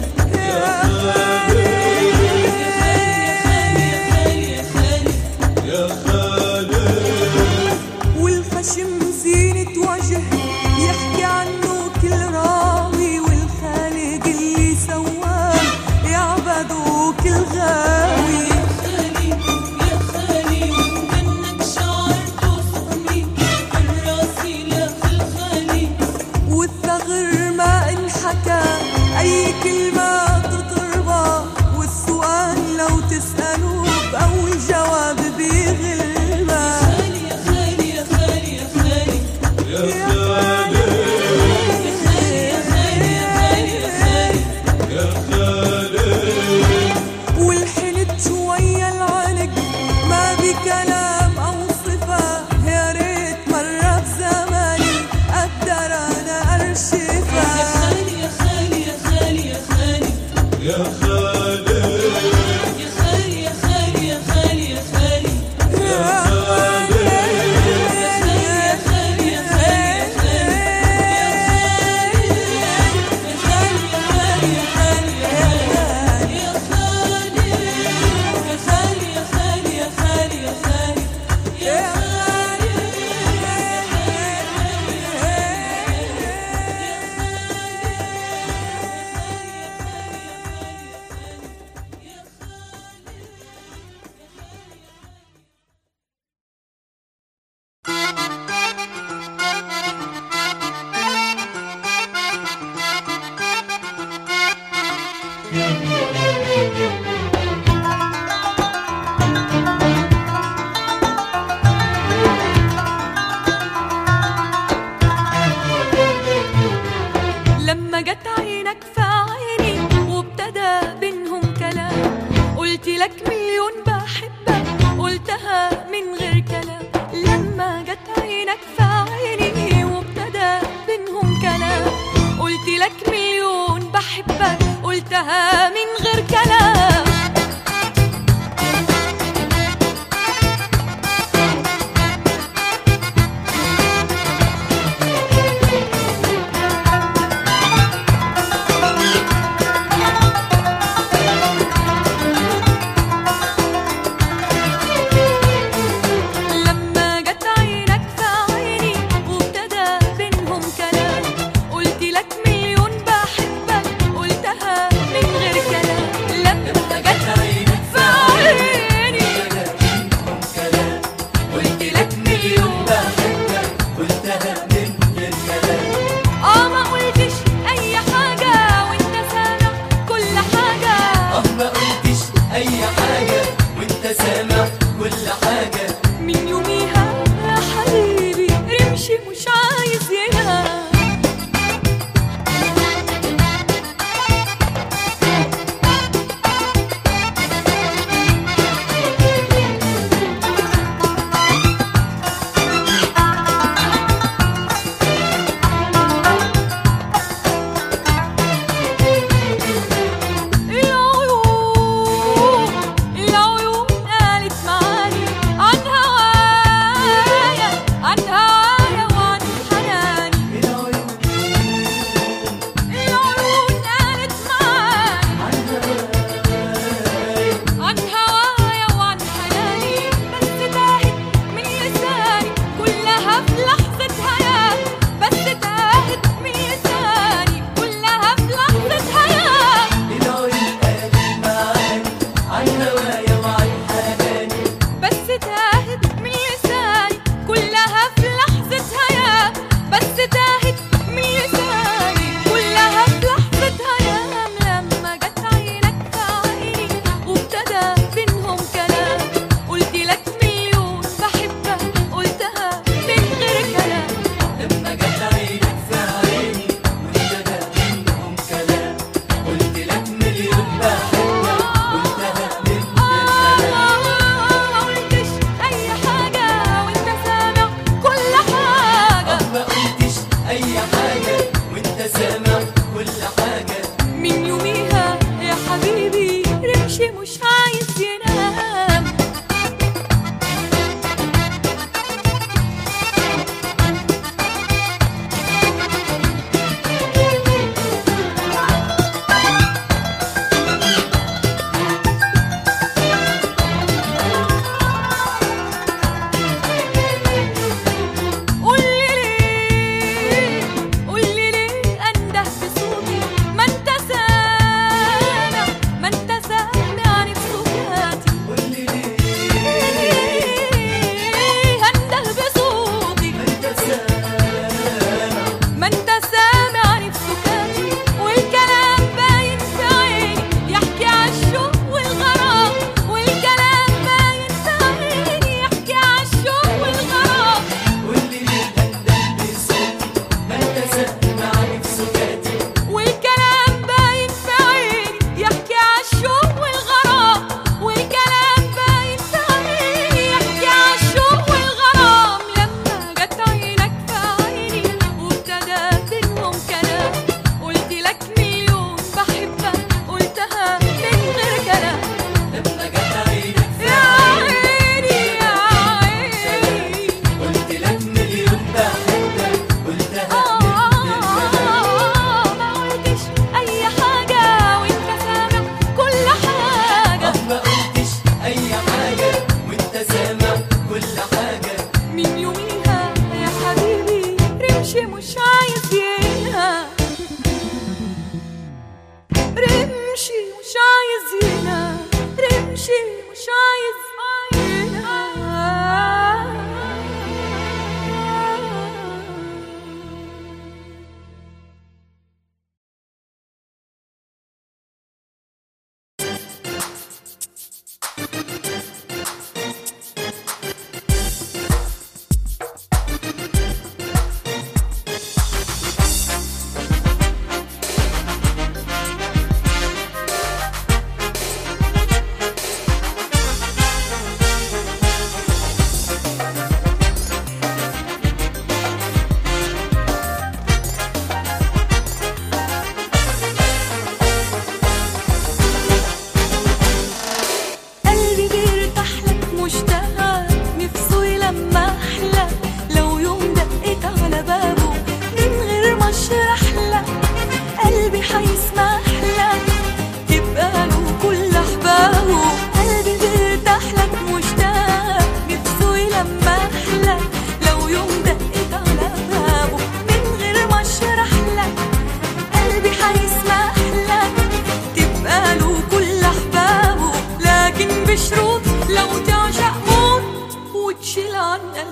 يا يا خالي يا خالد والخشم زينة وجه يحكي عنه كل راوي والخالق اللي سواه يعبده كل غاوي خالي يا خالي كأنك شعر توصفني من راسي لفي الخالي والثغر ما انحكى أي كلمة تطربها والسؤال لو تسألوه بأول جواب بيغلبها خالي يا خالي يا خالي يا خالي يا خالد يا خالي يا خالي يا خالي يا خالد والحنت شوية العنق ما بكلام أوصفها يا ريت مرة بزماني أقدر أنا أرشفها يا خالي يا خالي يا خالي يا خالي يا خالد يا خالي يا خالي يا خالي يا خالي يا خالد يا خالي يا خالي لما جت عينك في عيني وابتدى بينهم كلام قلت لك مليون بحبك قلتها من غير كلام لما جت عينك في عيني وابتدى بينهم كلام قلت لك مليون بحبك قلتها من غير كلام لما جت عينك في عيني وابتدى بينهم كلام قلت لك مليون بحبك قلتها من غير كلام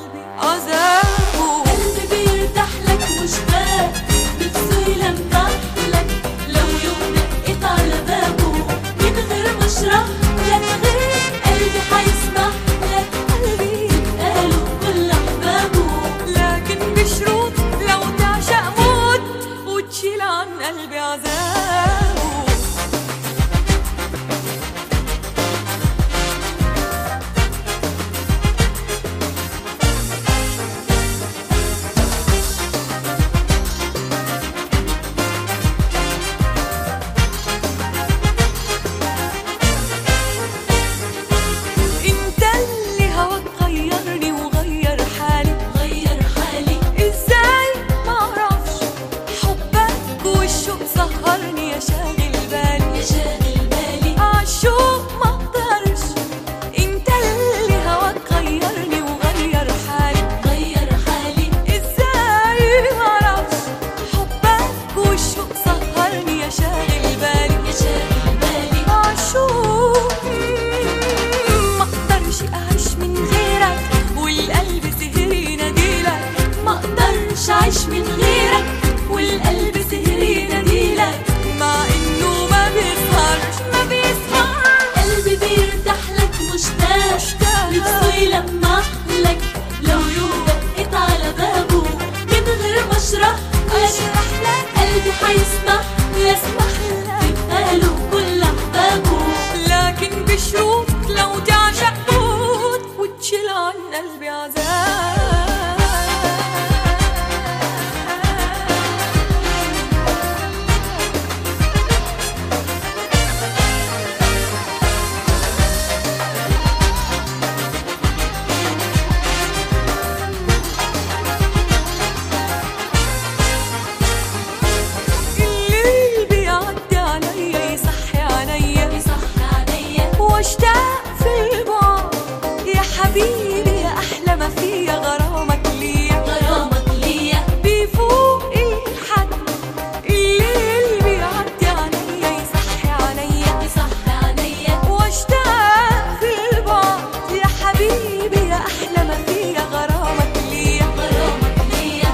قلبي عذابه قلبي بيرتاح لك مشتاق نفسه يلمح لك لو يوم دقيت على بابه من غير ما اشرح لك غير قلبي حيسمح لك قلبي قالوا كل احبابه لكن بشروط لو تعشق موت وتشيل عن قلبي عذابه انت اللي هواك غيرني وغير حالي غير حالي ازاي معرفش حبك والشوق سهرني يا شاغل بالي يا شاغل بالي عالشوق ما اقدرش انت اللي هواك غيرني وغير حالي غير حالي ازاي معرفش حبك والشوق سهرني يا شاغل بالي يا شاغل بالي عاشوق ما اقدرش اعيش من غيرك والقلب سهر يناديلك ما اقدرش اعيش من غيرك والقلب سهر يناديلك مع انه ما بيسهرش ما بيسهرش قلبي بيرتاح لك مشتاق مشتاق. نفسه يلمح لك لو يوم دقيت على بابه من غير ما اشرح لك اشرح لك قلبي حيسمح لك اسمح لك قالوا كل احبابه لكن بشروط لو تعشق موت وتشيل عن قلبي عذاب الليل بيعدي عليا يصحي عليا يصحي عليا واشتاق في البعد يا حبيبي يا احلى ما فيا غرامك ليا غرامك ليا بيفوق الحد الليل بيعدي عليا يصحي عليا يصحي عليا واشتاق في البعد يا حبيبي يا احلى ما فيا غرامك ليا غرامك ليا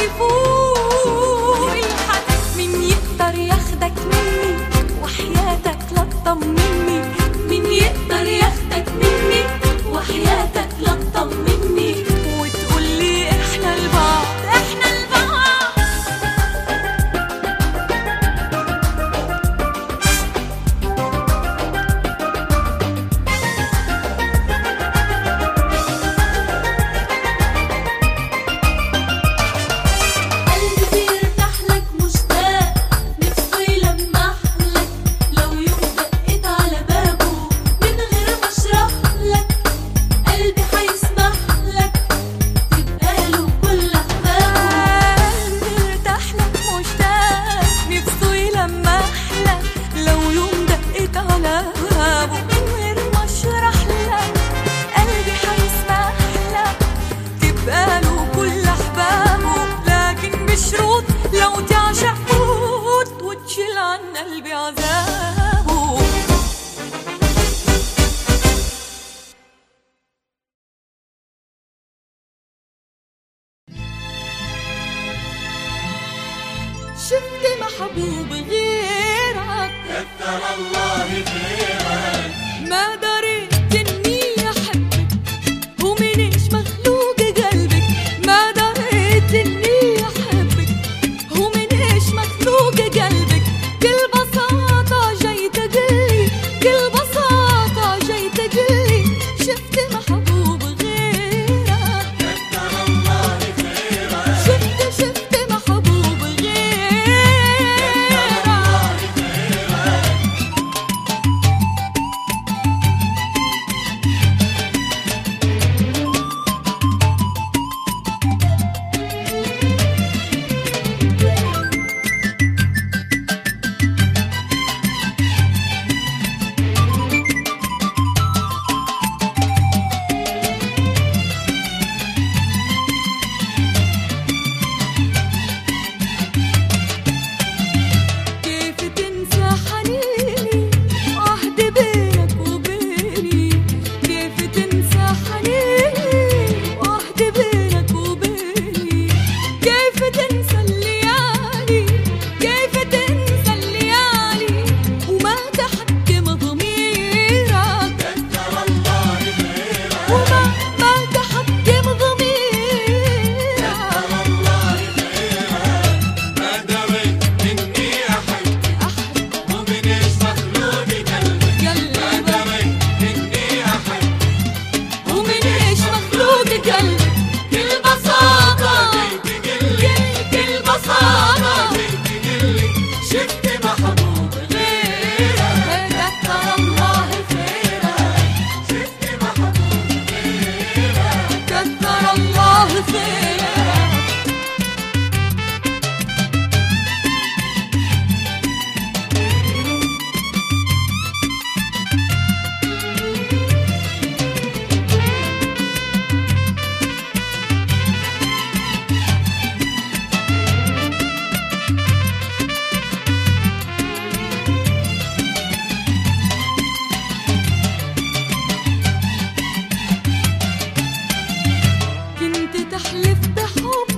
بيفوق الحد مين يقدر ياخدك مني وحياتك لا تطمني مين يقدر ياخدك مني وحياتك لا تطمني وتقول لي احنا البعض احنا البعض قلبي بيرتاح لك مشتاق نفسه يلمح لك لو يوم دقيت على بابه من غير ما اشرح لك قلبي حيسمح لك تبقى له كل احبابه قلبي ارتاح لك مشتاق نفسه يلمح لك لو يوم دقيت على بابه من غير ما اشرح لك قلبي حيسمح لك تبقى له كل احبابه لكن بشروط لو تعشق موت وتشيل عن قلبي عذابه شفت محبوب غيرك كثر الله خيرك ما دريت اني احبك ومنيش مخلوق قلبك ما دريت اني احبك ومنيش مخلوق قلبك كل بساطة جاي تقلي كل بساطة جاي تقلي شفت محبوب غيرك كثر الله خيرك شفت شفت محبوب غيرك الله خيرك الخير كنت تحلف بحب